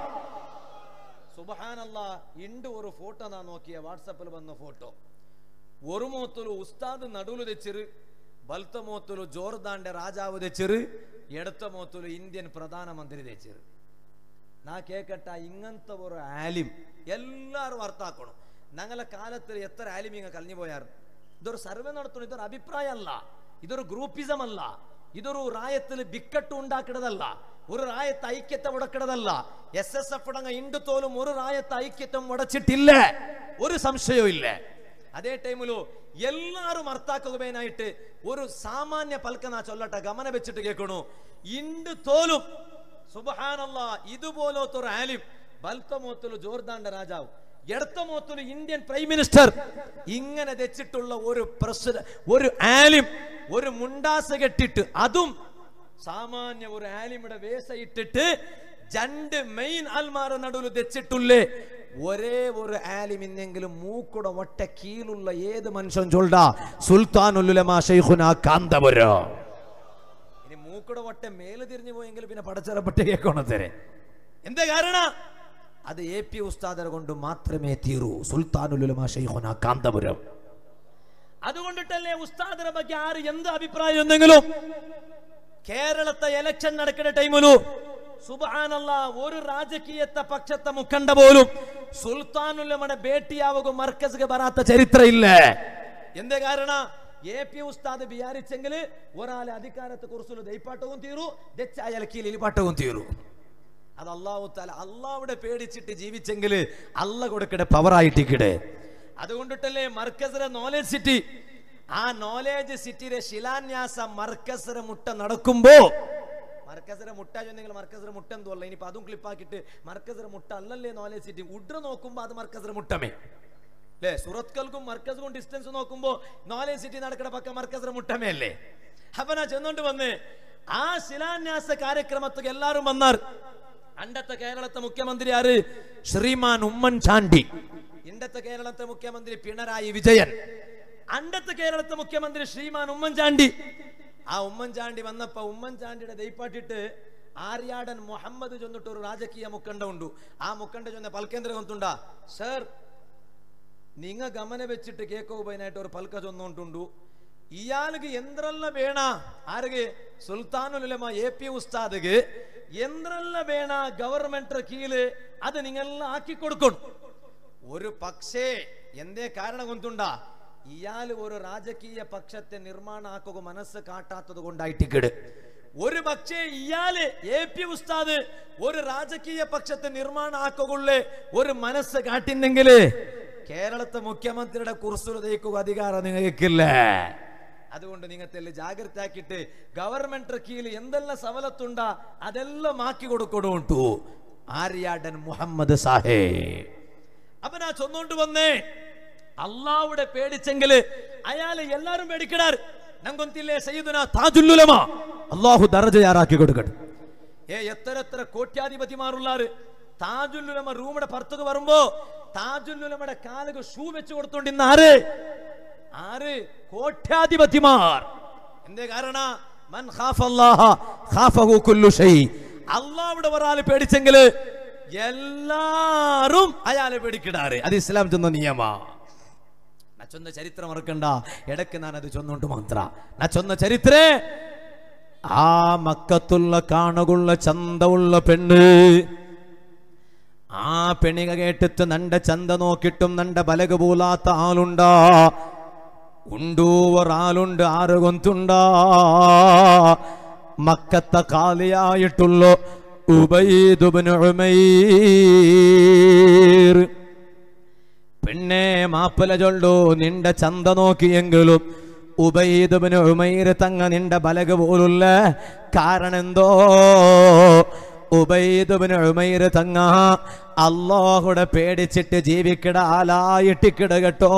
സുബ്ഹാനല്ലാ ഇണ്ട് ഒരു ഫോട്ടോ നാ നോക്കിയ വാട്സപ്പിൽ വന്ന ഫോട്ടോ ഒരു മൂത്തಲು ഉസ്താദ് നടുവിൽ തെച്ചിറ് ബൽത്ത മൂത്തಲು ജോർദാന്റെ രാജാവ് തെച്ചിറ് എടുത്ത മൂത്തಲು ഇന്ത്യൻ പ്രധാനമന്ത്രി തെച്ചിറ് നാ കേക്കട്ട ഇങ്ങനത്തെ ഒരു ആലിം എല്ലാരും അർത്ഥാക്കണം ഞങ്ങളെ കാലത്തിൽ എത്ര ആലിം ഇങ്ങ കളഞ്ഞു പോയാർ ഇതൊരു സർവേ നടത്തണം ഇതൊരു അഭിപ്രായമല്ല ഇതൊരു ഗ്രൂപ്പിസം അല്ല ഇതൊരു റായത്തിൽ ബിക്കട്ട് ഉണ്ടാക്കിടതല്ല ഒരു റായത്ത് ഐക്യത്തെ ഉടക്കിടതല്ല എസ് എസ് എഫ് ഉടങ്ങ ഇണ്ടു തോലും ഒരു റായത്ത് ഐക്യത്വം ഉടച്ചിട്ടില്ല ഒരു സംശയവും ഇല്ല അതേ ടൈമിലു എല്ലാരും അർത്ഥാക്കുകയായിട്ട് ഒരു സാമാന്യ പൽക്കന ചൊല്ലട്ടെ ഗമന വെച്ചിട്ട് കേൾക്കണു ഇണ്ട് തോലും സുബഹാനല്ല ഇതുപോലത്തെ ഒരു ആലിം ബൽത്തമോത്തലു ജോർദാന്റെ രാജാവ് എടത്തമോത്തലു ഇന്ത്യൻ പ്രൈം മിനിസ്റ്റർ ഇങ്ങനെ തെച്ചിട്ടുള്ള ഒരു പ്രസിഡ ഒരു ആലിം ഒരു മുണ്ടാസ് കെട്ടിട്ട് അതും സാമാന്യ ഒരു ആലിമിയുടെ വേസ ഇട്ടിട്ട് രണ്ട് മെയിൻ ആൽമാര നടുവിൽ തെച്ചിട്ടുള്ളേ ഒരേ ഒരു ആലിം ഇന്നെങ്കിലും മൂക്കുട ഒറ്റ കീഴുള്ള ഏത് മനുഷ്യൻ ചൊല്ല സുൽത്താനുലുലമാ ഷെയ്ഖുന കാന്തപുരം ഇനി മൂക്കുട ഒറ്റ മേല് തിരിഞ്ഞു പോയെങ്കിൽ പിന്നെ പടച്ചറപ്പെട്ട് കേൾക്കണം തരെ എന്താ കാരണം അത് എ പി ഉസ്താദരെ കൊണ്ട് മാത്രമേ തീരൂ സുൽത്താനുലുലമാ ഷെയ്ഖുന കാന്തപുരം അതുകൊണ്ടിട്ടല്ലേ ഉസ്താദിനെ ಬಗ್ಗೆ ആര് എന്ത് അഭിപ്രായം എന്തെങ്കിലും കേരളത്തെ എലക്ഷൻ നടക്കുന്ന ടൈമിലു സുബാനല്ല ഒരു ರಾಜಕೀಯത്തെ പക്ഷത്തെ മുഖണ്ട പോലും സുൽത്താനുല്ലമയുടെ ಭೇಟಿಯಾവുക ಮರ್ಕಜ್ಗೆ ಬರಾತ ಚರಿತ್ರೆ ಇಲ್ಲ എന്തേ കാരണ എ പി ഉസ്താദ് വിചാരിച്ചെങ്കിൽ ഒരാളെ അധികാരത്തെ കുറിച്ചുള്ള ദൈപ്പാട്ടവും തീറു ദച്ചായാൽ കീലിപ്പാട്ടവും തീറു അത് അള്ളാഹു താല അള്ളാവിടെ പേടിച്ചിട്ട് ജീവിച്ചെങ്കിൽ അല്ല കൊടുക്കടെ പവറായിട്ടിക്കടെ അതുകൊണ്ടിട്ടല്ലേ മർക്കസിലെ നോളേജ് സിറ്റി ആ നോളേജ് സിറ്റിയുടെ ശിലാന്യാസ മർക്കസിര മുട്ട നടക്കുമ്പോ മർക്കസിര മുട്ട ചൊന്നെങ്കിൽ മർക്കസിര മുട്ട എന്തല്ല ഇനിയിപ്പോ അതും ക്ലിപ്പാക്കിയിട്ട് മർക്കസിര മുട്ട അല്ലല്ലേ നോളേജ് സിറ്റി ഉഡ്ര നോക്കുമ്പോ അത് മർക്കസിര മുട്ടമേ അല്ലേ സുറത്കൾക്കും മർക്കസും ഡിസ്റ്റൻസ് നോക്കുമ്പോ നോളേജ് സിറ്റി നടക്കുന്ന പക്ക മർക്കസിര മുട്ടമേ അല്ലേ അപ്പൊ ഞാൻ ചെന്നോണ്ട് വന്ന് ആ ശിലാന്യാസ കാര്യക്രമത്തിൽ എല്ലാരും വന്നാർ അണ്ടത്തെ കേരളത്തെ മുഖ്യമന്ത്രി ആര് ശ്രീമാൻ ഉമ്മൻചാണ്ടി ഇണ്ടത്തെ കേരളത്തെ മുഖ്യമന്ത്രി പിണറായി വിജയൻ അണ്ടത്തെ കേരളത്തെ മുഖ്യമന്ത്രി ശ്രീമാൻ ഉമ്മൻചാണ്ടി ആ ഉമ്മൻചാണ്ടി വന്നപ്പോ ഉമ്മൻചാണ്ടിയുടെ ദൈപ്പാട്ടിട്ട് ആര്യാടൻ മുഹമ്മദ് ചൊന്നിട്ട് ഒരു രാജകീയ മുക്കണ്ട ഉണ്ടു ആ മുക്കണ്ട ചൊന്ന പൽക്കേന്ദ്ര കൊണ്ടുണ്ട സർ നിങ്ങ ഗമന വെച്ചിട്ട് കേക്കോബൈനായിട്ട് ഒരു പൽക്ക ചൊന്നോണ്ടുണ്ടു ഇയാൾക്ക് എന്തെല്ല വേണ ആರಿಗೆ സുൽത്താനുലമ എ പി ഉസ്താദിಗೆ എന്തെല്ല വേണ ഗവൺമെന്റ് കീഴില് അത് നിങ്ങളെല്ലാം ആക്കി കൊടുക്കണം ഒരു പക്ഷേ എന്തേ കാരണം കൊണ്ടുണ്ട ഇയാൾ ഒരു രാജകീയ പക്ഷത്തെ നിർമ്മാണ ആക്കുക മനസ്സ് കാട്ടാത്തത് കൊണ്ടായിട്ടിക്കട് ഒരു പക്ഷേ ഇയാള് എ പി ഉസ്താദ് ഒരു രാജകീയ പക്ഷത്തെ നിർമ്മാണ ആക്കുകൊള്ളേ ഒരു മനസ്സ് കാട്ടിന്നെങ്കില് കേരളത്തെ മുഖ്യമന്ത്രിയുടെ കുറിച്ചുള്ള അധികാരം നിങ്ങൾക്കില്ല അതുകൊണ്ട് നിങ്ങത്തെല്ലാം ജാഗ്രത ആക്കിയിട്ട് ഗവൺമെന്റ് കീഴിൽ എന്തെല്ലാം സവലത്തുണ്ടാ അതെല്ലാം ആക്കി കൊടുക്കൊടുണ്ടു ആര്യാടൻ മുഹമ്മദ് സാഹേ അപ്പൊ ഞാൻ ചൊന്നോണ്ട് വന്നേ അള്ളാവിടെ പേടിച്ചെങ്കില് അയാളെ എല്ലാരും പേടിക്കടാർ ഞങ്കൊന്തില്ലേ സയ്യിദുന താജുല്ലുലമ അള്ളാഹു ദർജയാറാക്കി കൊടുക്കട്ടെ ഏ എത്ര എത്ര കോട്യാധിപതിമാരുള്ളാറ് താജുല്ലുലമ റൂമിടെ പുറത്തേക്ക് വരുമ്പോ താജുല്ലുലമയുടെ കാലുകൾ ഷൂ വെച്ച് കൊടുത്തോണ്ടിന്ന് ആര് ആര് കോട്യാധിപതിമാർ എന്തേ കാരണ മൻ ഖാഫല്ലാഹ ഖാഫഹു കുല്ലു ഷൈ അള്ളാഹുടെ ഒരാൾ പേടിച്ചെങ്കില് എല്ലാരും അയാളെ പേടിക്കിടാറ് അത് ഇസ്ലാം ചെന്ന നിയമാ ನಾ ಚೊಂದ ಚರಿತ್ರ ಮರಕಂಡ ಎಡಕ್ಕೆ ನಾನು ಅದು ಚೊಂದುಂಟು ಮಾತ್ರ ನಾ ಚೊಂದ ಚರಿತ್ರೆ ആ മക്കത്തുള്ള കാണുകുള്ള ചന്തമുള്ള പെണ്ണ് ആ പെണിക കേട്ടിട്ട് നണ്ട ചന്ത നോക്കിട്ടും നണ്ട ബലക പോലാത്ത ആളുണ്ടാ ഉണ്ടു ഒരാളുണ്ട് ആറ് കൊന്തുണ്ടാ മക്കത്തെ കാലിയായിട്ടുള്ള ഉബൈദുബിന് ഉമൈർ പെണ്ണെ മാപ്പല ചൊല്ലു നിന്റെ ചന്ത നോക്കിയെങ്കിലും ഉബൈദുബിന് ഉമൈര് തങ്ങ നിന്റെ ബലക പോലുള്ള കാരണെന്തോ ഉബൈദുബിന് ഉമൈര് തങ്ങ അള്ളാഹുടെ പേടിച്ചിട്ട് ജീവിക്കിട ആലായിട്ടിക്കിട കേട്ടോ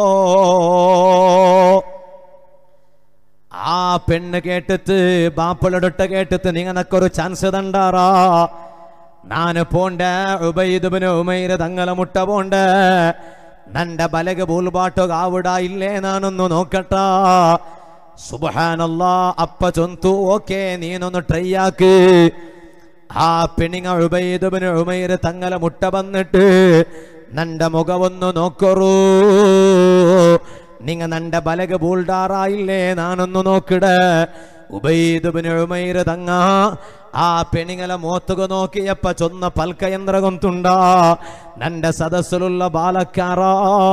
ആ പെണ്ണ് കേട്ടിട്ട് ബാപ്പളൊടൊട്ട കേട്ടിട്ട് നിങ്ങനക്കൊരു ചാൻസ് തണ്ടാറാ ನಾನು ಪೋಂಡ ಉಬೈದುಬನ ಉಮೈರ ತಂಗಲ ಮುಟ್ಟ ಪೋಂಡ ನಂಡ ಬಲೆಗೆ ಬೂಲ್ಬಾಟೋಗ ಆವುಡ ಇಲ್ಲೇ ನಾನೊಂದು ನೋಕಟ್ಟ ಸುಬಹಾನಲ್ಲ ಅಪ್ಪ ಚೊಂತು ಓಕೆ ನೀನೊಂದು ಟ್ರೈ ಹಾಕು ആ പെണ്ണിങ്ങ ഉബൈദുബിന് ഉമൈർ തങ്ങല മുട്ട വന്നിട്ട് നണ്ട മുഖവൊന്നു നോക്കറൂ നിങ്ങ നണ്ട ബലക ബൂൾഡാറായില്ലേ നാനൊന്നു നോക്കിട ഉബൈദുബിന് ഉമൈർ തങ്ങ ആ പെണിങ്ങല മോത്തുക നോക്കിയപ്പ ചൊന്ന പൽക്കയന്ത്ര കൊന്തുണ്ട നണ്ട സദസ്സിലുള്ള ബാലക്കാറാ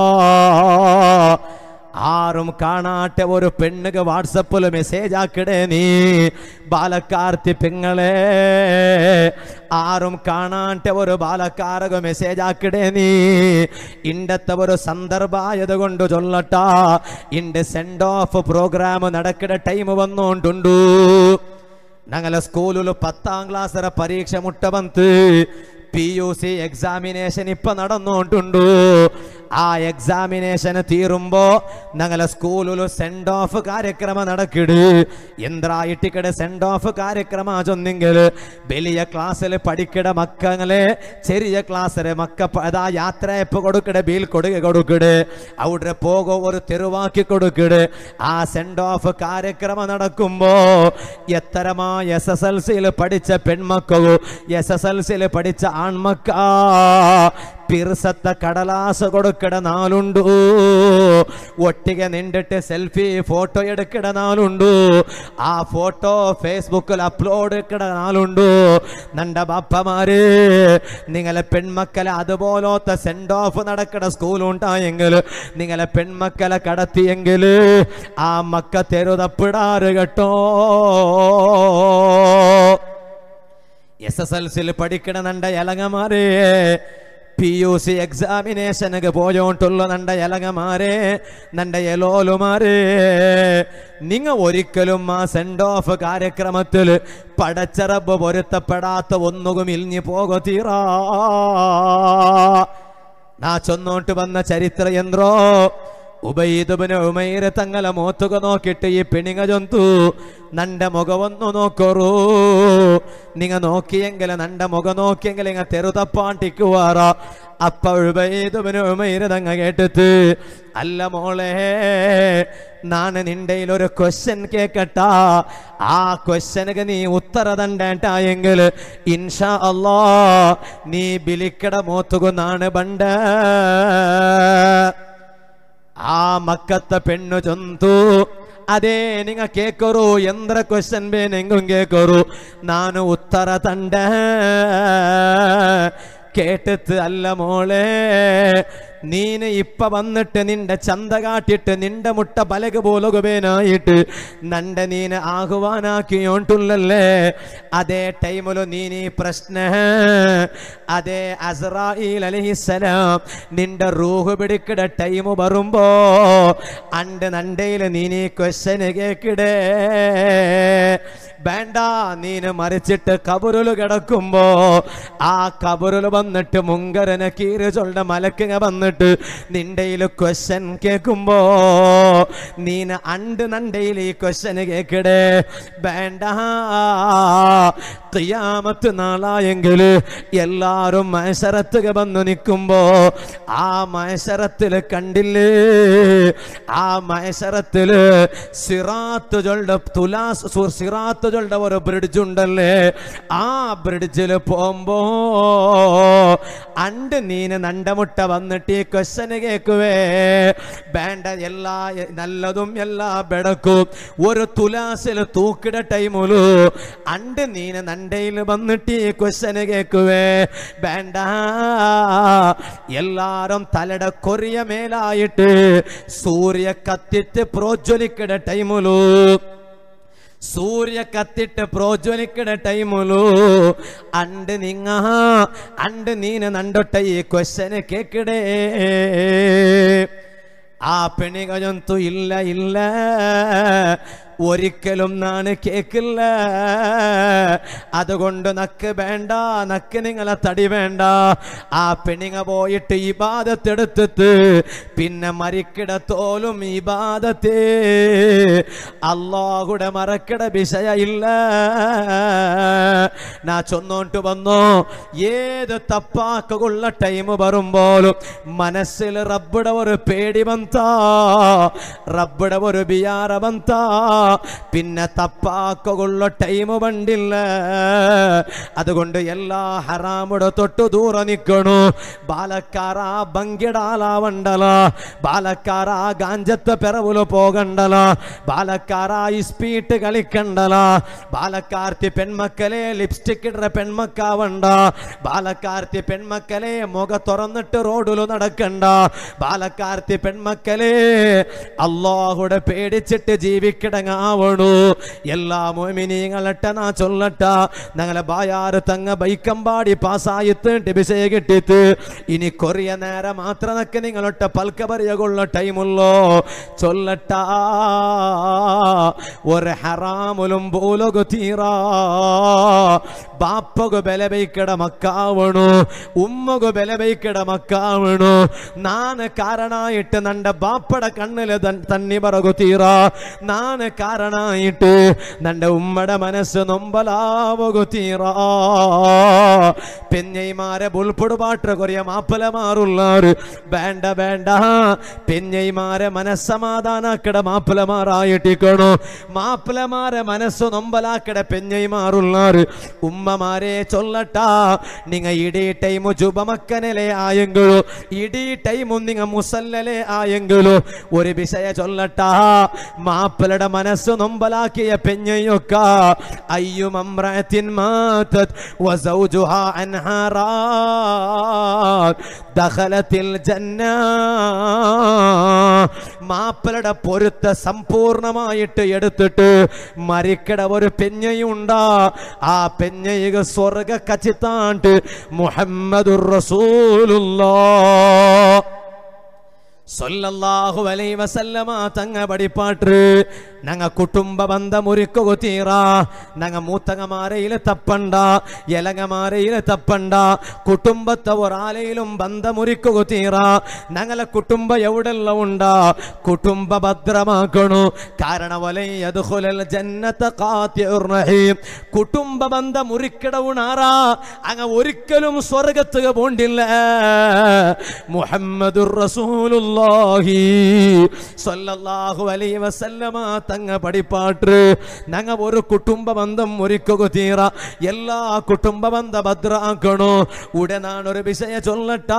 ആരും കാണാട്ടെ ഒരു പെണ്ണുക വാട്സപ്പിൽ മെസ്സേജ് ആക്കിടേ നീ ബാലക്കാർത്തി പെങ്ങളെ ആരും കാണാട്ടെ ഒരു ബാലക്കാരക മെസ്സേജ് ആക്കിടേ നീ ഇണ്ടത്തെ ഒരു സന്ദർഭായത് കൊണ്ട് ചൊല്ലട്ട ഇണ്ട് സെൻഡ് ഓഫ് പ്രോഗ്രാം നടക്കിട ടൈം വന്നോണ്ടുണ്ടു ഞങ്ങളെ സ്കൂളിൽ പത്താം ക്ലാസ്സിലെ പരീക്ഷ മുട്ട വന്ന് പി യു സി എക്സാമിനേഷൻ ഇപ്പൊ നടന്നുകൊണ്ടുണ്ടു ആ എക്സാമിനേഷൻ തീരുമ്പോ ഞങ്ങളെ സ്കൂളിൽ സെൻഡ് ഓഫ് കാര്യക്രമ നടക്കിട് എന്തായിട്ടിക്കടെ സെൻഡ് ഓഫ് കാര്യക്രമ ചൊന്നെങ്കിൽ വലിയ ക്ലാസ്സിൽ പഠിക്കട മക്കളെ ചെറിയ ക്ലാസ്സിലെ മക്ക അതാ യാത്രയപ്പ് കൊടുക്കടെ ബീൽ കൊടുക്ക കൊടുക്കട് അവിടെ പോകോ ഒരു തെരുവാക്കി കൊടുക്കട് ആ സെൻഡ് ഓഫ് കാര്യക്രമ നടക്കുമ്പോ എത്തരമാ എസ് എസ് എൽ സിയിൽ പഠിച്ച പെൺമക്കളും എസ് എസ് എൽ സിയിൽ പഠിച്ച ആൺമക്ക പിർസത്ത കടലാസ കൊടുക്കട നാളുണ്ടു ഒട്ടിಗೆ നിണ്ടിട്ട് സെൽഫി ഫോട്ടോ എടുക്കട നാളുണ്ടു ആ ഫോട്ടോ ഫേസ്ബുക്കിൽ അപ്ലോഡ് എടുക്കട നാളുണ്ടു നണ്ട ബാപ്പമാര് നിങ്ങളെ പെൺമക്കളെ അതുപോലത്തെ സെൻഡ് ഓഫ് നടക്കണ സ്കൂൾ ഉണ്ടായെങ്കിൽ നിങ്ങളെ പെൺമക്കളെ കടത്തിയെങ്കിൽ ആ മക്ക തെരുതപ്പിടാറ് കേട്ടോ എസ് എസ് എൽ സിയിൽ പഠിക്കണ നണ്ട എലങ്ങമാരെ പി യു സി എക്സാമിനേഷനക്ക് പോയോണ്ടുള്ള നണ്ട എലങ്ങമാരെ നണ്ട എലോലുമാരെ നിങ്ങ ഒരിക്കലും ആ സെൻഡ് ഓഫ് കാര്യക്രമത്തിൽ പടച്ചറബ് പൊരുത്തപ്പെടാത്ത ഒന്നുകും ഇൽഞ്ഞു പോകോ തീറാ നാ ചൊന്നോട്ട് വന്ന ചരിത്ര യന്ത്രോ ഉബൈദുബിന് ഉമൈര് തങ്ങളെ മോത്തുക നോക്കിയിട്ട് ഈ പിണിങ്ങ ജന്തു നന്റെ മുഖവൊന്നു നോക്കറൂ നിങ്ങ നോക്കിയെങ്കിൽ നന്റെ മുഖം നോക്കിയെങ്കിൽ ഇങ്ങ തെറുതപ്പാണ്ടിക്കുവാറ അപ്പ ഉബൈദുബിന് ഉമൈര് തങ്ങ കേട്ടിട്ട് അല്ല മോളെ നാണ് നിന്റെയിൽ ഒരു ക്വസ്റ്റ്യൻ കേക്കട്ടാ ആ ക്വസ്റ്റ്യനക്ക് നീ ഉത്തര തണ്ടേട്ടായെങ്കിൽ ഇൻഷാ അല്ലാ നീ ബിലിക്കട മോത്തുകുന്നാണ് ബണ്ട ആ മക്കത്തെ പെണ്ണു ചൊന്തു ಅದೇ ನಿಂಗ ಕೇಕರು ಎಂದ್ರ ಕ್ವಶನ್ ಬೇ ನಿಂಗು ಕೇಕರು ನಾನು ಉತ್ತರ ತಂಡ കേട്ടത് അല്ല മോളെ നീന് ഇപ്പ വന്നിട്ട് നിന്റെ ചന്ത കാട്ടിട്ട് നിന്റെ മുട്ട പലക പോലുകവേനായിട്ട് നണ്ട നീന് ആഹ്വാനാക്കിയോണ്ടുള്ളല്ലേ അതേ ടൈമില് നീന് ഈ പ്രശ്ന അതേ അസറായിൽ അലഹിസലാം നിന്റെ റൂഹ് പിടിക്കട ടൈം വരുമ്പോ അണ്ട് നണ്ടയില് നീന് ഈ ക്വസ്റ്റന് കേക്കിടേ വേണ്ട നീന് മറിച്ചിട്ട് കബുരുല് കിടക്കുമ്പോ ആ കബുരുല് വന്നിട്ട് മുങ്കരനെ കീറ് ചൊണ്ട മലക്കിങ്ങ വന്നിട്ട് നിന്റെയില് ക്വസ്റ്റൻ കേൾക്കുമ്പോ നീന് അണ്ട് നണ്ടയിൽ ഈ ക്വസ്റ്റന് കേക്കടേ വേണ്ട ഖിയാമത്ത് നാളായെങ്കില് എല്ലാരും മത്സരത്തുക വന്നു നിൽക്കുമ്പോ ആ മത്സരത്തില് കണ്ടില്ലേ ആ മത്സരത്തില് സിറാത്ത് ചൊണ്ട തുലാസ് സു- സിറാത്ത് ചൊണ്ട ഒരു ബ്രിഡ്ജ് ഉണ്ടല്ലേ ആ ബ്രിഡ്ജിൽ പോകുമ്പോ അണ്ട് നീന് നണ്ടമുട്ട വന്നിട്ട് ഈ ക്വസ്റ്റന് കേക്കുവേ വേണ്ട എല്ലാ നല്ലതും എല്ലാ ബെടക്കും ഒരു തുലാസിൽ തൂക്കിട ടൈമുലു അണ്ട് നീന് നണ്ടയിൽ വന്നിട്ട് ഈ ക്വസ്റ്റന് കേക്കുവേ വേണ്ട എല്ലാരും തലയുടെ കൊറിയ മേലായിട്ട് സൂര്യ കത്തിട്ട് പ്രോജ്വലിക്കട ടൈമുലു സൂര്യ കത്തിട്ട് പ്രോജ്വലിക്കണ ടൈമുലു അണ്ട് നിങ്ങ അണ്ട് നീന നണ്ടൊട്ട ഈ ക്വസ്റ്റന് കേക്കിടേ ആ പെണിക ജന്തു ഇല്ല ഇല്ല ഒരിക്കലും നാണ് കേക്കില്ല അതുകൊണ്ട് നക്ക് വേണ്ട നക്ക് നിങ്ങളെ തടി വേണ്ട ആ പെണിങ്ങ പോയിട്ട് ഈ ബാധത്തെടുത്തിട്ട് പിന്നെ മരിക്കിട തോലും ഈ ബാധത്തെ അള്ളാഹുടെ മറക്കിട വിഷയ ഇല്ല നാ ചൊന്നോട്ട് വന്നോ ഏത് തപ്പാക്കുള്ള ടൈം വരുമ്പോഴും മനസ്സിൽ റബ്ബുടെ ഒരു പേടി ബന്ത റബ്ബുടെ ഒരു ബിയാറ ബന്ത പിന്നെ തപ്പാക്കുള്ള ടൈം പണ്ടില്ല അതുകൊണ്ട് എല്ലാ ഹറാമുടെ തൊട്ടു ദൂരെ നിൽക്കണു ബാലക്കാര ബങ്കിടാലാവണ്ടല ബാലക്കാര ഗാഞ്ചത്തെ പെറവുല് പോകണ്ടല ബാലക്കാര ഇസ്പീട്ട് കളിക്കണ്ടല ബാലക്കാർത്തി പെൺമക്കളെ ലിപ്സ്റ്റിക് ഇടുന്ന പെൺമക്കാവണ്ട ബാലക്കാർത്തി പെൺമക്കളെ മുഖ തുറന്നിട്ട് റോഡില് നടക്കണ്ട ബാലക്കാർത്തി പെൺമക്കളെ അള്ളാഹുടെ പേടിച്ചിട്ട് ജീവിക്കിടങ്ങാവണു എല്ലാ മോമിനിങ്ങളട്ട നാ ചൊല്ലട്ട ഞങ്ങളെ ബായാറ് തങ്ങ ബൈക്കമ്പാടി പാസ്സായിത്തേണ്ട് വിഷയ കിട്ടിത്ത് ഇനി കൊറിയ നേരം മാത്രം നക്ക് നിങ്ങളൊട്ട പൽക്ക പറയുള്ള ടൈമുള്ളോ ചൊല്ലട്ട ഒരു ഹറാമുലും പോലൊകു തീറാ ബാപ്പകു ബലബൈക്കട മക്കാവണു ഉമ്മകു ബലബൈക്കട മക്കാവണു നാന് കാരണായിട്ട് നണ്ട ബാപ്പട കണ്ണില് തൻ- തന്നി പറകു തീറ നാന് കാരണായിട്ട് നന്റെ ഉമ്മയുടെ മനസ്സ് നൊമ്പലാവുകു തീറാ പെഞ്ഞൈമാരെ ബുൾപ്പുട് പാട്ട് കൊറിയ മാപ്പിളമാറുള്ളാറ് വേണ്ട വേണ്ട പെഞ്ഞൈമാരെ മനസ്സമാധാനാക്കട മാപ്പിളമാറായിട്ടിക്കണോ മാപ്പിളമാരെ മനസ്സ് നൊമ്പലാക്കട പെഞ്ഞൈമാറുള്ളാറ് ഉമ്മമാരെ ചൊല്ലട്ടാ നിങ്ങ ഇടീ ടൈമു ജുബമക്കനലെ ആയെങ്കിലോ ഇടീ ടൈമും നിങ്ങ മുസല്ലലെ ആയെങ്കിലോ ഒരു വിഷയ ചൊല്ലട്ടാ മാപ്പിളയുടെ മനസ്സ് നൊമ്പലാക്കിയ പെഞ്ഞയൊക്ക അയ്യും അമ്രത്തിൻ മാതത് وزوجها عنها راض دخلت الجنة മാപ്പിളയുടെ പൊരുത്ത സമ്പൂർണമായിട്ട് എടുത്തിട്ട് മരിക്കട ഒരു പെഞ്ഞയുണ്ടാ ആ പെഞ്ഞയുക സ്വർഗ കച്ചിത്താണ്ട് മുഹമ്മദുർ റസൂലുള്ളാ സൊല്ലാഹു അലൈ വസല്ലമ തങ്ങ പടിപ്പാട്ട് ഞങ്ങ കുടുംബ ബന്ധമൊരുക്കുക തീറ ഞങ്ങ മൂത്തങ്ങമാരയില് തപ്പണ്ട ഇലങ്ങമാരയില് തപ്പണ്ട കുടുംബത്തെ ഒരാലയിലും ബന്ധമൊരുക്കുക തീറ ഞങ്ങളെ കുടുംബ എവിടെല്ലാം ഉണ്ടാ കുടുംബ ഭദ്രമാക്കണു കാരണം വലയതുഹുലൽ ജന്നത്ത ഖാത്തിഉർ റഹീം കുടുംബ ബന്ധം ഒരിക്കടവുണാറാ അങ്ങ ഒരിക്കലും സ്വർഗത്തുക പോണ്ടില്ല മുഹമ്മദുർ റസൂലുള്ളാഹി സ്വല്ലല്ലാഹു അലൈഹി വസല്ലമ തങ്ങ പടിപ്പാട്ട് ഞങ്ങ ഒരു കുടുംബ ബന്ധം ഒരുക്കുക തീറ എല്ലാ കുടുംബ ബന്ധ ഭദ്രാക്കണോ ഉടനാണ് ഒരു വിഷയ ചൊല്ലട്ടാ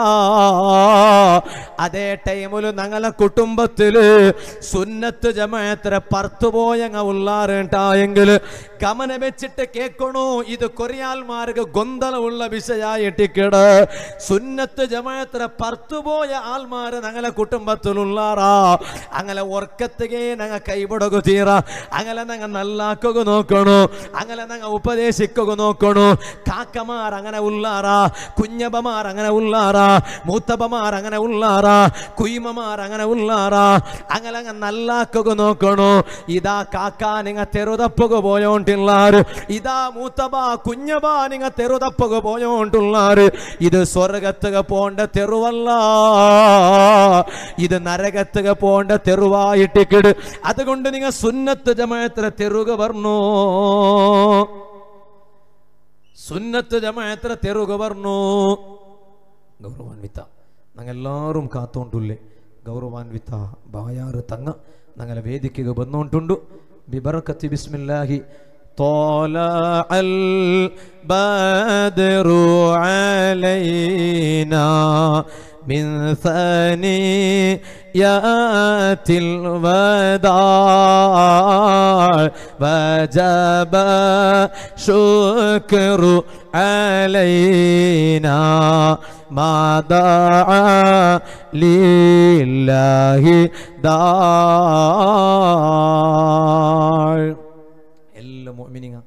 അതേ ടൈമില് ഞങ്ങളെ കുടുംബത്തില് സുന്നത്ത് ജമാഅത്തിനെ പർത്തുപോയങ്ങ ഉള്ളാറുണ്ടായെങ്കിൽ കമന വെച്ചിട്ട് കേൾക്കണോ ഇത് കൊറിയാൽമാർക്ക് ഗൊന്തലമുള്ള വിഷയായിട്ടിക്കട് സുന്നത്ത് ജമാഅത്തിനെ പർത്തുപോയ ആൾമാര് ഞങ്ങളെ കുടുംബത്തിലുള്ളാറാ അങ്ങനെ ഒർക്കത്തുകെ ഞങ്ങ കൈവിടുക തീറ അങ്ങനെ ഞങ്ങ നല്ലാക്കുക നോക്കണു അങ്ങനെ ഞങ്ങ ഉപദേശിക്കുക നോക്കണു കാക്കമാർ അങ്ങനെ ഉള്ളാറാ കുഞ്ഞപ്പമാർ അങ്ങനെ ഉള്ളാറാ മൂത്തപ്പമാർ അങ്ങനെ ഉള്ളാറാ കുയ്മമാർ അങ്ങനെ ഉള്ളാറാ അങ്ങനെ അങ്ങ് നല്ലാക്കുക നോക്കണു ഇതാ കാക്ക നിങ്ങ തെറുതപ്പുക പോയോണ്ടിള്ളാറ് ഇതാ മൂത്തബ കുഞ്ഞബ നിങ്ങ തെറുതപ്പുക പോയോണ്ടുള്ളാറ് ഇത് സ്വർഗത്തുക പോണ്ട തെരുവല്ല ഇത് നരകത്തുക പോണ്ട തെരുവായിട്ടിക്കിട് അതുകൊണ്ട് നിങ്ങ സുന്നത്ത് ജമാത്ര തെരുക വർണ്ണോ സുന്നത്ത് ജമാത്ര തെരുക വർണ്ണോ ಗೌರವಾನ್ವಿತ ನಂಗೆಲ್ಲರೂ ಕಾತೋಂಟುಲ್ಲೆ ಗೌರವಾನ್ವಿತ ಬಾಯಾರು ತಂಗ ನಂಗಲ ವೇದಿಕೆಗೆ ಬಂದೋಂಟುಂಡು ಬಿಬರಕತಿ ಬಿಸ್ಮಿಲ್ಲಾಹಿ طلع البدر علينا من ثنيات الوداع وجب شكر علينا ما دعا لله داع എല്ലാ മുഅ്മിനീങ്ങ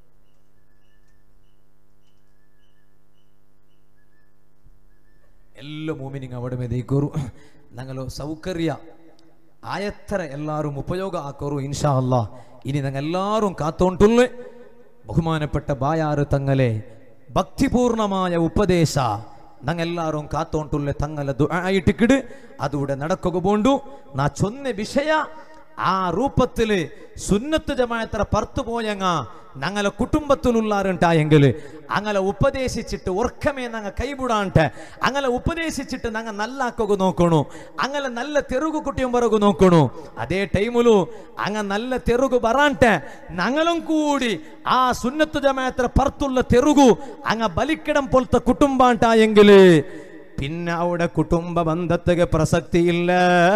ಎಲ್ಲ ಮೂಮಿನಿಂಗ್ ಅವಡ ಮೇಲೆ ಇಗೋರು ನಂಗಲು ಸೌಕರ್ಯ ಆಯತ್ತರ ಎಲ್ಲರೂ ಉಪಯೋಗ ಹಾಕೋರು ಇನ್ಶಾ ಅಲ್ಲಾ ഇനി ഞങ്ങൾ എല്ലാവരും കാത്തോണ്ടുള്ളു ബഹുമാനപ്പെട്ട ബായാറ് തങ്ങളെ ഭക്തിപൂർണമായ ഉപദേശ ഞങ്ങൾ എല്ലാവരും കാത്തോണ്ടുള്ള തങ്ങളെ ദുആയിട്ടിക്കിട് അതുകൂടെ നടക്കുക പോണ്ടു നാ ചൊന്ന വിഷയ ആ രൂപത്തില് സുന്നത്ത് ജമാഅത്ര പർത്തു പോയങ്ങ ഞങ്ങളെ കുടുംബത്തിലുള്ളാറുണ്ടായെങ്കിൽ അങ്ങനെ ഉപദേശിച്ചിട്ട് ഉറക്കമേ ഞങ്ങൾ കൈവിടാണ്ട് അങ്ങനെ ഉപദേശിച്ചിട്ട് ഞങ്ങൾ നല്ലാക്കുക നോക്കണു അങ്ങനെ നല്ല തെരുగు കുട്ടിയും പറകു നോക്കണു അതേ ടൈമിലു അങ്ങ നല്ല തെരുగు ಬರಾಂಟೆ ഞങ്ങളും കൂടി ആ സുന്നത്ത് ജമാഅത്ര പർത്തുള്ള തെരുഗു അങ്ങ ബലിക്കിടം പോലത്തെ കുടുംബ ಅಂಟಾയെങ്കിൽ പിന്നെ അവിടെ കുടുംബ ബന്ധത്തിಗೆ പ്രസക്തിയില്ല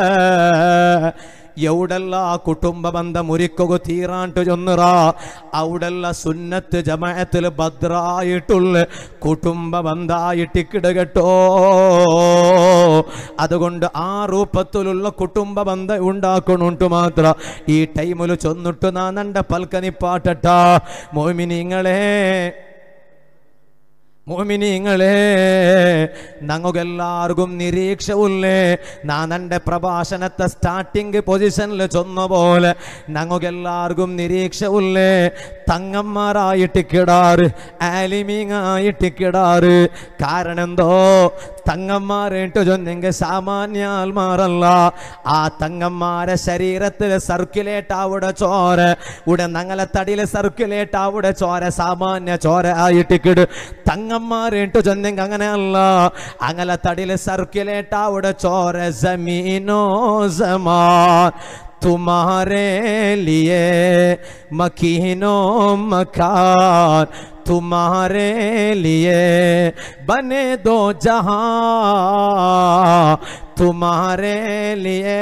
എവിടെല്ല ആ കുടുംബ ബന്ധം ഒരുക്കുക തീറാണ്ട് ചൊന്നറ അവിടെല്ല സുന്നത്ത് ജമാഅത്തിൽ ഭദ്രായിട്ടുള്ള കുടുംബ ബന്ധായിട്ടിക്കിട കേട്ടോ അതുകൊണ്ട് ആ രൂപത്തിലുള്ള കുടുംബ ബന്ധം ഉണ്ടാക്കണുണ്ട് മാത്ര ഈ ടൈമിൽ ചൊന്നിട്ട് നാ നണ്ട പൽക്കനിപ്പാട്ടട്ട മോമിനിങ്ങളെ മോമിനിങ്ങളെ ഞങ്ങൾക്കെല്ലാവർക്കും നിരീക്ഷവുള്ളേ ഞാൻ എൻ്റെ പ്രഭാഷണത്തെ സ്റ്റാർട്ടിങ് പൊസിഷനിൽ ചൊന്ന പോലെ ഞങ്ങൾക്കെല്ലാവർക്കും നിരീക്ഷവുള്ളേ തങ്ങന്മാരായിട്ട് കിടാറ് ആലിമീങ്ങായിട്ട് കിടാറ് കാരണം എന്തോ തങ്ങന്മാരേട്ടു ചൊന്നെങ്കിൽ സാമാന്യാൽ മാറല്ല ആ തങ്ങന്മാരെ ശരീരത്തിൽ സർക്കുലേറ്റ് ആവിടെ ചോര ഇവിടെ ഞങ്ങളെ തടിയിൽ സർക്കുലേറ്റ് ആവിടെ ചോര സാമാന്യ ചോര ആയിട്ട് കിട് തങ്ങന്മാരേട്ടു ചൊന്നെങ്കിൽ അങ്ങനെയല്ല അങ്ങനെ തടിയിൽ സർക്കുലേറ്റ് ആവിടെ ചോര ജമീനോ സമാൻ तुम्हारे लिए मकीनो मकान तुम्हारे लिए बने दो जहां तुम्हारे लिए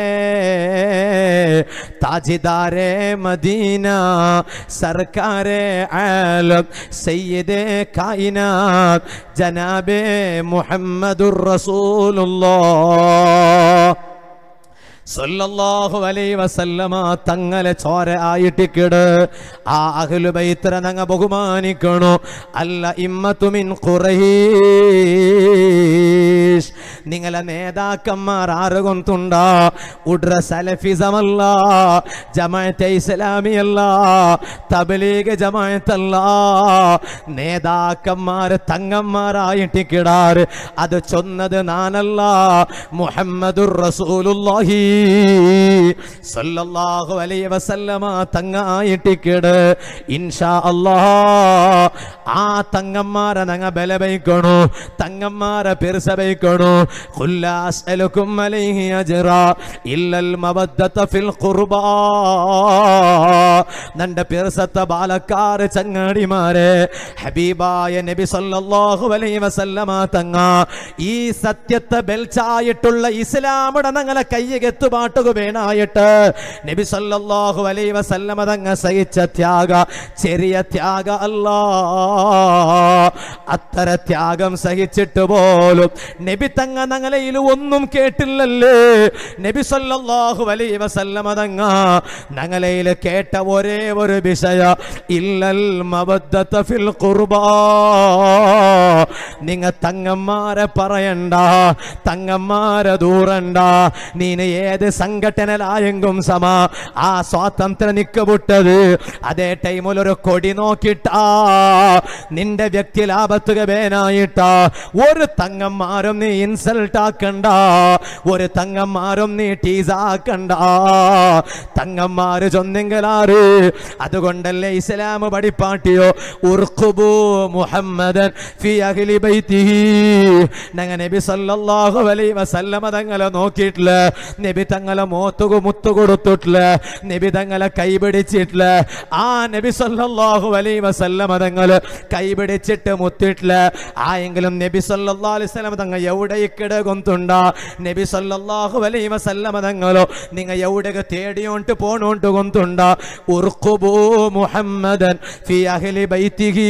ताजदारे मदीना सरकार आलम सैयद कायनात जनाबे मुहम्मदुर रसूलुल्लाह സല്ലല്ലാഹു അലൈഹി വസല്ലമ തങ്ങളെ ചോര ആയിട്ട് കിട് ആ അഹ്ലു ബൈത്തറെ നങ്ങ ബഹുമാനിക്കണോ അല്ല ഇമ്മത്തു മിൻ ഖുറൈശ് നിങ്ങളെ നേതാക്കന്മാർ ആറുകൊണ്ടുണ്ട ഉഡ്ര സലഫിസമല്ല ജമാഅത്തെ ഇസ്ലാമിയല്ല തബ്ലീഗ് ജമാഅത്തല്ല നേതാക്കന്മാർ തങ്ങന്മാരായിട്ട് കിടാറ് അത് ചൊന്നത് നാനല്ല മുഹമ്മദുർ റസൂലുള്ളാഹി സല്ലല്ലാഹു അലൈഹി വസല്ലമ തങ്ങായിട്ട് കിട് ഇൻഷാ അല്ലാഹ് ആ തങ്ങന്മാരെ നങ്ങ ബലബൈക്കണു തങ്ങന്മാരെ പെരുസബൈക്കണു ഖുല്ല അസ്അലുക്കും അലൈഹി അജ്റ ഇല്ലൽ മവദ്ദത ഫിൽ ഖുർബാ നന്റെ പെരുസത്ത ബാലക്കാർ ചങ്ങാടിമാരെ ഹബീബായ നബി സല്ലല്ലാഹു അലൈഹി വസല്ലമ തങ്ങ ഈ സത്യത്തെ ബെൽച്ചായിട്ടുള്ള ഇസ്ലാമിടെ ഞങ്ങളെ കയ്യകെത്തുപാട്ടുക വേണായിട്ട് നബി സല്ലല്ലാഹു അലൈഹി വസല്ലമ തങ്ങ സഹിച്ച ത്യാഗ ചെറിയ ത്യാഗ അല്ല അത്തര ത്യാഗം സഹിച്ചിട്ട് പോലും നബി തങ്ങ ഞങ്ങളയിൽ ഒന്നും കേട്ടില്ലല്ലേ നബി സല്ലല്ലാഹു അലൈഹി വസല്ലമ തങ്ങ ഞങ്ങളയിൽ കേട്ട ഒരേ ഒരു വിഷയ ഇല്ലൽ മവദ്ദത ഫിൽ ഖുർബാ നിങ്ങ തങ്ങന്മാരെ പറയണ്ട തങ്ങന്മാരെ ദൂരണ്ട നീന് ഏത് സംഘടനയിലായെങ്കും സമ ആ സ്വാതന്ത്ര്യം നിക്കവിട്ടത് അതേ ടൈമിൽ ഒരു കൊടി നോക്കിട്ടാ നിന്റെ വ്യക്തി ലാഭത്തുക വേനായിട്ടാ ഒരു തങ്ങന്മാരും നീ ഇൻസൾട്ട് ആക്കണ്ട ഒരു തങ്ങന്മാരും നീ ടീസാക്കണ്ട തങ്ങന്മാര് ചൊന്നെങ്കിലാറ് അതുകൊണ്ടല്ലേ ഇസ്ലാം പഠിപ്പാട്ടിയോ ഉർഖുബു മുഹമ്മദൻ ഫി അഹ്ലി ബൈത്തിഹി ഞങ്ങ നബി സല്ലല്ലാഹു അലൈഹി വസല്ലമ തങ്ങളെ നോക്കിയിട്ടില്ല നബി തങ്ങളെ മോത്തുകു മുത്തു കൊടുത്തിട്ടില്ല നബി തങ്ങളെ കൈപിടിച്ചിട്ടില്ല ആ നബി സല്ലല്ലാഹു അലൈഹി വസല്ലമ തങ്ങള് കൈപിടിച്ചിട്ട് മുത്തിട്ടില്ല ആ എങ്കിലും നബി സല്ലല്ലാഹു അലൈഹി വസല്ലമ തങ്ങൾ എവിടെ ഇക്കട കൊന്തുണ്ട നബി സല്ലല്ലാഹു അലൈഹി വസല്ലമ തങ്ങളോ നിങ്ങ എവിടെ തേടിയോണ്ട് പോണോണ്ട് കൊന്തുണ്ട ഉർഖുബു മുഹമ്മദൻ ഫി അഹ്ലി ബൈത്തിഹി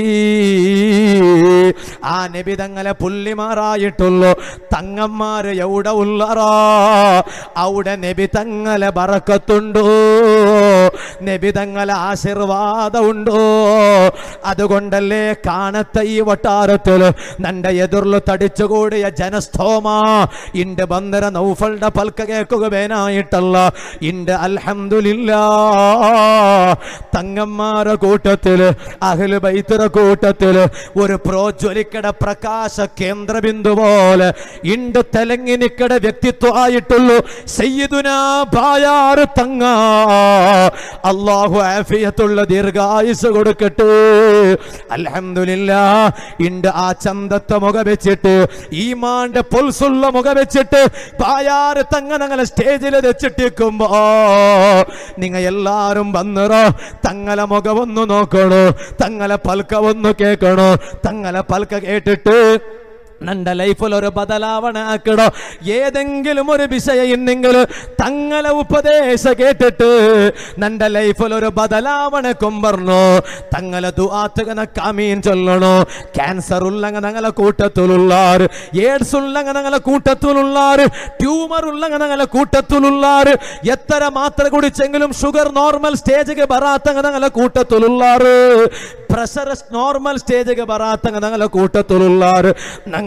ആ നബി തങ്ങളെ പുള്ളിമാറായിട്ടുള്ളൂ തങ്ങന്മാര് എവിടെ ഉള്ളറാ അവിടെ നബി തങ്ങളെ ബറക്കത്തുണ്ടോ നബി തങ്ങളെ ആശീർവാദം ഉണ്ടോ അതുകൊണ്ടല്ലേ കാണത്ത ഈ വട്ടാരത്തിൽ നന്റെ എതിർಲು തടിച്ചുകൂടിയ ജനസ്തോമ ഇണ്ട് ബന്ദര നൗഫളുടെ പൽക്ക കേൾക്കുക വേനായിട്ടല്ല ഇണ്ട് അൽഹംദുലില്ല തങ്ങന്മാരെ കൂട്ടത്തില് അഹ്ലു ബൈത്തറ കൂട്ടത്തില് ഒരു പ്രോജ്വലിക്കട പ്രകാശ കേന്ദ്രബിന്ദു പോലെ ഇണ്ട് തെലങ്ങി നിക്കട വ്യക്തിത്വമായിട്ടുള്ളൂ സയ്യിദുന ബായാറ് തങ്ങ അള്ളാഹു ആഫിയത്തുള്ള ദീർഘായുസ് കൊടുക്കട്ടെ അൽഹംദുലില്ല ഇണ്ട് ആ ചന്തത്തെ മുഖ വെച്ചിട്ട് ഈമാന്റെ പൊൽസുള്ള മുഖ വെച്ചിട്ട് പായാറ് തങ്ങ ഞങ്ങളെ സ്റ്റേജിൽ വെച്ചിട്ടിരിക്കുമ്പോ നിങ്ങ എല്ലാരും വന്നറോ തങ്ങളെ മുഖം ഒന്ന് നോക്കണോ തങ്ങളെ പൽക്ക ഒന്ന് കേൾക്കണോ തങ്ങളെ പൽക്ക കേട്ടിട്ട് നന്റെ ലൈഫിൽ ഒരു ബദലാവണ ആക്കണോ ഏതെങ്കിലും ഒരു വിഷയം ഉണ്ടെങ്കിൽ തങ്ങളെ ഉപദേശ കേട്ടിട്ട് നന്റെ ലൈഫിൽ ഒരു ബദലാവണ കൊമ്പറണോ തങ്ങളെ ദുആത്തുകന കമീൻ ചൊല്ലണോ ക്യാൻസർ ഉള്ളങ്ങ ഞങ്ങളെ കൂട്ടത്തിലുള്ളാർ എയ്ഡ്സ് ഉള്ളങ്ങ ഞങ്ങളെ കൂട്ടത്തിലുള്ളാർ ട്യൂമർ ഉള്ളങ്ങ ഞങ്ങളെ കൂട്ടത്തിലുള്ളാർ എത്ര മാത്ര കുടിച്ചെങ്കിലും ഷുഗർ നോർമൽ സ്റ്റേജിಗೆ ಬರಾತಂಗ ഞങ്ങളെ കൂട്ടത്തിലുള്ളാർ പ്രഷർ നോർമൽ സ്റ്റേജിಗೆ ಬರಾತಂಗ ഞങ്ങളെ കൂട്ടത്തിലുള്ളാർ ഞങ്ങ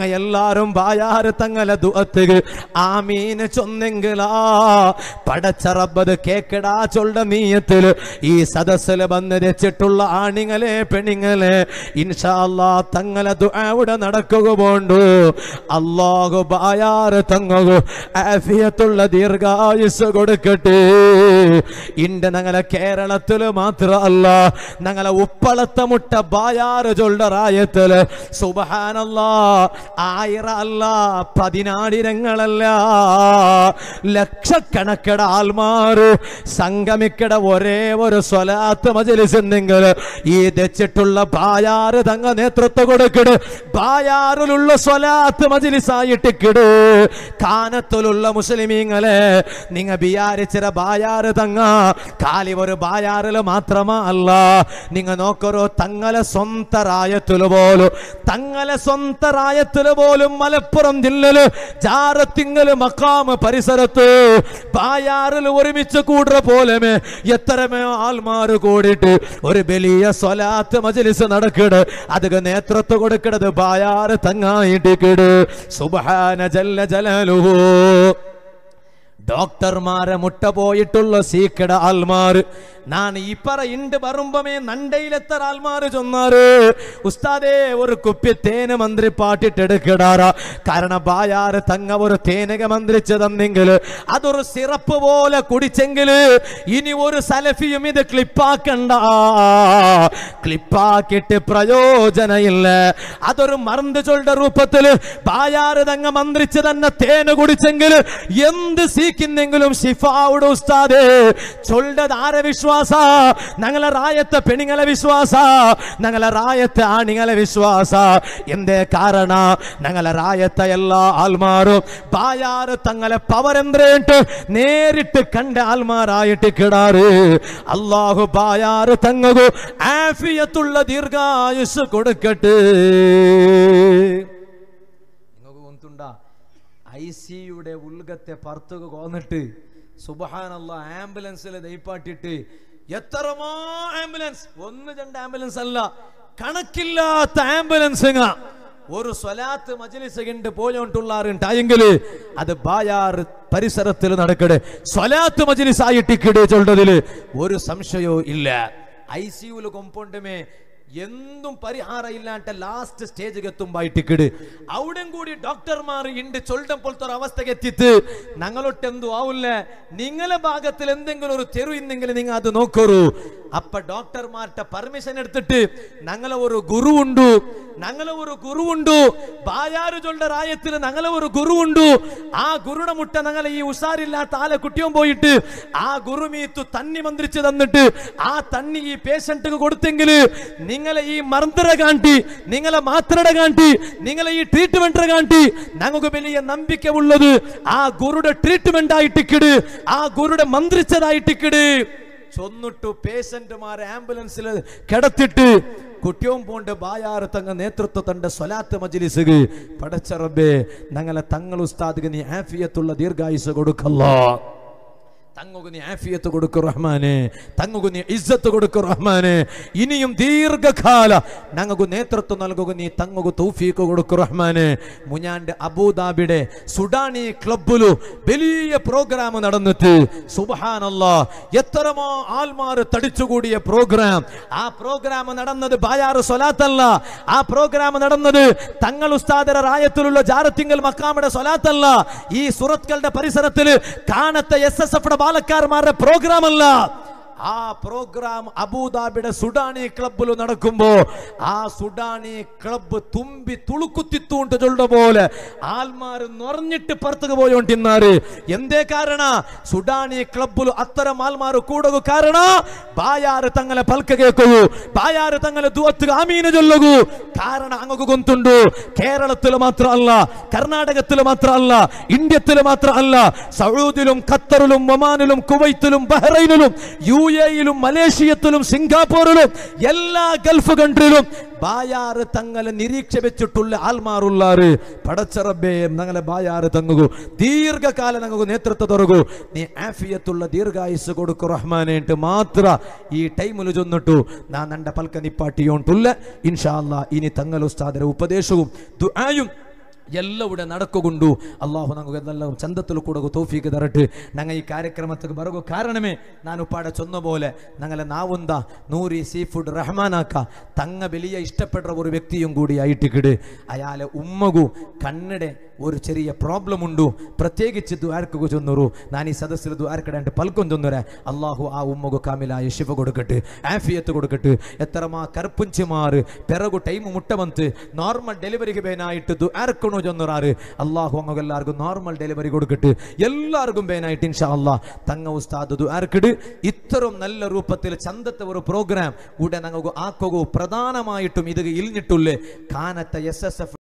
ഞങ്ങ എല്ലാരും ബായാറ് തങ്ങളെ ദുഅത്തുക ആമീന് ചൊന്നെങ്കിലാ പടച്ചറബത് കേക്കടാ ചൊല്ല നീയത്തില് ഈ സദസ്സിൽ വന്ന് രച്ചിട്ടുള്ള ആണിങ്ങളെ പെണിങ്ങളെ ഇൻഷാല്ലാ തങ്ങളെ ദുആവിടെ നടക്കുക പോണ്ടു അല്ലാഹു ബായാറ് തങ്ങു ആഫിയത്തുള്ള ദീർഘായുസ് കൊടുക്കട്ടെ ഇണ്ട് ഞങ്ങളെ കേരളത്തില് മാത്രമല്ല ഞങ്ങളെ ഉപ്പളത്ത മുട്ട ബായാറ് ചൊല്ലറായത്തില് സുബഹാനല്ലാ ആയിര അല്ല പതിനായിരങ്ങളല്ല ലക്ഷക്കണക്കട ആൽമാറ് സംഗമിക്കട ഒരേ ഒരു സ്വലാത്ത് മജലിസ് ഉണ്ടെങ്കിൽ ഈ തെച്ചിട്ടുള്ള ബായാറ് തങ്ങ നേതൃത്വം കൊടുക്കട് ബായാറിലുള്ള സ്വലാത്ത് മജലിസായിട്ട് കിട് കാനത്തിലുള്ള മുസ്ലിമീങ്ങളെ നിങ്ങ വിചാരിച്ചിര ബായാറ് തങ്ങ കാലി ഒരു ബായാറില് മാത്രമാ അല്ല നിങ്ങ നോക്കൊരു തങ്ങളെ സ്വന്ത റായത്തില് പോലും തങ്ങളെ സ്വന്ത റായത്തില് പോലും മലപ്പുറം ജില്ലയില് ജാറത്തിങ്ങല് മക്കാമ് പരിസരത്ത് ബായാറിൽ ഒരുമിച്ച് കൂടുക പോലെമേ എത്രമേ ആൾമാര് കൂടിയിട്ട് ഒരു വലിയ സ്വലാത്ത് മജലിസ് നടക്കട് അതുക നേതൃത്വം കൊടുക്കണത് ബായാറ് തങ്ങായിട്ട് കിട് സുബഹാന ജല്ല ജലലുഹു ഡോക്ടർമാരെ മുട്ട പോയിട്ടുള്ള സീക്കട ആൽമാർ ഞാൻ ഈ പറ ഇണ്ട് വരുമ്പമേ നണ്ടയിലെത്തറ ആൽമാര് ചൊന്നാറ് ഉസ്താദേ ഒരു കുപ്പി തേന് മന്ത്രി പാട്ടിട്ടെടുക്കിടാറ കാരണം ബായാറ് തങ്ങ ഒരു തേനക മന്ത്രിച്ച് തന്നെങ്കിൽ അതൊരു സിറപ്പ് പോലെ കുടിച്ചെങ്കിൽ ഇനി ഒരു സലഫിയും ഇത് ക്ലിപ്പാക്കണ്ട ക്ലിപ്പാക്കിട്ട് പ്രയോജനമില്ല അതൊരു മറந்து ചൊല്ലുടെ രൂപത്തിൽ ബായാറ് തങ്ങ മന്ത്രിച്ച് തന്നെ തേന് കുടിച്ചെങ്കിൽ എന്ത് സീക്കുന്നെങ്കിലും ഷിഫാവുടെ ഉസ്താദേ ചൊല്ലത് ആരെ വിശ്വാസ ഞങ്ങളെ റായത്തെ പെണിങ്ങളെ വിശ്വാസ ഞങ്ങളെ റായത്തെ ആണിങ്ങളെ വിശ്വാസ എന്തേ കാരണ ഞങ്ങളെ റായത്തെ എല്ലാ ആൽമാരും ബായാറ് തങ്ങളെ പവർ എന്തേട്ട് നേരിട്ട് കണ്ട ആൽമാരായിട്ട് കിടാറ് അള്ളാഹു ബായാറ് തങ്ങകു ആഫിയത്തുള്ള ദീർഘായുസ് കൊടുക്കട്ടെ നിങ്ങൾക്ക് ഗൊന്തുണ്ടാ ഐ സിയുടെ ഉൽഗത്തെ പുറത്തുക കോന്നിട്ട് സുബഹാനല്ല ആംബുലൻസിൽ ദൈപ്പാട്ടിട്ട് എത്രമാ ആംബുലൻസ് ഒന്ന് രണ്ട് ആംബുലൻസ് അല്ല കണക്കില്ലാത്ത ആംബുലൻസ് ഒരു സ്വലാത്ത് മജ്ലിസ് കണ്ട് പോയോണ്ടുള്ളാറുണ്ടായെങ്കില് അത് ബായാർ പരിസരത്തിൽ നടക്കടെ സ്വലാത്ത് മജ്ലിസ് ആയിട്ടിക്കിടെ ചൊല്ലതില് ഒരു സംശയവും ഇല്ല ഐ സിയുല് കൊമ്പുണ്ടുമേ എന്തും പരിഹാരം ഇല്ലാണ്ട് ലാസ്റ്റ് സ്റ്റേജിಗೆ എത്തുമ്പായിട്ടിക്കിട് അവിടെയും കൂടി ഡോക്ടർമാർ ഇണ്ട് ചൊല്ലം പോലത്തെ ഒരു അവസ്ഥക്ക് എത്തിത്ത് ഞങ്ങളൊട്ടെന്തു ആവില്ല നിങ്ങളെ ഭാഗത്തിൽ എന്തെങ്കിലും ഒരു തെരു ഇന്നെങ്കിൽ നിങ്ങൾ അത് നോക്കൂ അപ്പൊ ഡോക്ടർമാരുടെ പെർമിഷൻ എടുത്തിട്ട് ഞങ്ങളെ ഒരു ഗുരു ഉണ്ടു ഞങ്ങളെ ഒരു ഗുരു ഉണ്ടു ബായാറ് ചൊല്ല റായത്തിൽ ഞങ്ങളെ ഒരു ഗുരു ഉണ്ടു ആ ഗുരുടെ മുട്ട ഞങ്ങളെ ഈ ഉഷാറില്ലാത്ത ആളെ കുട്ടിയും പോയിട്ട് ആ ഗുരു മീത്തു തന്നി മന്ത്രിച്ച് തന്നിട്ട് ആ തന്നി ഈ പേഷ്യന്റിന് കൊടുത്തെങ്കിൽ നിങ്ങളെ ഈ മർദ്ദര കാണ്ടി നിങ്ങളെ മാത്രട കാണ്ടി നിങ്ങളെ ഈ ട്രീറ്റ്മെന്റ് കാണ്ടി ഞങ്ങൾക്ക് വലിയ നമ്പിക്ക ഉള്ളത് ആ ഗുരുടെ ട്രീറ്റ്മെന്റ് ആയിട്ടിക്കിട് ആ ഗുരുടെ മന്ത്രിച്ചതായിട്ടിക്കിട് ചൊന്നിട്ടു പേഷ്യന്റുമാരെ ആംബുലൻസിൽ കിടത്തിട്ട് കുട്ടിയും പോണ്ട് ബായാറ് തങ്ങ നേതൃത്വ തന്റെ സ്വലാത്ത് മജ്ലിസ് പടച്ചറബേ ഞങ്ങളെ തങ്ങൾ ഉസ്താദിന് നീ ആഫിയത്തുള്ള ദീർഘായുസ് കൊടുക്കല്ലോ തങ്ങുക നീ ആഫിയത്ത് കൊടുക്കു റഹ്മാനെ തങ്ങുക നീ ഇസ്സത്ത് കൊടുക്കു റഹ്മാനെ ഇനിയും ദീർഘകാല ഞങ്ങൾക്ക് നേതൃത്വം നൽകുക നീ തങ്ങുക തൗഫീക്ക് കൊടുക്കു റഹ്മാനെ മുഞ്ഞാണ്ട് അബുദാബിയുടെ സുഡാനി ക്ലബിലു വലിയ പ്രോഗ്രാം നടന്നിട്ട് സുബഹാനല്ല എത്രമോ ആൽമാർ തടിച്ചുകൂടിയ പ്രോഗ്രാം ആ പ്രോഗ്രാം നടന്നത് ബായാറ് സ്വലാത്തല്ല ആ പ്രോഗ്രാം നടന്നത് തങ്ങൾ ഉസ്താദര റായത്തിലുള്ള ജാരത്തിങ്കൽ മക്കാമയുടെ സ്വലാത്തല്ല ഈ സുറത്കളുടെ പരിസരത്തിൽ കാണത്തെ എസ് എസ് എഫ് ബാലക്കാരന്മാരുടെ പ്രോഗ്രാം അല്ല ആ പ്രോഗ്രാം അബുദാബിയുടെ സുഡാനി ക്ലബിൽ നടക്കുമ്പോ ആ സുഡാനി ക്ലബ്ബ് തുമ്പി തുളുക്കുത്തിത്തൂണ്ട് ചൊല്ല പോലെ ആൽമാര് നിറഞ്ഞിട്ട് പുറത്തുക്ക് പോയോണ്ടിന്നാറ് എന്തേ കാരണ സുഡാനി ക്ലബിൽ അത്തരം ആൽമാര് കൂടുക കാരണ ബായാറ് തങ്ങളെ പൽക്ക കേൾക്കൂ ബായാറ് തങ്ങളെ ദുവത്ത് ആമീന ചൊല്ലകൂ കാരണം അങ്ങക്ക് ഗൊന്തുണ്ടു കേരളത്തിൽ മാത്രമല്ല കർണാടകത്തിൽ മാത്രമല്ല ഇന്ത്യത്തിൽ മാത്രമല്ല സൗദിയിലും ഖത്തറിലും ഒമാനിലും കുവൈത്തിലും ബഹ്റൈനിലും യു എയിലും മലേഷ്യത്തിലും സിംഗാപ്പൂരിലും എല്ലാ ഗൾഫ് കൺട്രിയിലും ബായാറ് തങ്ങളെ നിരീക്ഷ വെച്ചിട്ടുള്ള ആൽമാറുള്ളാറ് പടച്ചറബേ ഞങ്ങളെ ബായാറ് തങ്ങുകു ദീർഘകാലം ഞങ്ങൾക്ക് നേതൃത്വം തുറകൂ നീ ആഫിയത്തുള്ള ദീർഘായുസ് കൊടുക്കു റഹ്മാനേട്ട് മാത്ര ഈ ടൈമിൽ ചൊന്നിട്ടു ഞാൻ നണ്ട പൽക്ക നിപ്പാട്ടിയോണ്ടുള്ള ഇൻഷാ അല്ലാ ഇനി തങ്ങൾ ഉസ്താദര ഉപദേശവും ദുആയും ಎಲ್ಲ ಉಡೆ ನಡಕುಗುಂಡು ಅಲ್ಲಾಹು ನಂಗೆ ಎಲ್ಲ ಚಂದತ್ತಲು ಕೂಡ ತೌಫೀಕ್ ತರಟ್ಟು ನಂಗೆ ಈ ಕಾರ್ಯಕ್ರಮಕ್ಕೆ ಬರಗೋ ಕಾರಣಮೇ ನಾನು ಪಾಡ ಚೊನ್ನ പോലെ ഞങ്ങളെ നാവുന്ത നൂറി സീ ഫുഡ് റഹ്മാനാക്ക തങ്ങ വലിയ ഇഷ്ടപ്പെട്ട ഒരു വ്യക്തിയും കൂടി ആയിട്ടിക്കിട് അയാളെ ഉമ്മകു കണ്ണടെ ഒരു ചെറിയ പ്രോബ്ലം ഉണ്ടു പ്രത്യേകിച്ച് ദ്വാരക്കു ചൊന്നൂರು ನಾನು ಈ ಸದಸ್ಯರು ദ്വാരക്കಡೆ ಅಂತ ಪಲ್ಕೊಂಡ್ ಚೊಂದರೆ ಅಲ್ಲಾಹು ಆ ಉಮ್ಮಗು ಕಾಮಿಲಾಯ ಶಿವ കൊടുക്കട്ട് ಆಫಿಯತ್ കൊടുക്കട്ട് എത്രമാ കറുപ്പുഞ്ചിമാറ് പിറകു ടൈം മുട്ട വന്ന് നോർമൽ ഡെലിവറിക്ക് പേനായിട്ട് ദ്വാരക്കണോ ചൊന്നറാറ് അള്ളാഹു അങ്ങ് എല്ലാവർക്കും നോർമൽ ഡെലിവറി കൊടുക്കട്ട് എല്ലാവർക്കും പേനായിട്ട് ഇൻഷാ അല്ലാ തങ്ങ ഉസ്താദ് ദ്വാരക്കിട് ഇത്തരം നല്ല രൂപത്തിൽ ചന്തത്തെ ഒരു പ്രോഗ്രാം ഉടനെ ഞങ്ങൾക്ക് ആക്കുകയോ പ്രധാനമായിട്ടും ഇത് ഇൽഞ്ഞിട്ടുള്ളേ കാനത്തെ എസ് എസ് എഫ്